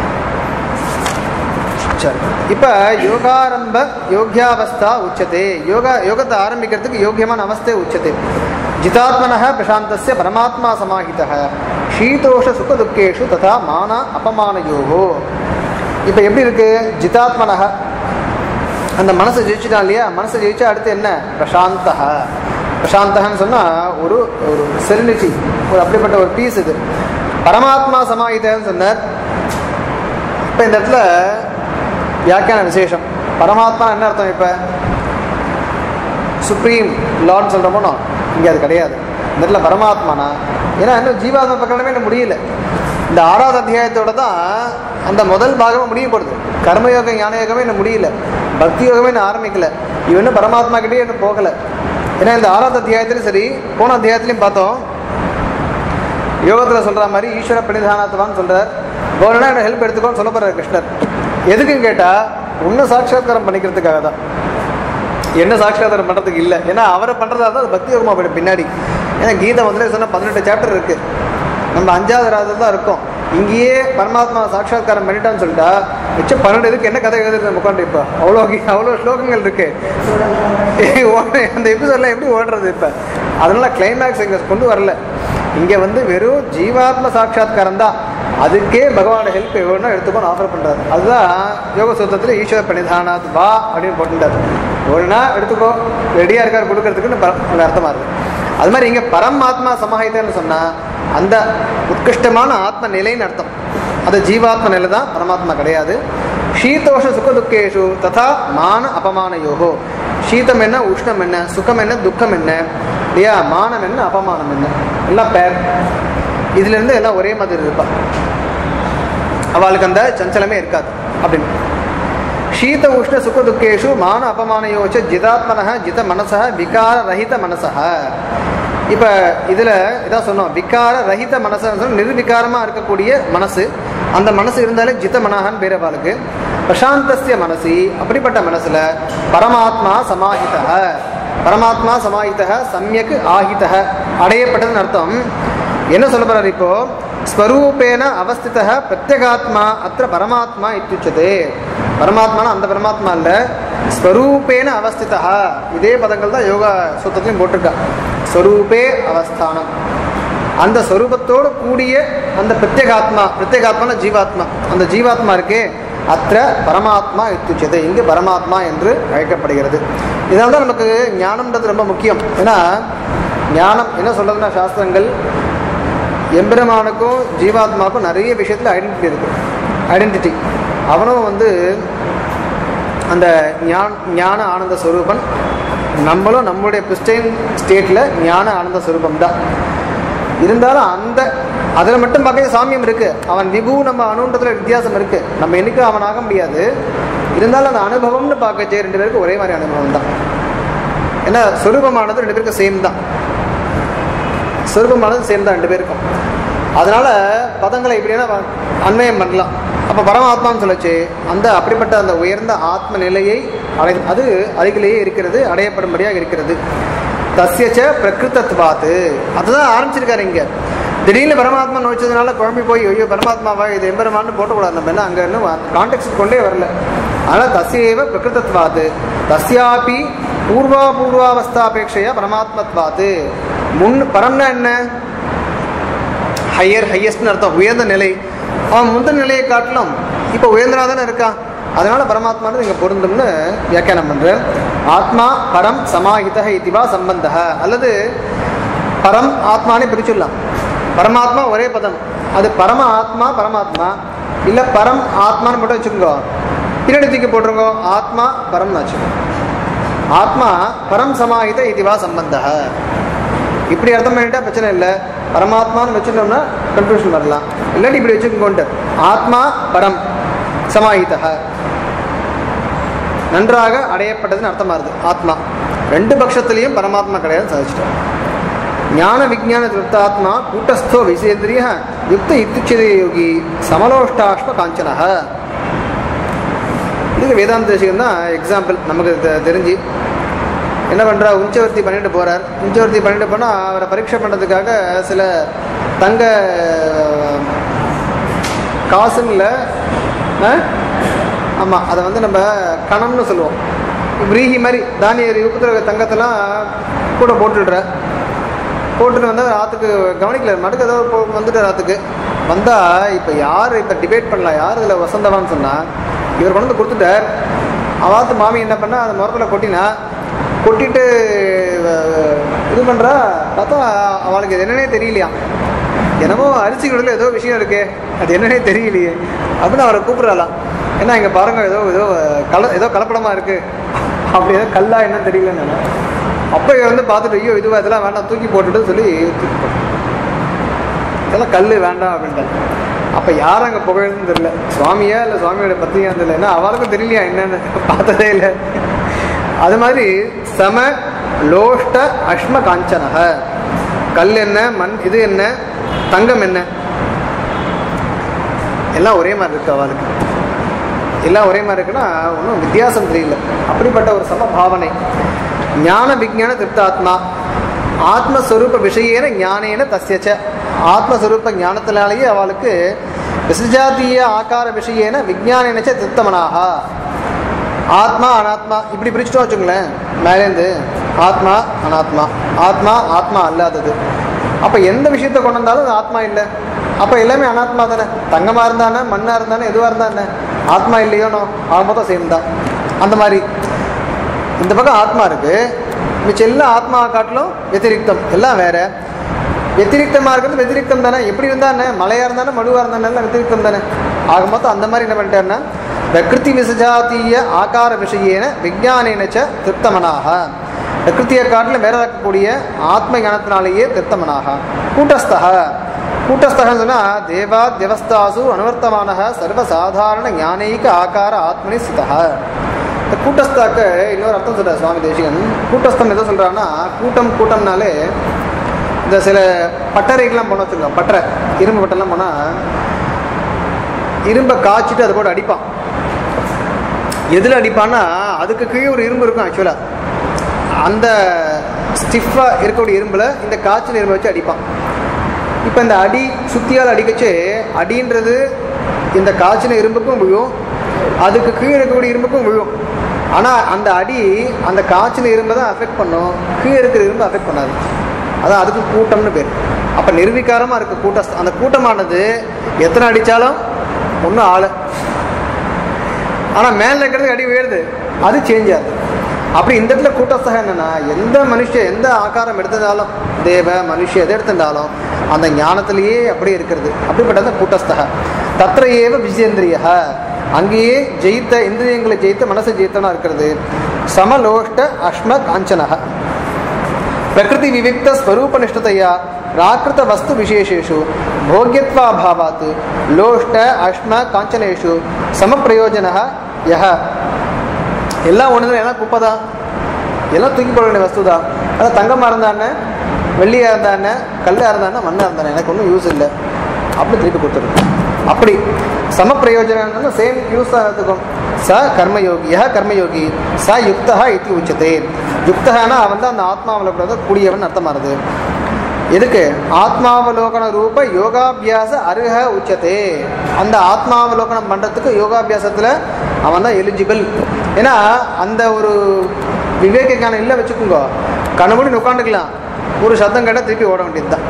சரி இப்போ யோகாரம்ப யோகியாவஸ்தா உச்சதே யோகா யோகத்தை ஆரம்பிக்கிறதுக்கு யோகியமான அவஸ்தை உச்சதே ஜிதாத்மன பிரசாந்தஸ்ய பரமாத்மா சமாஹித ஷீதோஷ சுக துக்கேஷு ததா மான அபமானயோகோ இப்போ எப்படி இருக்கு ஜிதாத்மனக அந்த மனசை ஜெயிச்சுட்டான் இல்லையா மனசை ஜெயிச்சா அடுத்து என்ன பிரசாந்தக பிரசாந்தகன்னு சொன்னால் ஒரு ஒரு செரினிட்டி ஒரு அப்படிப்பட்ட ஒரு பீஸ் இது பரமாத்மா சமாஹிதன்னு சொன்னார் இப்போ இந்த இடத்துல வியாக்கியான விசேஷம் பரமாத்மா என்ன அர்த்தம் இப்போ சுப்ரீம் லார்ட் சொல்கிறோமோ இங்கே அது கிடையாது இந்த இடத்துல பரமாத்மானா ஏன்னா இன்னும் ஜீவாத்ம பிரகடனமே இன்னும் முடியல இந்த ஆறாவது அத்தியாயத்தோட தான் அந்த முதல் பாகமே முடியப்படுது கர்மயோகம் ஞான யோகமே இன்னும் முடியல பக்தி யோகமே இன்னும் ஆரம்பிக்கல இவன் இன்னும் பரமாத்மா கிட்டே இன்னும் போகலை ஏன்னா இந்த ஆறாவது அத்தியாயத்திலையும் சரி போன அத்தியாயத்திலையும் பார்த்தோம் யோகத்தில் சொல்கிற மாதிரி ஈஸ்வர பிரணிதானத்துவான்னு சொல்கிறார் கௌரவனா என்ன ஹெல்ப் எடுத்துக்கோன்னு சொல்ல போகிறார் கிருஷ்ணர் எதுக்குன்னு கேட்டால் உன்னை சாட்சாத்காரம் பண்ணிக்கிறதுக்காக தான் என்ன சாட்சாத்காரம் பண்ணுறதுக்கு இல்லை ஏன்னா அவரை பண்ணுறதா தான் அது பக்தி யோகமாக போயிடும் பின்னாடி ஏன்னா கீதை முதல்ல சொன்ன பதினெட்டு சாப்டர் இருக்குது நம்ம அஞ்சாவது ராதம் தான் இருக்கோம் இங்கேயே பரமாத்மா சாட்சாத்காரம் பண்ணிட்டான்னு சொல்லிட்டா மிச்சம் பன்னெண்டு இதுக்கு என்ன கதை எழுதுறது உட்காந்து இப்போ அவ்வளோ அவ்வளோ ஸ்லோகங்கள் இருக்கு ஓட- அந்த எபிசோட்லாம் எப்படி ஓடுறது இப்போ அதனால கிளைமேக்ஸ் இங்கே கொண்டு வரல இங்கே வந்து வெறும் ஜீவாத்ம சாட்சாத்காரம் தான் அதுக்கே பகவானோட ஹெல்ப் எவ்வளோ எடுத்துக்கோன்னு ஆஃபர் பண்ணுறாரு அதுதான் யோக சூத்திரத்தில் ஈஸ்வர பிரணிதானாத் வா அப்படின்னு போட்டுட்டார் ஒழுனா எடுத்துக்கோ ரெடியாக இருக்கார் கொடுக்கறதுக்குன்னு பர- அங்க அர்த்தமாக இருக்குது அது மாதிரி இங்கே பரமாத்மா சமாஹிதன்னு சொன்னால் அந்த உத்கிருஷ்டமான ஆத்ம நிலைன்னு அர்த்தம் அது ஜீவாத்ம நிலை தான் பரமாத்மா கிடையாது ஷீதோஷ சுக துக்கேஷு ததா மான அபமான யோகோ சீதம் என்ன உஷ்ணம் என்ன சுகம் என்ன துக்கம் என்ன இல்லையா மானம் என்ன அபமானம் என்ன எல்லாம் பேர் இதுல இருந்து எல்லாம் ஒரே மாதிரி இருப்பா அவளுக்கு அந்த சஞ்சலமே இருக்காது அப்படின்னு ஷீத உஷ்ண சுக துக்கேஷு மான அபமானயோச்ச ஜிதாத்மனः ஜித மனசः விகார ரஹித மனசः இப்போ இதில் இதான் சொன்னோம் விகார ரஹித மனசு நிர்விகாரமாக இருக்கக்கூடிய மனசு அந்த மனசு இருந்தாலே ஜித மனஹான்னு பேர் அவளுக்கு பிரசாந்தஸ்ய மனசி அப்படிப்பட்ட மனசுல பரமாத்மா சமாஹித பரமாத்மா சமாஹித சமயக் ஆஹித அடையப்பட்டதுன்னு அர்த்தம் என்ன சொல்ல போறாரு இப்போ ஸ்வரூபேன அவஸ்தித பிரத்யகாத்மா அத்த பரமாத்மா இத்தியுச்சதே பரமாத்மானா அந்த பரமாத்மா இல்ல ஸ்வரூபேன அவஸ்திதா இதே பதங்கள் தான் யோகா சூத்திரத்திலையும் போட்டிருக்கா ஸ்வரூபே அவஸ்தானம் அந்த ஸ்வரூபத்தோடு கூடிய அந்த பிரத்யேகாத்மா பிரத்யேகாத்மான ஜீவாத்மா அந்த ஜீவாத்மா இருக்கே அத்த பரமாத்மா இத்துச்சது இங்கு பரமாத்மா என்று அழைக்கப்படுகிறது இதனால தான் நமக்கு ஞானம்ன்றது ரொம்ப முக்கியம் ஏன்னா ஞானம் என்ன சொல்றதுன்னா சாஸ்திரங்கள் எம்பெருமானுக்கும் ஜீவாத்மாவுக்கும் நிறைய விஷயத்தில் ஐடென்டிட்டி இருக்கு ஐடென்டிட்டி அவனும் வந்து அந்த ஞான ஞான ஆனந்த ஸ்வரூபன் நம்மளும் நம்மளுடைய பிரிஸ்டைன் ஸ்டேட்டில் ஞான ஆனந்த ஸ்வரூபம் தான் இருந்தாலும் அந்த அதில் மட்டும் பார்க்க சாமியம் இருக்கு அவன் விபு நம்ம அணுன்றதுல வித்தியாசம் இருக்கு நம்ம என்னைக்கும் அவன் ஆக முடியாது இருந்தாலும் அந்த அனுபவம்னு பார்க்கச்சே ரெண்டு பேருக்கும் ஒரே மாதிரி அனுபவம் தான் ஏன்னா சொரூபமானது ரெண்டு பேருக்கும் சேம் தான் சொரூபமானது சேம் தான் ரெண்டு பேருக்கும் அதனால பதங்களை இப்படியான வ- அன்வயம் பண்ணலாம் அப்போ பரமாத்மான்னு சொல்லச்சு அந்த அப்படிப்பட்ட அந்த உயர்ந்த ஆத்ம நிலையை அடை அது அருகிலேயே இருக்கிறது அடையப்படும்படியாக இருக்கிறது தஸ்யச்ச பிரகிருத்தத்வாத்து அதுதான் ஆரம்பிச்சிருக்காரு இங்க திடீர்னு பரமாத்மா நோய்ச்சதுனால குழம்பி போய் ஐயோ பரமாத்மாவா இது எம்பெருமான்னு போட்டக்கூடாது நம்ம என்ன அங்கே இன்னும் கான்டெக்ட் கொண்டே வரல அதனால் தஸ்யேவ பிரகிருத்தத்வாத்து தஸ்யாபி பூர்வா பூர்வாவஸ்தாபேட்சையா பரமாத்மத்வாத்து முன் பரம்னா என்ன ஹையர் ஹையஸ்ட்னு அர்த்தம் உயர்ந்த நிலை அவன் முந்தின நிலையை காட்டிலும் இப்போ உயர்ந்தனா தானே இருக்கான் அதனால பரமாத்மானது இங்கே பொருந்தும்னு வியாக்கியானம் பண்றேன் ஆத்மா பரம் சமாஹித இதுவா சம்பந்த அல்லது பரம் ஆத்மானே பிரிச்சுடலாம் பரமாத்மா ஒரே பதம் அது பரம ஆத்மா பரமாத்மா இல்லை பரம் ஆத்மான்னு மட்டும் வச்சுக்கோங்க பின்னாடி தூக்கி போட்டுருங்க ஆத்மா பரம்னு வச்சுக்கோ ஆத்மா பரம் சமாஹித இதுவா சம்பந்த இப்படி அர்த்தம் பண்ணிட்டா பிரச்சனை இல்லை பரமாத்மான்னு வச்சுட்டோம்னா கன்ஃபியூஷன் வரலாம் இல்லாட்டி இப்படி வச்சுக்கோண்டு ஆத்மா பரம் சமாஹிதா நன்றாக அடையப்பட்டதுன்னு அர்த்தமா இருது ஆத்மா ரெண்டு பட்சத்திலையும் பரமாத்மா கிடையாது சாதிச்சிட்டோம் ஞான விஜான திருப்தாத்மா கூட்டஸ்தோ விசேந்திரிய யுக்த இத்துச்சிதே யோகி சமலோஷ்டாஷ்ம காஞ்சனஹ இதுக்கு வேதாந்த தேசிகம் தான் எக்ஸாம்பிள் நமக்கு தெ- தெரிஞ்சு என்ன பண்ணுறா உஞ்சவர்த்தி பண்ணிட்டு போகிறார் உஞ்சவர்த்தி பண்ணிட்டு போனால் அவரை பரீட்சை பண்ணுறதுக்காக சில தங்க காசுங்கள ஆமாம் அதை வந்து நம்ம கணம்னு சொல்லுவோம் விரீஹி மாதிரி தானிய யுகத்தில் தங்கத்தெல்லாம் கூட போட்டுடுற போட்டுட்டு வந்து ஆற்றுக்கு கவனிக்கல மடுக்கு ஏதோ போ- வந்துட்டார் ஆற்றுக்கு வந்தால் இப்போ யார் இப்போ டிபேட் பண்ணலாம் யார் இதில் வசந்தவான்னு சொன்னால் இவர் கொண்டு வந்து கொடுத்துட்டார் அவாத்து மாமி என்ன பண்ணா அந்த முறத்தில் கொட்டினா கொட்டிட்டு அஹ், இது பண்ணுறா பார்த்தா அவளுக்கு இது என்னன்னே தெரியலையா என்னமோ அரிசி குடல ஏதோ விஷயம் இருக்கே அது என்னன்னே தெரியலையே அப்படின்னு அவரை கூப்பிட்றாளாம் ஏன்னா இங்கே பாருங்க ஏதோ ஏதோ கல ஏதோ கலப்படமாக இருக்கு அப்படி ஏதோ கல்லா என்னன்னு தெரியலன்னு அப்போ இவன் வந்து பார்த்துட்டு ஐயோ இதுவா இதெல்லாம் வேண்டாம் தூக்கி போட்டுட்டு சொல்லி தூக்கி போட்டு இதெல்லாம் கல் வேண்டாம் அப்படின்ட்டாங்க அப்போ யார் அங்கே புகழ்னு தெரியல சுவாமியா இல்லை சுவாமியோட பத்திரியான்னு தெரியல ஏன்னா அவளுக்கும் தெரியலையா என்னன்னு பார்த்ததே இல்லை அது மாதிரி சம லோஷ்ட அஷ்ம காஞ்சனக கல் என்ன மண் இது என்ன தங்கம் என்ன எல்லாம் ஒரே மாதிரி இருக்கு அவளுக்கு எல்லாம் ஒரே மாதிரி இருக்குன்னா ஒன்றும் வித்தியாசம் தெரியல அப்படிப்பட்ட ஒரு சமபாவனை ஞான விஜான திருப்தாத்மா ஆத்மஸ்வரூப விஷயேன ஞானேன தஸ்யச்ச ஆத்மஸ்வரூப ஞானத்தினாலேயே அவளுக்கு விசஜாத்திய ஆகார விஷயேன விஜானேனச்ச திருப்தமனாக ஆத்மா அனாத்மா இப்படி பிரிச்சுட்டோம் வச்சுங்களேன் மேலேருந்து ஆத்மா அனாத்மா ஆத்மா ஆத்மா அல்லாதது அப்போ எந்த விஷயத்தை கொண்டு வந்தாலும் அது ஆத்மா இல்லை அப்போ எல்லாமே அனாத்மா தானே தங்கமாக இருந்தானே மண்ணாக இருந்தானே எதுவாக இருந்தா என்ன ஆத்மா இல்லையோனோ ஆக மொத்தம் சேம் தான் அந்த மாதிரி இந்த பக்கம் ஆத்மா இருக்கு மிச்சம் எல்லாம் ஆத்மா காட்டிலும் வெத்திரிக்தம் எல்லாம் வேற வெத்திரிக்தமாக இருக்கிறது வெத்திரிக்தம் தானே எப்படி இருந்தா என்ன மலையாக இருந்தானே மடுவாக இருந்தானே எல்லாம் வெத்திரிக்தம் தானே ஆக மொத்தம் அந்த மாதிரி என்ன பண்ணிட்டாருன்னா பிரகிருதி விசஜாத்தீய ஆகார விஷயேன விஜானேனச்ச திருப்தமனாக பிரகிருத்தியை காட்டில் மேலதாக்கக்கூடிய ஆத்ம ஞானத்தினாலேயே திருத்தமனாக கூட்டஸ்தக கூட்டஸ்தகன்னு சொன்னால் தேவா தேவஸ்தாசு அனுவர்த்தமான சர்வசாதாரண ஞானீக ஆகார ஆத்மனி ஸ்திதா இந்த கூட்டஸ்தாக்கு இன்னொரு அர்த்தம் சொல்கிறார் சுவாமி தேசிகன் கூட்டஸ்தம் எதை சொல்கிறான்னா கூட்டம் கூட்டம்னாலே இந்த சில பட்டறைகள்லாம் போன வச்சுருக்கோம் பட்டறை இரும்பு பட்டெல்லாம் போனால் இரும்பை காய்ச்சிட்டு அது போட்டு அடிப்பான் எதில் அடிப்பான்னா அதுக்கு கீழே ஒரு இரும்பு இருக்கும் ஆக்சுவலாக அந்த ஸ்டிஃபாக இருக்கக்கூடிய இரும்பில் இந்த காய்ச்சல் இரும்பை வச்சு அடிப்பான் இப்போ இந்த அடி சுத்தியால் அடிக்கச்சு அடின்றது இந்த காய்ச்சின இரும்புக்கும் விழும் அதுக்கு கீழே இருக்கக்கூடிய இரும்புக்கும் விழும் ஆனால் அந்த அடி அந்த காய்ச்சின இரும்பை தான் அஃபெக்ட் பண்ணும் கீழே இருக்கிற இரும்பை அஃபெக்ட் பண்ணாது அதான் அதுக்கு கூட்டம்னு பேர் அப்போ நிர்வீகாரமாக இருக்குது கூட்ட அந்த கூட்டமானது எத்தனை அடித்தாலும் ஒன்றும் ஆளை ஆனால் மேலே இருக்கிறது அடி உயருது அது சேஞ்ச் ஆகுது அப்படி இந்த இடத்துல கூட்டஸ்தகம் என்னன்னா எந்த மனுஷன் எந்த ஆகாரம் எடுத்ததாலும் தேவ மனுஷ எதை எடுத்திருந்தாலும் அந்த ஞானத்திலேயே அப்படியே இருக்கிறது அப்படிப்பட்டது கூட்டஸ்தக தத்திர ஏவ விஜேந்திரிய அங்கேயே ஜெயித்த இந்திரியங்களை ஜெயித்த மனசை ஜெயித்தனா இருக்கிறது சமலோஷ்ட அஷ்ம காஞ்சனக ಪ್ರಕೃತಿ ವಿವಿಕ್ತ ಸ್ವರೂಪನಿಷ್ಠತೆಯ ಪ್ರಾಕೃತ ವಸ್ತು ವಿಶೇಷೇಷು ಭೋಗ್ಯತ್ವಾಭಾವಾತ್ ಲೋಷ್ಟ ಅಶ್ಮ ಕಾಂಚನೇಷು ಸಮಪ್ರಯೋಜನ ಯಹ எல்லாம் ஒன்று எல்லாம் குப்பை தான் எல்லாம் தூக்கி போட வேண்டிய வஸ்து தான் அதான் தங்கமாக இருந்தானே வெள்ளியாக இருந்தானே கல்லாக இருந்தானே மண்ணாக இருந்தானே எனக்கு ஒன்றும் யூஸ் இல்லை அப்படி திருப்பி கொடுத்துருக்கோம் அப்படி சம பிரயோஜனம் சேம் யூஸ் தான் எடுத்துக்கும் ச கர்மயோகி யஹ கர்மயோகி ச யுக்தா இத்தி உச்சதே யுக்தகனா அவன் தான் அந்த ஆத்மாவலோகனத்தை கூடியவன் அர்த்தமானது எதுக்கு ஆத்மாவலோகன ரூப யோகாபியாச அருக உச்சதே அந்த ஆத்மாவலோகனம் பண்ணுறதுக்கு யோகாபியாசத்தில் அவன் தான் எலிஜிபிள் ஏன்னா அந்த ஒரு விவேக ஞானம் இல்லை வச்சுக்கோங்க கண்ணமூடி உட்காந்துக்கலாம் ஒரு சத்தம் கேட்டால் திருப்பி ஓட வேண்டியது தான்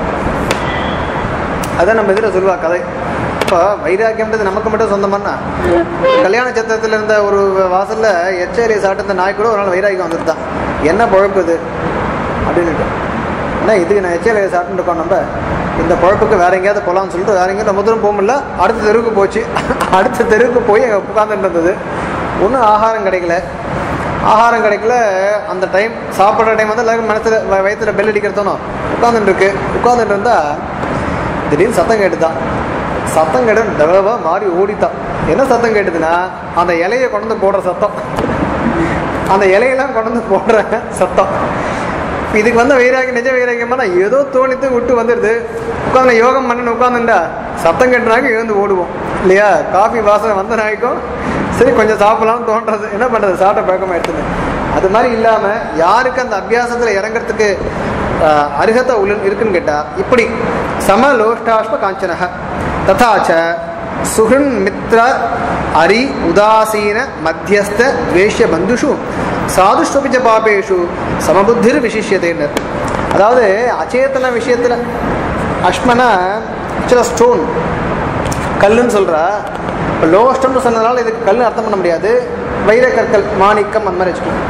அதான் நம்ம இதில் சொல்லுவா கதை இப்போ வைராக்கியம்ன்றது நமக்கு மட்டும் சொந்தமானா கல்யாண சத்திரத்தில் இருந்த ஒரு வாசலில் எச்சேரியை சாப்பிட்டு இந்த நாய் கூட ஒரு நாள் வைராக்கியம் வந்துட்டு தான் என்ன பழப்பு இது அப்படின்னுட்டு ஏன்னா இதுக்கு நான் எச்சேரியை சாப்பிட்டு இருக்கோம் நம்ம இந்த பழப்புக்கு வேற எங்கேயாவது போகலாம்னு சொல்லிட்டு வேற எங்கேயும் ரொம்ப தூரம் போக முடியல அடுத்த தெருவுக்கு போச்சு அடுத்த தெருவுக்கு போய் அங்கே உட்காந்துட்டு இருந்தது ஒன்றும் ஆகாரம் கிடைக்கல ஆகாரம் கிடைக்கல அந்த டைம் சாப்பிட்ற டைம் வந்து எல்லாருக்கும் மனசில் வயிற்றுல பெல் அடிக்கிறதோனோ உட்காந்துட்டு இருக்கு உட்காந்துட்டு இருந்தா திடீர்னு சத்தம் கேட்டுதான் சத்தம் கேட்டு டபா மாறி ஓடித்தான் என்ன சத்தம் கேட்டுதுன்னா அந்த இலையை கொண்டு வந்து போடுற சத்தம் அந்த இலையெல்லாம் கொண்டு வந்து போடுற சத்தம் இப்ப இதுக்கு வந்த வைராகி நிஜ வைராகியமான ஏதோ தோணித்து விட்டு வந்துடுது உட்காந்து யோகம் பண்ணு உட்காந்துண்டா சத்தம் கட்டுறாங்க எழுந்து ஓடுவோம் இல்லையா காஃபி வாசனை வந்த நாய்க்கும் சரி கொஞ்சம் சாப்பிடலாம்னு தோன்றது என்ன பண்ணுறது சாப்பிட்ட பழக்கமாக எடுத்துது அது மாதிரி இல்லாமல் யாருக்கு அந்த அபியாசத்தில் இறங்குறதுக்கு ஆஹ், அருகதை உள்ள இருக்குன்னு கேட்டால் இப்படி சம லோஷ்டாஷ்ம காஞ்சனக ததாச்ச சுஹின் மித்ர அரி உதாசீன மத்தியஸ்த துவேஷ்ய பந்துஷு சாதுஷ்வபிச்ச பாபேஷு சமபுத்திர் விசிஷ்யதேன்னர் அதாவது அச்சேதன விஷயத்தில் அஷ்மனா சில ஸ்டோன் கல்லுன்னு சொல்கிறா இப்போ லோஷ்டம்னு சொன்னதுனால இதுக்கு கல் அர்த்தம் பண்ண முடியாது வைரக்கற்கள் மாணிக்கம் அந்த மாதிரி வச்சுக்கலாம்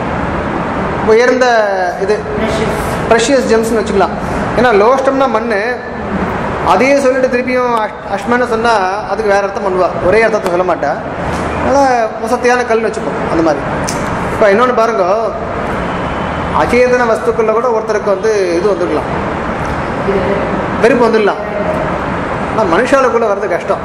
உயர்ந்த இது ப்ரெஷியஸ் ஜெம்ஸ்னு வச்சுக்கலாம் ஏன்னா லோஷ்டம்னா மண் அதையே சொல்லிட்டு திருப்பியும் அஷ் அஷ்மன்னு சொன்னால் அதுக்கு வேறு அர்த்தம் பண்ணுவா ஒரே அர்த்தத்தை சொல்ல மாட்டா அதனால் வசத்தியான கல் வச்சுப்போம் அந்த மாதிரி இப்போ இன்னொன்று பாருங்க அச்சேதன வஸ்துக்களில் கூட ஒருத்தருக்கு வந்து இது வந்துடலாம் வெறுப்பு வந்துடலாம் ஆனால் மனுஷாளுக்குள்ளே வர்றது கஷ்டம்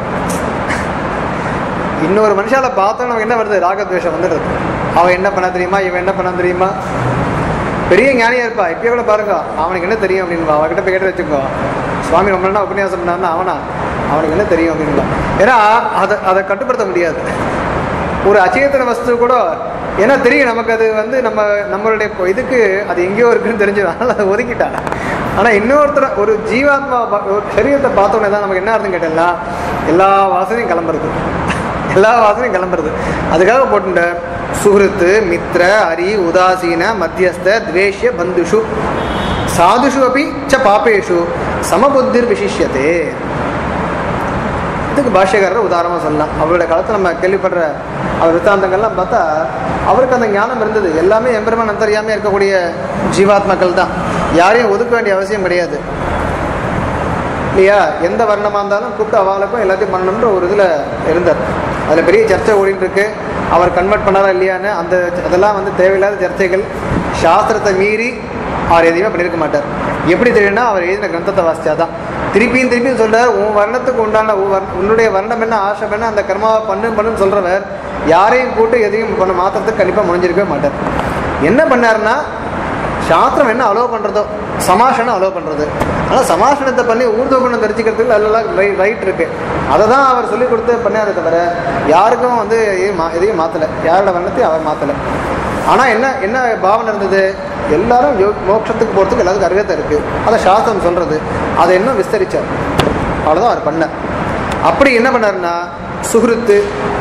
இன்னொரு மனுஷால பார்த்தா நமக்கு என்ன வருது ராகத்வேஷம் வந்துடுது அவன் என்ன பண்ண தெரியுமா இவன் என்ன பண்ண தெரியுமா பெரிய ஞானியா இருப்பா இப்பயே கூட பாருங்க அவனுக்கு என்ன தெரியும் அப்படின்னு அவகிட்ட போய் கேட்டு வச்சுக்கோ சுவாமி ரொம்ப நாள் உபன்யாசம் பண்ணாருன்னா அவனா அவனுக்கு என்ன தெரியும் அப்படின்லாம் ஏன்னா அதை அதை கட்டுப்படுத்த முடியாது ஒரு அச்சேதன வஸ்து கூட ஏன்னா தெரியும் நமக்கு அது வந்து நம்ம நம்மளுடைய இப்போ இதுக்கு அது எங்கேயோ இருக்குன்னு தெரிஞ்சது அதனால அதை ஒதுக்கிட்டான் ஆனால் இன்னொருத்தர் ஒரு ஜீவாத்மா பா- ஒரு சரீரத்தை பார்த்தோன்னே தான் நமக்கு என்ன அர்த்தம் கேட்டேன்னா எல்லா வாசனையும் கிளம்புறது எல்லா வாசனையும் கிளம்புறது அதுக்காக போட்டுட்ட சுஹൃத்து மித்ர அரி உதாசீன மத்தியஸ்த துவேஷ்ய பந்துஷு சாதுஷு அப்படி ச பாப்பேஷு சமபுத்திர் விசிஷ்யத்தே இதுக்கு பாஷ்யக்காரர் உதாரணமாக சொல்லலாம் அவருடைய காலத்தில் நம்ம கேள்விப்படுற அவர் வித்தாந்தங்கள்லாம் பார்த்தா அவருக்கு அந்த ஞானம் இருந்தது எல்லாமே எம்பெருமான் அந்தரியாமல் இருக்கக்கூடிய ஜீவாத்மாக்கள் தான் யாரையும் ஒதுக்க வேண்டிய அவசியம் கிடையாது இல்லையா எந்த வர்ணமாக இருந்தாலும் கூப்பிட்டு அவளுக்கும் எல்லாத்தையும் பண்ணணுன்ற ஒரு இதில் இருந்தார் அதில் பெரிய சர்ச்சை ஓடிட்டு இருக்கு அவர் கன்வெர்ட் பண்ணாரா இல்லையான்னு அந்த அதெல்லாம் வந்து தேவையில்லாத சர்ச்சைகள் சாஸ்திரத்தை மீறி அவர் எதையுமே பண்ணியிருக்க மாட்டார் எப்படி தெரியும்னா அவர் எழுதின கிரந்தத்தை வாசிச்சாதான் திருப்பியும் திருப்பியும் சொல்றார் உன் வர்ணத்துக்கு உண்டான உன் வர்ண- உன்னுடைய வர்ணம் என்ன ஆசை என்ன அந்த கர்மாவை பண்ணு பண்ணுன்னு சொல்றவர் யாரையும் கூட்டு எதையும் பண்ண மாத்திரத்துக்கு கண்டிப்பாக முடிஞ்சிருக்கவே மாட்டார் என்ன பண்ணாருன்னா சாஸ்திரம் என்ன அலோவ் பண்ணுறதோ சமாஷனம் அலோவ் பண்ணுறது ஆனால் சமாஷனத்தை பண்ணி ஊர்துவகுணம் தெரிஞ்சுக்கிறதுக்கு அதெல்லாம் ரைட் இருக்கு அதை தான் அவர் சொல்லிக் கொடுத்து பண்ணாரே தவிர யாருக்கும் வந்து எதையும் மா எதையும் மாற்றலை யாரோட வண்ணத்தையும் அவர் மாற்றலை ஆனால் என்ன என்ன பாவனை இருந்தது எல்லாரும் யோ மோட்சத்துக்கு போகிறதுக்கு எல்லாத்துக்கும் அருகத்தை இருக்குது அதை சாஸ்திரம் சொல்கிறது அதை இன்னும் விஸ்தரிச்சார் அவ்வளோதான் அவர் பண்ணார் அப்படி என்ன பண்ணாருன்னா சுகிருத்து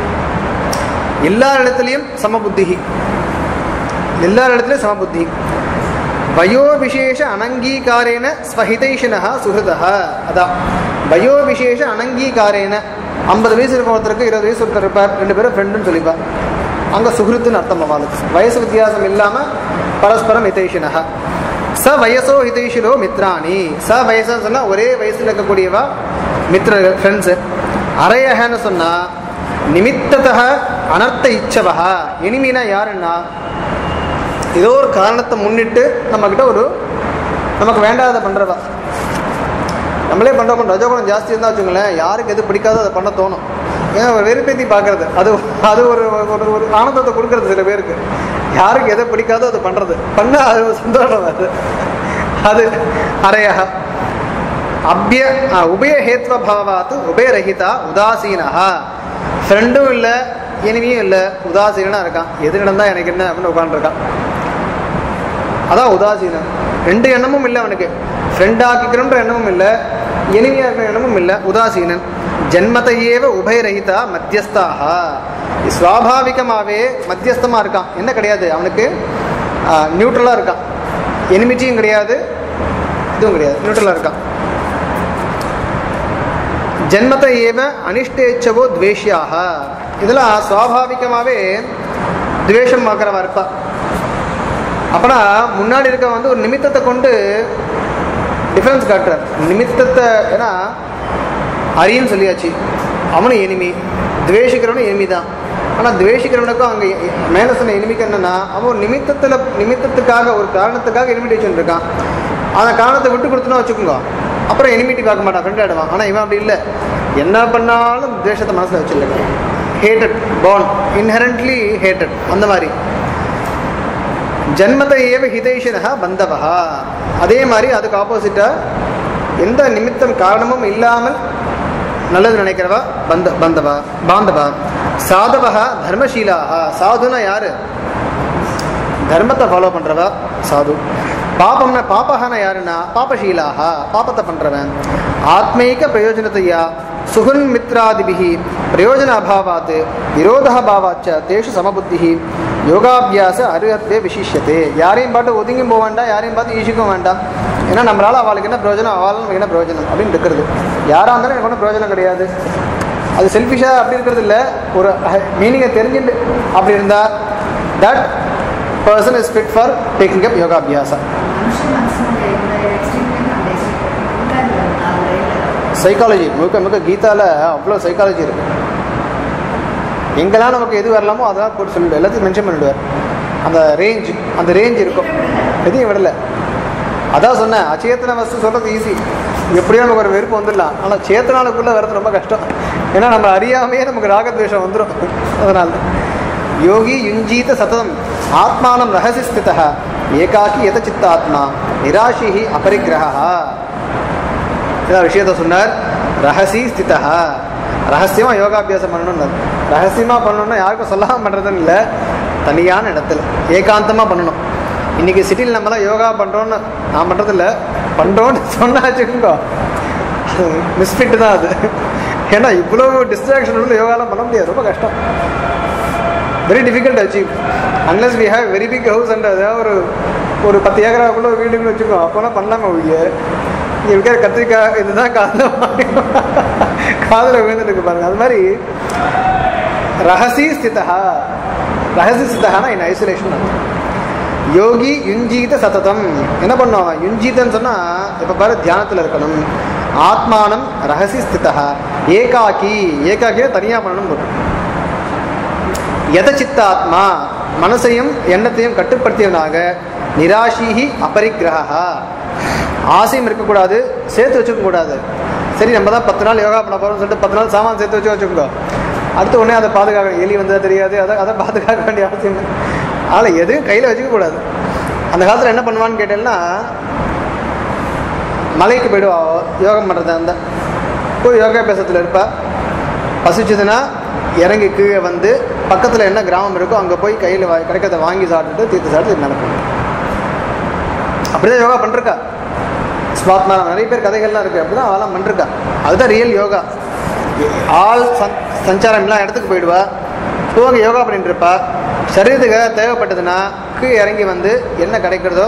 எல்லா இடத்துலையும் சமபுத்திகி எல்லா இடத்துலையும் சமபுத்தி வயோவிசேஷ அனங்கீகாரேன ஸ்வஹிதைஷினஹ சுஹൃதஹ அதான் வயோவிசேஷ அனங்கீகாரேன ஐம்பது வயசு இருக்க ஒருத்தருக்கு இருபது வயசு ஒருத்தர் இருப்பார் ரெண்டு பேரும் ஃப்ரெண்டுன்னு சொல்லிப்பார் அங்கே சுஹൃத்துன்னு அர்த்தம் அவளுக்கு வயசு வித்தியாசம் இல்லாமல் பரஸ்பரம் ஹிதைஷினஹ ச வயசோ ஹிதைஷிலோ மித்ராணி ச வயசுன்னு சொன்னால் ஒரே வயசில் இருக்கக்கூடியவா மித்ர ஃப்ரெண்ட்ஸு அரையகன்னு சொன்னால் நிமித்தத்தக அனர்த்த இச்சவா இனிமீனா யாருன்னா ஏதோ ஒரு காரணத்தை முன்னிட்டு நம்மக்கிட்ட ஒரு நமக்கு வேண்டாத பண்ணுறவா நம்மளே பண்ணுறோம் ரஜோகுணம் ஜாஸ்தி இருந்தால் வச்சுங்களேன் யாருக்கு எது பிடிக்காதோ அதை பண்ண தோணும் ஏன்னா ஒரு வெறுப்பேத்தி பார்க்கறது அது அது ஒரு ஒரு ஒரு ஆனந்தத்தை கொடுக்கறது சில பேருக்கு யாருக்கு எதை பிடிக்காதோ அதை பண்ணுறது பண்ணால் அது ஒரு சந்தோஷம் அது அது அரையா அபிய ஆ, உபயஹேத்வ பாவாத்து உபயரஹிதா உதாசீனஹா ஃப்ரெண்டும் இல்லை இனிமையும் இல்லை உதாசீனா இருக்கான் எது நடந்தா எனக்கு என்ன அப்படின்னு உட்காந்துருக்கான் அதான் உதாசீனம் ரெண்டு எண்ணமும் இல்லை அவனுக்கு ஃப்ரெண்ட் ஆக்கிக்கணுன்ற எண்ணமும் இல்லை இனிமையா இருக்கிற எண்ணமும் இல்லை உதாசீனன் ஜென்மத்தையேவ உபயரஹிதா மத்தியஸ்தாக சுவாபாவிகமாகவே மத்தியஸ்தமாக இருக்கான் என்ன கிடையாது அவனுக்கு நியூட்ரலாக இருக்கான் எனிமிட்டியும் கிடையாது இதுவும் கிடையாது நியூட்ரலாக இருக்கான் ஜென்மத்தை ஏவ அனிஷ்டேச்சவோ துவேஷ்யாக இதெல்லாம் சுவாபாவிகமாகவே துவேஷம் பார்க்குறவா இருப்பா அப்பனா முன்னாடி இருக்க வந்து ஒரு நிமித்தத்தை கொண்டு டிஃப்ரென்ஸ் காட்டுறார் நிமித்தத்தை ஏன்னா அரின்னு சொல்லியாச்சு அவனும் எனிமி துவேஷிக்கிறவனும் எனிமி தான் ஆனால் துவேஷிக்கிறவனுக்கும் அங்கே மேலே சொன்ன எனிமிக்கு என்னன்னா அவன் ஒரு நிமித்தத்தில் நிமித்தத்துக்காக ஒரு காரணத்துக்காக எனிமிட்டேஷன் இருக்கான் அந்த காரணத்தை விட்டு கொடுத்துனா வச்சுக்கோங்க அப்புறம் எனிமிட்டி பார்க்க மாட்டான் ஃப்ரெண்ட் ஆடுவான் ஆனால் இவன் அப்படி இல்லை என்ன பண்ணாலும் துவேஷத்தை மனசில் வச்சுருக்கான் ஹேட்டட் பாண்ட் இன்ஹரண்ட்லி ஹேட்டட் அந்த மாதிரி ஜன்மத்தை ஏவ ஹிதைஷனஹ பந்தவஹா அதே மாதிரி அதுக்கு ஆப்போசிட்டாக எந்த நிமித்தம் காரணமும் இல்லாமல் நல்லது நினைக்கிறவா பந்த பந்தவா பாந்தவா சாதவா தர்மசீலாக சாதுனா யாரு தர்மத்தை ஃபாலோ பண்றவா சாது பாபம்னா பாபகனா யாருன்னா பாபசீலாக பாபத்தை பண்றவன் ஆத்மீக பிரயோஜனத்தையா சுகுன் மித்ராதிபிகி பிரயோஜன அபாவாத் விரோத பாவாச்ச தேஷு சமபுத்தி யோகாபியாச அருகத்தே விசிஷ்யத்தே யாரையும் பாட்டு ஒதுங்கி போக வேண்டாம் யாரையும் பார்த்து ஈசிக்கவும் வேண்டாம் ஏன்னா நம்மளால அவளுக்கு என்ன பிரயோஜனம் அவளுக்கு என்ன பிரயோஜனம் அப்படின்னு இருக்கிறது யாராக இருந்தாலும் எனக்கு ஒன்றும் பிரயோஜனம் கிடையாது அது செல்ஃபிஷாக அப்படி இருக்கிறது இல்லை ஒரு மீனிங்கை தெரிஞ்சுட்டு அப்படி இருந்தால் that person is fit for taking up யோகாபியாசா மனுஷ மனசுல இந்த எக்ஸ்ட்ரீம் அந்த எக்ஸ்ட்ரீம் சைக்காலஜி முழுக்க முழுக்க கீதாவில் அவ்வளோ சைக்காலஜி இருக்கு எங்கெல்லாம் நமக்கு எது வரலாமோ அதெல்லாம் போட்டு சொல்லிவிடுவார் எல்லாத்தையும் மென்ஷன் பண்ணிவிடுவார் அந்த ரேஞ்ச் அந்த ரேஞ்ச் இருக்கும் எதையும் விடல அதான் சொன்னேன் அச்சேத்தன வஸ்து சொல்கிறது ஈஸி எப்படியோ நமக்கு ஒரு வெறுப்பு வந்துடலாம் ஆனால் சேத்தனாளுக்குள்ளே வர்றது ரொம்ப கஷ்டம் ஏன்னா நம்ம அறியாமையே நமக்கு ராகத்வேஷம் வந்துடும் அதனால யோகி யுஞ்சீத சததம் ஆத்மானம் ரகசி ஸ்திதா ஏகாக்கி எத சித்தாத்மா நிராஷி அபரிக்கிரகா இதான் விஷயத்த சொன்னார் ரகசி ஸ்திதா ரகசியமாக யோகாபியாசம் பண்ணணும்னு ரகசியமாக பண்ணணும்னா யாருக்கும் சொல்லாமல் பண்ணுறதுன்னு இல்லை தனியான இடத்துல ஏகாந்தமாக பண்ணணும் இன்றைக்கி சிட்டியில் நம்மலாம் யோகா பண்ணுறோன்னு நான் பண்ணுறதில்ல பண்ணுறோன்னு சொன்னா வச்சுக்கோங்க அது மிஸ்ஃபிட் தான் அது ஏன்னா இவ்வளோ டிஸ்ட்ராக்ஷன் உள்ள யோகாலாம் பண்ண முடியாது ரொம்ப கஷ்டம் very difficult achieve unless we have very big house and அதாவது ஒரு ஒரு பத்து ஏக்கராக்குள்ள வீடுன்னு வச்சுக்கோ அப்போலாம் பண்ணலாமா ஒழிய இங்கே இருக்கிற கத்திரிக்காய் இதுதான் காதில் காதில் விழுந்துட்டு இருக்கு பாருங்க அது மாதிரி ரகசி ஸ்திதா ரகசி ஸ்திதகானா இன் ஐசோலேஷன் யோகி யுஞ்சீத சததம் என்ன பண்ணுவாங்க யுஞ்சீதன்னு சொன்னால் இப்போ பாரு தியானத்தில் இருக்கணும் ஆத்மானம் ரகசி ஸ்திதா ஏகாக்கி ஏகாக்கியே தனியாக பண்ணணும் போட்டு எத சித்த ஆத்மா மனசையும் எண்ணத்தையும் கட்டுப்படுத்தியவனாக நிராஷிஹி அபரிக்கிரகா ஆசையும் இருக்கக்கூடாது சேர்த்து வச்சுக்க கூடாது சரி நம்ம தான் பத்து நாள் யோகா பண்ண போகிறோம்னு சொல்லிட்டு பத்து நாள் சாமான் சேர்த்து வச்சு வச்சுக்கோ அடுத்து உடனே அதை பாதுகாக்க எலி வந்தா தெரியாது அதை அதை பாதுகாக்க வேண்டிய அவசியம் இல்லை அதனால் எதுவும் கையில் வச்சுக்க கூடாது அந்த காலத்தில் என்ன பண்ணுவான்னு கேட்டேன்னா மலைக்கு போயிடுவா அவ, யோகம் பண்ணுறதா இருந்தால் போய் யோகா பேசத்தில் இருப்பா பசிச்சதுன்னா இறங்கி கீழே வந்து பக்கத்தில் என்ன கிராமம் இருக்கோ அங்கே போய் கையில் வா கிடைக்கிறத வாங்கி சாப்பிட்டுட்டு தீர்த்து சாப்பிட்டு நடக்கும் அப்படிதான் யோகா பண்ணிருக்கா ஸ்வாத்மா நிறைய பேர் கதைகள்லாம் இருக்குது அப்படி தான் அவெல்லாம் பண்ணிருக்கா அதுதான் ரியல் யோகா ஆள் சஞ் சஞ்சாரம் எல்லாம் இடத்துக்கு போயிடுவா ஸோ அங்கே யோகா பண்ணிட்டு இருப்பா சரீரத்துக்கு தேவைப்பட்டதுன்னா கீழே இறங்கி வந்து என்ன கிடைக்கிறதோ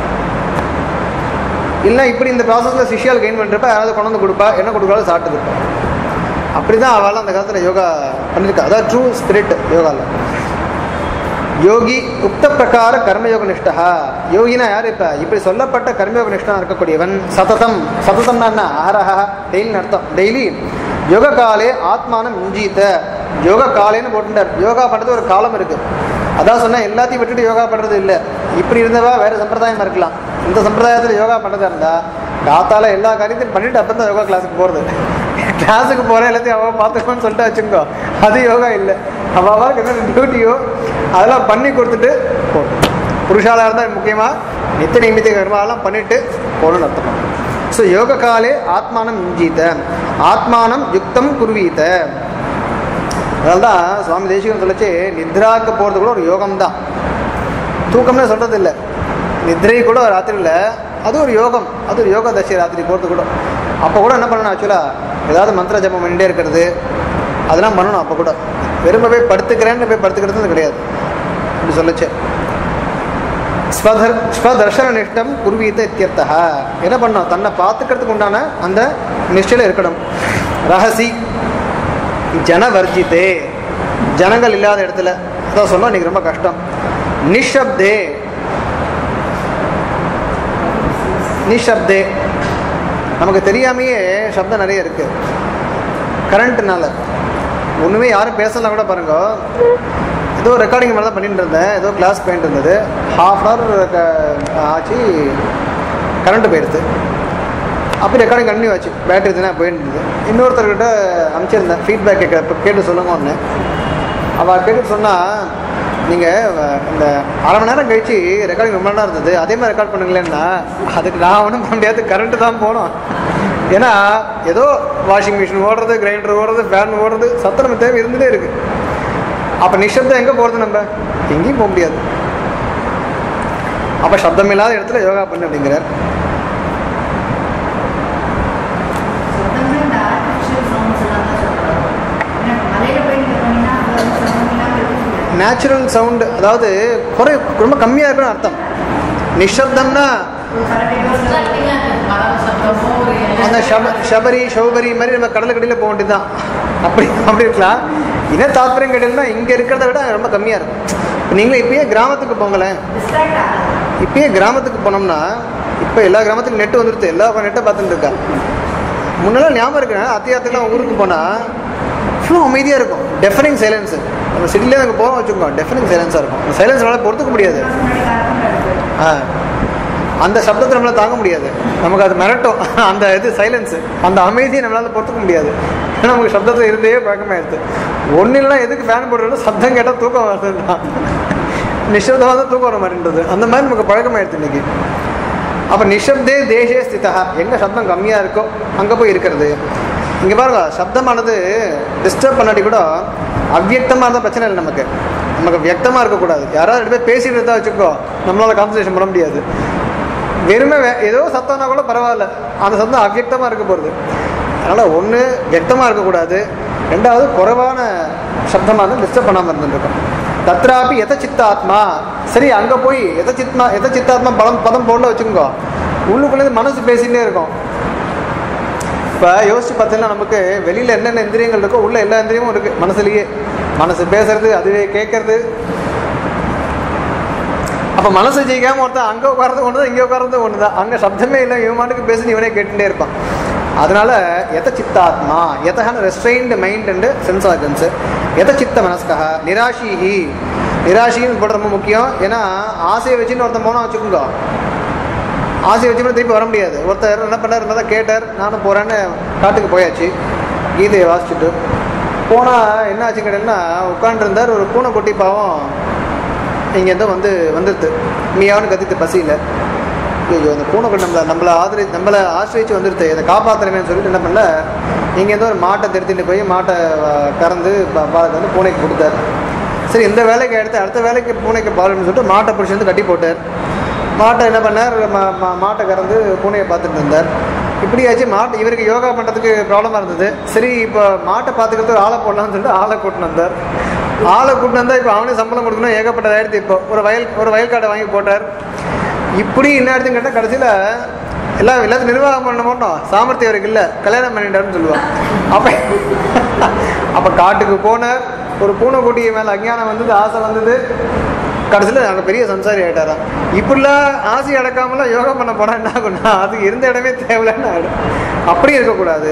இல்லை இப்படி இந்த ப்ராசஸில் சிஷியால் கெயின் பண்ணுறப்ப யாராவது கொண்டு வந்து கொடுப்பா என்ன கொடுக்காலும் சாப்பிட்டு இருப்பா அப்படி தான் அவள் அந்த காலத்தில் யோகா பண்ணியிருக்கா அதான் ட்ரூ ஸ்பிரிட் யோகாவில் யோகி உக்த பிரகார கர்மயோக நிஷ்டா யோகினா யார் இப்போ இப்படி சொல்லப்பட்ட கர்மயோக நிஷ்டா இருக்கக்கூடியவன் சததம் சததம்னா என்ன ஆரஹா டெய்லின்னு அர்த்தம் டெய்லி யோக காலே ஆத்மானம் இஞ்சீத்த யோக காலேன்னு போட்டுட்டார் யோகா பண்ணுறது ஒரு காலம் இருக்குது அதான் சொன்னேன் எல்லாத்தையும் விட்டுட்டு யோகா பண்ணுறது இல்லை இப்படி இருந்தவா வேறு சம்பிரதாயம் இருக்கலாம் இந்த சம்பிரதாயத்தில் யோகா பண்ணுறதா இருந்தால் காத்தால எல்லா காரியத்தையும் பண்ணிட்டு அப்புறம் தான் யோகா கிளாஸுக்கு போகிறது கிளாஸுக்கு போகிற எல்லாத்தையும் அவள் பார்த்துக்கோன்னு சொல்லிட்டு வச்சுக்கோ அது யோகா இல்லை அவளுக்கு என்ன டியூட்டியோ அதெல்லாம் பண்ணி கொடுத்துட்டு போகணும் புருஷாலாக இருந்தால் முக்கியமாக நித்திய நிமித்த கர்மாவெல்லாம் பண்ணிட்டு போகணும்னு அர்த்தம் ஸோ யோக காலே ஆத்மானம் இஞ்சீத்த ஆத்மானம் யுக்தம் குருவீத்த அதனால தான் சுவாமி தேசிகன் சொல்லிச்சு நித்ராக்கு போகிறது கூட ஒரு யோகம் தான் தூக்கம்னு சொல்கிறது இல்லை நித்ரை கூட ராத்திரியில் அது ஒரு யோகம் அது ஒரு யோக தசை ராத்திரி போகிறது கூட அப்போ கூட என்ன பண்ணணும் ஆக்சுவலாக ஏதாவது மந்திர ஜபம் பண்ணிட்டே இருக்கிறது அதெல்லாம் பண்ணணும் அப்போ கூட வெறுமை போய் படுத்துக்கிறேன்னு போய் படுத்துக்கிறது கிடையாது அப்படி சொல்லுச்சு ஸ்வதர் ஸ்வதர்ஷன நிஷ்டம் குருவீத்த இத்தியர்த்தா என்ன பண்ணோம் தன்னை பார்த்துக்கிறதுக்கு உண்டான அந்த நிஷ்டையில் இருக்கணும் ரகசி ஜனவர்ஜித்தே ஜனங்கள் இல்லாத இடத்துல அதான் சொன்னோம் இன்னைக்கு ரொம்ப கஷ்டம் நிஷப்தே நிஷப்தே நமக்கு தெரியாமையே சப்தம் நிறைய இருக்கு கரண்ட்னால ஒன்றுமே யாரும் பேசலாம் கூட பாருங்க ஏதோ ரெக்கார்டிங் மாதிரி தான் பண்ணிட்டு இருந்தேன் ஏதோ கிளாஸ் போயிட்டு இருந்தது ஹாஃப் அன் ஹவர் ஆச்சு கரண்ட்டு போயிடுது அப்போ ரெக்கார்டிங் கண்டினியூ ஆச்சு பேட்டரி தானே போயிட்டு இருந்தது இன்னொருத்தர்கிட்ட அனுப்பிச்சிருந்தேன் ஃபீட்பேக் கேட்க இப்போ கேட்டு சொல்லுங்க ஒன்று அவள் கேட்டு சொன்னால் நீங்கள் இந்த அரை மணி நேரம் கழிச்சு ரெக்கார்டிங் ரொம்ப நேரம் இருந்தது அதே மாதிரி ரெக்கார்ட் பண்ணுங்களேன்னா அதுக்கு நான் ஒன்றும் பண்ண முடியாது கரண்ட்டு தான் போகணும் ஏன்னா ஏதோ வாஷிங் மிஷின் ஓடுறது கிரைண்டர் ஓடுறது ஃபேன் ஓடுறது சத்தம் நம்ம தேவை இருந்துகிட்டே இருக்குது அப்போ நிஷப்தம் எங்கே போகிறது நம்ம எங்கேயும் போக முடியாது அப்போ சப்தம் இல்லாத இடத்துல யோகா பண்ணு அப்படிங்கிறார் சொந்தமே இந்த ஆர்டிஃபிஷியல் சவுண்ட்ஸ் எல்லாம் தான் சொல்கிறாங்க ஏன்னா மலையில் போய் நீங்கள் போனீங்கன்னா அங்கே வந்து சவுண்ட் இல்லாமல் இருக்க முடியாது நேச்சுரல் சவுண்டு அதாவது குறை ரொம்ப கம்மியாக இருக்குன்னு அர்த்தம் நிஷப்தம்னா அந்த ஷப ஷபரி ஷௌபரி மாதிரி நம்ம கடல் கடையில் போக வேண்டியது தான் அப்படி அப்படி இருக்கலாம் என்ன தாத்பரியம் கேட்டீங்கன்னா இங்கே இருக்கிறத விட ரொம்ப கம்மியாக இருக்கும் இப்போ நீங்களே இப்பயே கிராமத்துக்கு போங்களேன் டிஸ்ட்ராக்ட் ஆகாது இப்பயே கிராமத்துக்கு போனோம்னா இப்போ எல்லா கிராமத்துக்கும் நெட்டு வந்துருது எல்லா நெட்டை பார்த்துட்டு இருக்கா முன்னெல்லாம் ஞாபகம் இருக்கிறேன் அத்தியாரத்துக்குலாம் ஊருக்கு போனால் ஃபுல்லும் அமைதியாக இருக்கும் டெஃபனிங் சைலன்ஸு நம்ம சிட்டிலே அங்கே போகிறோம் வச்சுக்கோங்க டெஃபனிங் சைலன்ஸாக இருக்கும் அந்த சைலன்ஸ் நம்மளால் பொறுத்துக்க முடியாது முன்னாடி காரணம் ஆ அந்த சப்தத்தை நம்மளால் தாங்க முடியாது நமக்கு அது மிரட்டும் அந்த இது சைலன்ஸு அந்த அமைதியை நம்மளால் பொறுத்துக்க முடியாது ஏன்னா நமக்கு சப்தத்தில் இருந்தே பழக்கமாயிருது ஒன்றும் இல்லைனா எதுக்கு ஃபேன் போடுறோம் சப்தம் கேட்டால் தூக்கம் வருது தான் நிஷப்தமாக தான் தூக்கம் வர மாதிரின்றது அந்த மாதிரி நமக்கு பழக்கமாயிருது இன்னைக்கு அப்போ நிஷப்தே தேசே ஸ்திதா எங்கே சப்தம் கம்மியாக இருக்கோ அங்கே போய் இருக்கிறது இங்கே பாருங்க சப்தமானது டிஸ்டர்ப் பண்ணாட்டி கூட அவ்வியக்தமாக இருந்தால் பிரச்சனை இல்லை நமக்கு நமக்கு வியக்தமாக இருக்கக்கூடாது யாராவது ரெண்டு பேர் பேசிட்டு இருந்தால் வச்சுக்கோ நம்மளால் கான்சன்ட்ரேஷன் பண்ண முடியாது வெறுமை வே- ஏதோ சத்தம்னா கூட பரவாயில்ல அந்த சத்தம் அவ்வியக்தமாக இருக்க போகிறது அதனால் ஒன்று வியக்தமாக இருக்கக்கூடாது ரெண்டாவது குறைவான சப்தமாக இருந்தால் டிஸ்டர்ப் பண்ணாமல் இருந்துருக்கும் தத்ராபி எத சித்தாத்மா சரி அங்கே போய் எத சித்மா எத சித்தாத்மா பலம் பதம் போடல வச்சுக்கோங்க உள்ளுக்குள்ளேருந்து மனசு பேசிகிட்டே இருக்கும் இப்போ யோசிச்சு பார்த்தீங்கன்னா நமக்கு வெளியில் என்னென்ன இந்திரியங்கள் இருக்கோ உள்ள எல்லா இந்திரியமும் இருக்குது மனசுலேயே மனசு பேசுறது அதுவே கேட்கறது அப்போ மனசு ஜெயிக்காம ஒருத்தன் அங்கே உட்காரது ஒன்று தான் இங்கே உட்காரது ஒன்று தான் அங்கே சப்தமே இல்லை இவன் மாட்டுக்கு பேசி இவனே கேட்டுட்டே இருப்பான் அதனால எத சித்தாத்மா எதகான restrained mind and sense organs எத சித்த மனஸ்கா நிராஷீஹி நிராசையும் போட ரொம்ப முக்கியம் ஏன்னா ஆசையை வச்சுன்னு ஒருத்தன் போனால் வச்சுக்கோங்க ஆசையை வச்சு திருப்பி வர முடியாது ஒருத்தர் என்ன பண்ணார் தான் கேட்டார் நானும் போகிறேன்னு காட்டுக்கு போயாச்சு கீதையை வாசிச்சுட்டு போனால் என்ன ஆச்சு கேட்டீங்கன்னா உட்காண்டிருந்தார் ஒரு பூனைக்குட்டி பாவம் இங்கேருந்தோ வந்து வந்துடுது மீயாவுன்னு கத்திட்டு பசியில் ஐயோ அந்த பூனைக்குட்டி நம்மளை நம்மளை ஆதரி நம்மளை ஆசிரிச்சு வந்துடுது இதை காப்பாற்றுறமேன்னு சொல்லிட்டு என்ன பண்ணல இங்கேருந்து ஒரு மாட்டை திருத்திட்டு போய் மாட்டை அஹ், கறந்து பா- பால் வந்து பூனைக்கு கொடுத்தாரு சரி இந்த வேலைக்கு எடுத்து அடுத்த வேலைக்கு பூனைக்கு பால்னு சொல்லிட்டு மாட்டை பிடிச்சி வந்து கட்டி போட்டார் மாட்டை என்ன பண்ணார் மா- மா- மாட்டை கறந்து பூனையை பார்த்துட்டு இருந்தார் இப்படியாச்சு மாட்டு இவருக்கு யோகா பண்ணுறதுக்கு ப்ராப்ளமாக இருந்தது சரி இப்போ மாட்டை பார்த்துக்கிறது ஒரு ஆளை போடலாம்னு சொல்லிட்டு ஆளை கூட்டின்னு வந்தார் ஆளை கூட்டின்னு வந்தால் இப்போ அவனுக்கு சம்பளம் கொடுக்கணும் ஏகப்பட்டதாயிரத்து இப்போ ஒரு வயல் ஒரு வயல் காட்டை வாங்கி போட்டார் இப்படி என்ன ஆயிடுச்சுன்னு கேட்டால் கடைசியில் எல்லாம் எல்லாத்தையும் நிர்வாகம் பண்ண மாட்டோம் சாமர்த்தியம் அவருக்கு இல்லை கல்யாணம் பண்ணிட்டாருன்னு சொல்லுவான் அப்போ அப்போ காட்டுக்கு போனார் ஒரு பூனைக்குட்டியை மேலே அஞ்ஞானம் வந்தது ஆசை வந்தது கடைசியில் அங்கே பெரிய சம்சாரி ஆகிட்டாராம் இப்படிலாம் ஆசை அடக்காமலாம் யோகா பண்ண போனால் என்ன ஆகும்னா அது இருந்த இடமே தேவையில்லைன்னு ஆகிடும் அப்படி இருக்கக்கூடாது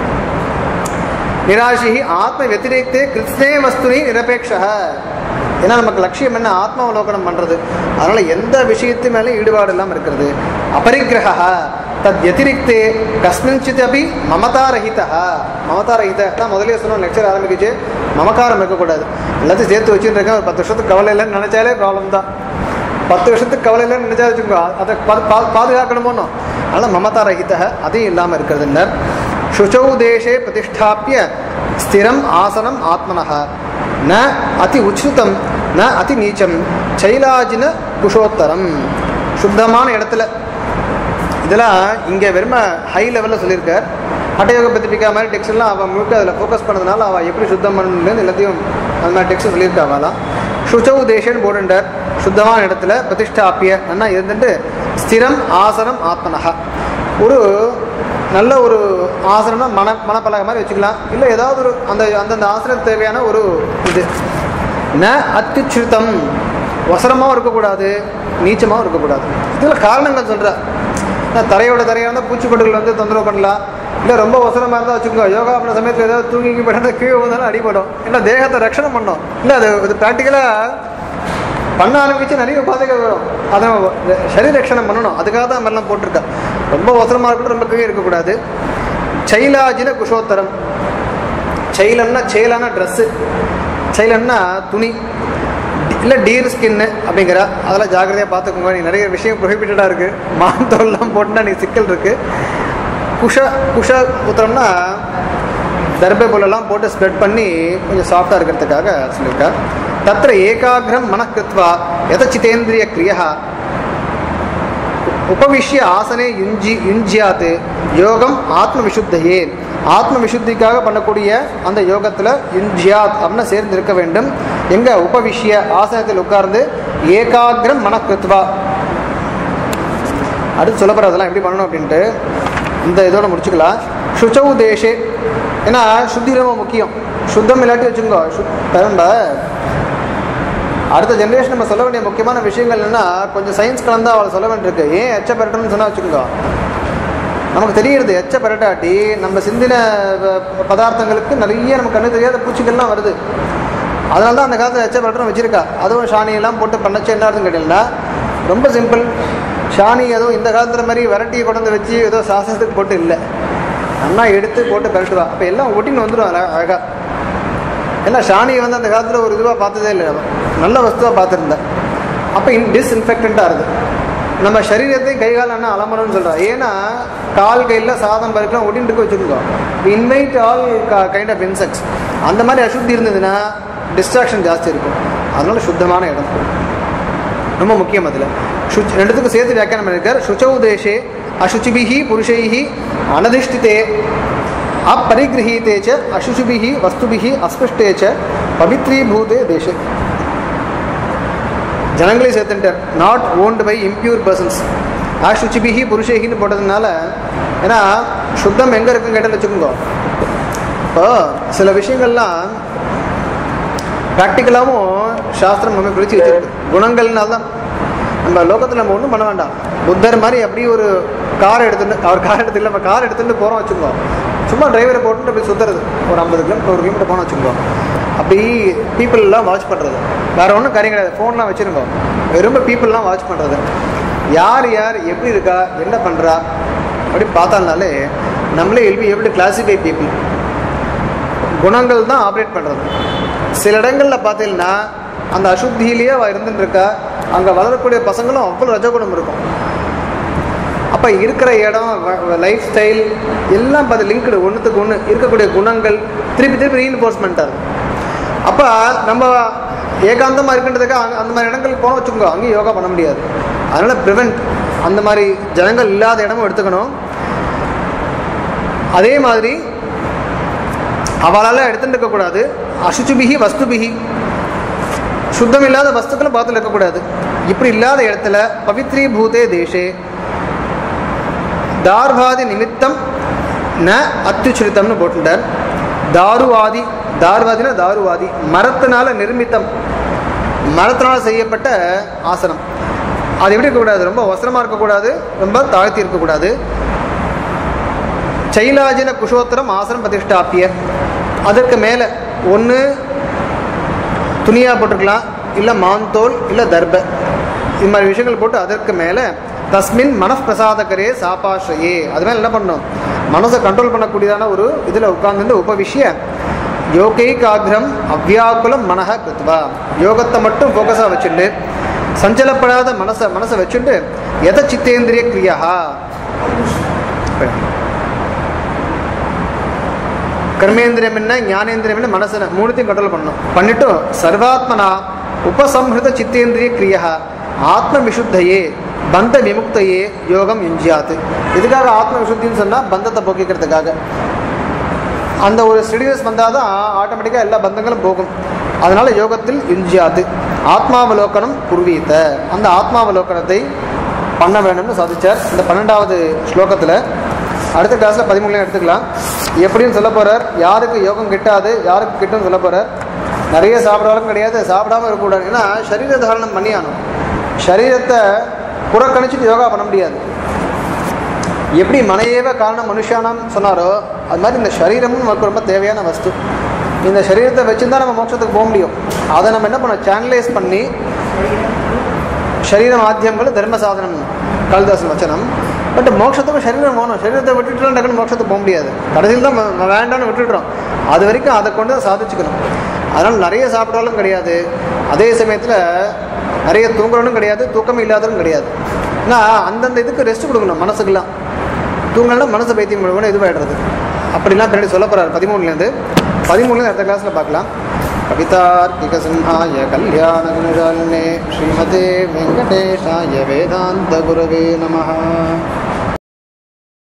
நிராசி ஆத்ம வெத்திரைத்தே கிருஷ்ணே வஸ்துனி நிரபேட்ச ஏன்னா நமக்கு லட்சியம் என்ன ஆத்மாவலோகனம் பண்ணுறது அதனால் எந்த விஷயத்து மேலே ஈடுபாடு இல்லாமல் இருக்கிறது அபரிக்கிரக தத் வத்திரிக்தே கஸ்மின்சித் அபி மமதாரஹிதா மமதாரஹித தான் முதலே சொன்னோம் லெக்சர் ஆரம்பிக்குச்சு மமக்காரம் இருக்கக்கூடாது எல்லாத்தையும் சேர்த்து வச்சுட்டு இருக்கேன் ஒரு பத்து வருஷத்துக்கு கவலை இல்லைன்னு நினச்சாலே ப்ராப்ளம் தான் பத்து வருஷத்துக்கு கவலை இல்லைன்னு நினச்சா வச்சுக்கோ அதை பா- பா- பாதுகாக்கணுமோனோ அதனால் மமதாரஹித அதையும் இல்லாமல் இருக்கிறதுன்னர் சுச்சௌ தேசே பிரதிஷ்டாப்பிய ஸ்திரம் ஆசனம் ஆத்மனः ந அதி உச்சிதம் ந அதி நீச்சம் சைலாஜின குஷோத்தரம் சுத்தமான இடத்துல இதெல்லாம் இங்கே வெறும ஹை லெவலில் சொல்லியிருக்கார் ஹட்டயோக பத்திரிக்கா மாதிரி டெக்ஸ்ட் எல்லாம் அவன் முழுக்க அதில் ஃபோக்கஸ் பண்ணதுனால அவள் எப்படி சுத்தம் பண்ணணுன்னு எல்லாத்தையும் அந்த மாதிரி டெக்ஸ்ட் சொல்லியிருக்கா அவளாம் சுச்சவு தேசன் போடுண்டார் சுத்தமான இடத்துல பிரதிஷ்டாப்பிய அண்ணா இருந்துட்டு ஸ்திரம் ஆசனம் ஆத்மனஹா ஒரு நல்ல ஒரு ஆசனம்னா மன மனப்பலகை மாதிரி வச்சுக்கலாம் இல்லை ஏதாவது ஒரு அந்த அந்தந்த ஆசனத்துக்கு தேவையான ஒரு இது ந அத்யுச்சிருத்தம் வசரமாகவும் இருக்கக்கூடாது நீச்சமாகவும் இருக்கக்கூடாது இதில் காரணங்கள் சொல்கிறேன் தரையோட தரையாக இருந்தால் பூச்சிக்கொட்டுகள் வந்து தொந்தரவு பண்ணலாம் இல்லை ரொம்ப அவசரமாக இருந்தால் வச்சுக்கோ யோகா பண்ண சமயத்தில் ஏதாவது தூங்கி போயிட்டா கீழே வந்தாலும் அடிபடும் இல்லை தேகத்தை ரட்சணம் பண்ணும் இல்லை அது இது ப்ராக்டிக்கலாக பண்ண ஆரம்பிச்சு நிறைய உபாதைகள் வரும் அதை நம்ம சரீர ரட்சணம் பண்ணணும் அதுக்காக தான் எல்லாம் போட்டிருக்கா ரொம்ப அவசரமாக இருக்கட்டும் ரொம்ப கீழே இருக்கக்கூடாது சைலாஜின குஷோத்தரம் சைலம்னா செயலான ட்ரெஸ்ஸு சைலம்னா துணி இல்லை டீர் ஸ்கின்னு அப்படிங்கிற அதெல்லாம் ஜாக்கிரதையாக பார்த்துக்கோங்க நீ நிறைய விஷயம் ப்ரொஹிபிட்டடாக இருக்குது மான் தோல்லாம் போட்டுனா நீ சிக்கல் இருக்குது குஷ குஷ உத்தரம்னா தர்பை புல்லெல்லாம் போட்டு ஸ்ப்ரெட் பண்ணி கொஞ்சம் சாஃப்டாக இருக்கிறதுக்காக சொல்லியிருக்கா தத்திர ஏகாகிரம் மனக்கிருத்வா யதச்சிதேந்திரிய கிரியா உபவிஷ்ய ஆசனே யுஞ்சி யுஞ்சியாத்து யோகம் ஆத்ம விசுத்தையே ஆத்ம விசுத்திக்காக பண்ணக்கூடிய அந்த யோகத்தில் யுஞ்சியாத் அப்படின்னு சேர்ந்து இருக்க வேண்டும் எங்க உபவிஷ்ய ஆசனத்தில் உட்கார்ந்து ஏகாகிரம் மனக்கிருத்வா அடுத்து சொல்ல போகிற அதெல்லாம் எப்படி பண்ணணும் அப்படின்ட்டு இந்த இதோட முடிச்சுக்கலாம் சுச்சவு தேஷே ஏன்னா சுத்தி ரொம்ப முக்கியம் சுத்தம் இல்லாட்டி வச்சுக்கோ சு நம்ம அடுத்த ஜென்ரேஷன் நம்ம சொல்ல வேண்டிய முக்கியமான விஷயங்கள் என்னன்னா கொஞ்சம் சயின்ஸ் கலந்து அவளை சொல்ல வேண்டியிருக்கு ஏன் எச்ச பெரட்டணும்னு சொன்னா வச்சுக்கோங்க நமக்கு தெரியுது எச்ச பெரட்டாட்டி நம்ம சிந்தின ப- பதார்த்தங்களுக்கு நிறைய நமக்கு கண்ணு தெரியாத பூச்சிகள்லாம் வருது அதனால தான் அந்த காலத்தில் எச்ச பெரட்டணும் வச்சிருக்கா அதுவும் சாணியெல்லாம் போட்டு பண்ணச்சு என்ன அர்த்தம் கேட்டீங்கன்னா ரொம்ப சிம்பிள் சாணி எதுவும் இந்த காலத்தில் மாதிரி வெரைட்டியை கொண்டு வந்து வச்சு ஏதோ சாசனத்துக்கு போட்டு இல்லை நல்லா எடுத்து போட்டு பெரட்டுவா அப்போ எல்லாம் ஒட்டின்னு வந்துடும் அழகாக ஏன்னா ஷானியை வந்து அந்த காலத்தில் ஒரு இதுவாக பார்த்ததே இல்லை நம்ம நல்ல வஸ்துவாக பார்த்துருந்தேன் அப்போ இன் டிஸ்இன்ஃபெக்டண்ட்டாக இருக்குது நம்ம சரீரத்தையும் கை கால் என்ன அலம்பணும்னு சொல்கிறோம் ஏன்னா கால் கையில் சாதம் பருக்கலாம் ஒட்டின்ட்டு வச்சுருக்கோம் invite all kind of insects அந்த மாதிரி அசுத்தி இருந்ததுன்னா டிஸ்ட்ராக்ஷன் ஜாஸ்தி இருக்கும் அதனால சுத்தமான இடம் ரொம்ப முக்கியம் அதில் சுச் ரெண்டுத்துக்கும் சேர்த்து வியாக்கியானம் பண்ணியிருக்கார் சுச்சௌ தேசே அசுச்சிபிஹி புருஷைஹி அனதிஷ்டிதே अपरिगृहीते च अशुचिभिः वस्तुभिः अस्पृष्टे च पवित्रीभूते தேசே ஜனங்களையும் சேர்த்துட்டார் not owned by impure persons அசுச்சிபிஹி புருஷேகின்னு போட்டதுனால ஏன்னா சுத்தம் எங்கே இருக்குன்னு கேட்டால் வச்சுக்கோங்க இப்போ சில விஷயங்கள்லாம் ப்ராக்டிக்கலாகவும் சாஸ்திரம் நம்ம பிரித்து வச்சிருக்கு குணங்கள்னால தான் நம்ம லோகத்தில் நம்ம ஒன்றும் பண்ண வேண்டாம் புத்தர் மாதிரி அப்படியே ஒரு கார் எடுத்துட்டு அவர் கார் எடுத்து இல்லை நம்ம கார் எடுத்துட்டு போகிறோம் வச்சுக்கோ சும்மா டிரைவரை போட்டுட்டு போய் சுற்றுறது ஒரு ஐம்பது கிலோமீட்டர் ஒரு கிலோமீட்டர் போனோம் வச்சுக்கோ அப்படி பீப்புளெலாம் வாட்ச் பண்ணுறது வேறு ஒன்றும் காரியம் கிடையாது ஃபோன்லாம் வச்சுருங்க வெறும் பீப்புளெலாம் வாட்ச் பண்ணுறது யார் யார் எப்படி இருக்கா என்ன பண்ணுறா அப்படி பார்த்தாலும்னாலே நம்மளே எல்பி எப்படி கிளாசிஃபை பீப்புள் குணங்கள் தான் ஆப்ரேட் பண்ணுறது சில இடங்களில் பார்த்தீங்கன்னா அந்த அசுத்தியிலேயே அவள் இருந்துட்டு இருக்கா அங்கே வளரக்கூடிய பசங்களும் அவ்வளோ ரஜகுணம் இருக்கும் அப்போ இருக்கிற இடம் லைஃப் ஸ்டைல் எல்லாம் பார்த்து லிங்க்டு ஒன்றுத்துக்கு ஒன்று இருக்கக்கூடிய குணங்கள் திருப்பி திருப்பி ரீஎன்ஃபோர்ஸ்மெண்ட்டாக இருக்கும் அப்போ நம்ம ஏகாந்தமாக இருக்கின்றதுக்கு அங்க- அந்த மாதிரி இடங்களுக்கு போன வச்சுக்கோங்க அங்கேயும் யோகா பண்ண முடியாது அதனால் ப்ரிவெண்ட் அந்த மாதிரி ஜனங்கள் இல்லாத இடமும் எடுத்துக்கணும் அதே மாதிரி அவளால் எடுத்துட்டு இருக்கக்கூடாது அசுச்சுபிகி வஸ்துபிகி சுத்தம் இல்லாத வஸ்துக்களை பார்த்துல இருக்கக்கூடாது இப்படி இல்லாத இடத்துல பவித்ரி பூதே தேசே தார்வாதி நிமித்தம் ந அத்துச்சுரித்தம்னு போட்டுட்டார் தாருவாதி தார்வாதினா தாருவாதி மரத்தினால நிர்மித்தம் மரத்தினால செய்யப்பட்ட ஆசனம் அது எப்படி இருக்கக்கூடாது ரொம்ப வசனமாக இருக்கக்கூடாது ரொம்ப தாழ்த்தி இருக்கக்கூடாது சைலாஜின குஷோத்திரம் ஆசனம் பிரதிஷ்டாப்பிய அதற்கு மேலே ஒன்று துணியாக போட்டிருக்கலாம் இல்லை மாந்தோல் இல்லை தர்ப இது மாதிரி விஷயங்கள் போட்டு அதற்கு மேலே தஸ்மின் மனப்பிரசாதகரே சாபாஷயே அது மேலே என்ன பண்ணணும் மனசை கண்ட்ரோல் பண்ணக்கூடியதான ஒரு இதில் உட்கார்ந்து உபவிஷ்ய யோகைகாகிரம் அவ்யாக்குலம் மனஹ கிருத்வா யோகத்தை மட்டும் ஃபோக்கஸாக வச்சுட்டு சஞ்சலப்படாத மனசை மனசை வச்சுட்டு எத சித்தேந்திரிய கிரியா கர்மேந்திரியம் என்ன ஞானேந்திரியம் என்ன மனசனை மூணுத்தையும் கண்ட்ரோல் பண்ணணும் பண்ணிட்டு சர்வாத்மனா உபசம்ஹிருத சித்தேந்திரிய கிரியா ஆத்ம விசுத்தையே பந்த விமுக்தையே யோகம் யுஞ்சியாத்து இதுக்காக ஆத்ம விசுத்தின்னு சொன்னால் பந்தத்தை போக்கிக்கிறதுக்காக அந்த ஒரு ஸ்டெடினஸ் வந்தால் தான் ஆட்டோமேட்டிக்காக எல்லா பந்தங்களும் போகும் அதனால யோகத்தில் யுஞ்சியாது ஆத்மாவலோகனம் குர்வீத்த அந்த ஆத்மாவலோகனத்தை பண்ண வேணும்னு சாதிச்சார் இந்த பன்னெண்டாவது ஸ்லோகத்தில் அடுத்த கிளாஸில் பதிமூணுலையும் எடுத்துக்கலாம் எப்படின்னு சொல்ல போகிறார் யாருக்கு யோகம் கிட்டாது யாருக்கு கிட்டும்னு சொல்ல போகிறார் நிறைய சாப்பிடாலும் கிடையாது சாப்பிடாம இருக்கக்கூடாது ஏன்னா சரீர தாரணம் பண்ணியானும் சரீரத்தை புறக்கணிச்சிட்டு யோகா பண்ண முடியாது எப்படி மனையேவ காரணம் மனுஷானம் சொன்னாரோ அது மாதிரி இந்த சரீரமும் நமக்கு ரொம்ப தேவையான வஸ்து இந்த சரீரத்தை வச்சுருந்தா நம்ம மோட்சத்துக்கு போக முடியும் அதை நம்ம என்ன பண்ணோம் சேனலைஸ் பண்ணி சரீர மாத்தியங்கள் தர்ம சாதனம் காளிதாசன் வச்சனம் பட் மோட்சத்துக்கும் சரீரம் போகணும் சரீரத்தை விட்டுட்டு டக்குன்னு மோட்சத்துக்கு போக முடியாது கடைசியில் தான் ம- ம- வேண்டாம்னு விட்டுடுறோம் அது வரைக்கும் அதை கொண்டு தான் சாதிச்சுக்கணும் அதனால் நிறைய சாப்பிட்டாலும் கிடையாது அதே சமயத்தில் நிறைய தூங்குறவனும் கிடையாது தூக்கம் இல்லாதவனும் கிடையாது ஏன்னா அந்தந்த இதுக்கு ரெஸ்ட் கொடுக்கணும் மனசுக்கெல்லாம் தூங்கலன்னா மனசு பைத்தியம் பண்ணுவோம் இதுவாகிடுறது அப்படிலாம் பின்னாடி சொல்ல போகிறார் பதிமூணுலேருந்து பதிமூணுலேருந்து அடுத்த கிளாஸில் பார்க்கலாம் कवितार्किकसिंहाय कल्याणगुणशालिने श्रीमते वेङ्कटेशाय वेदान्तगुरवे नमः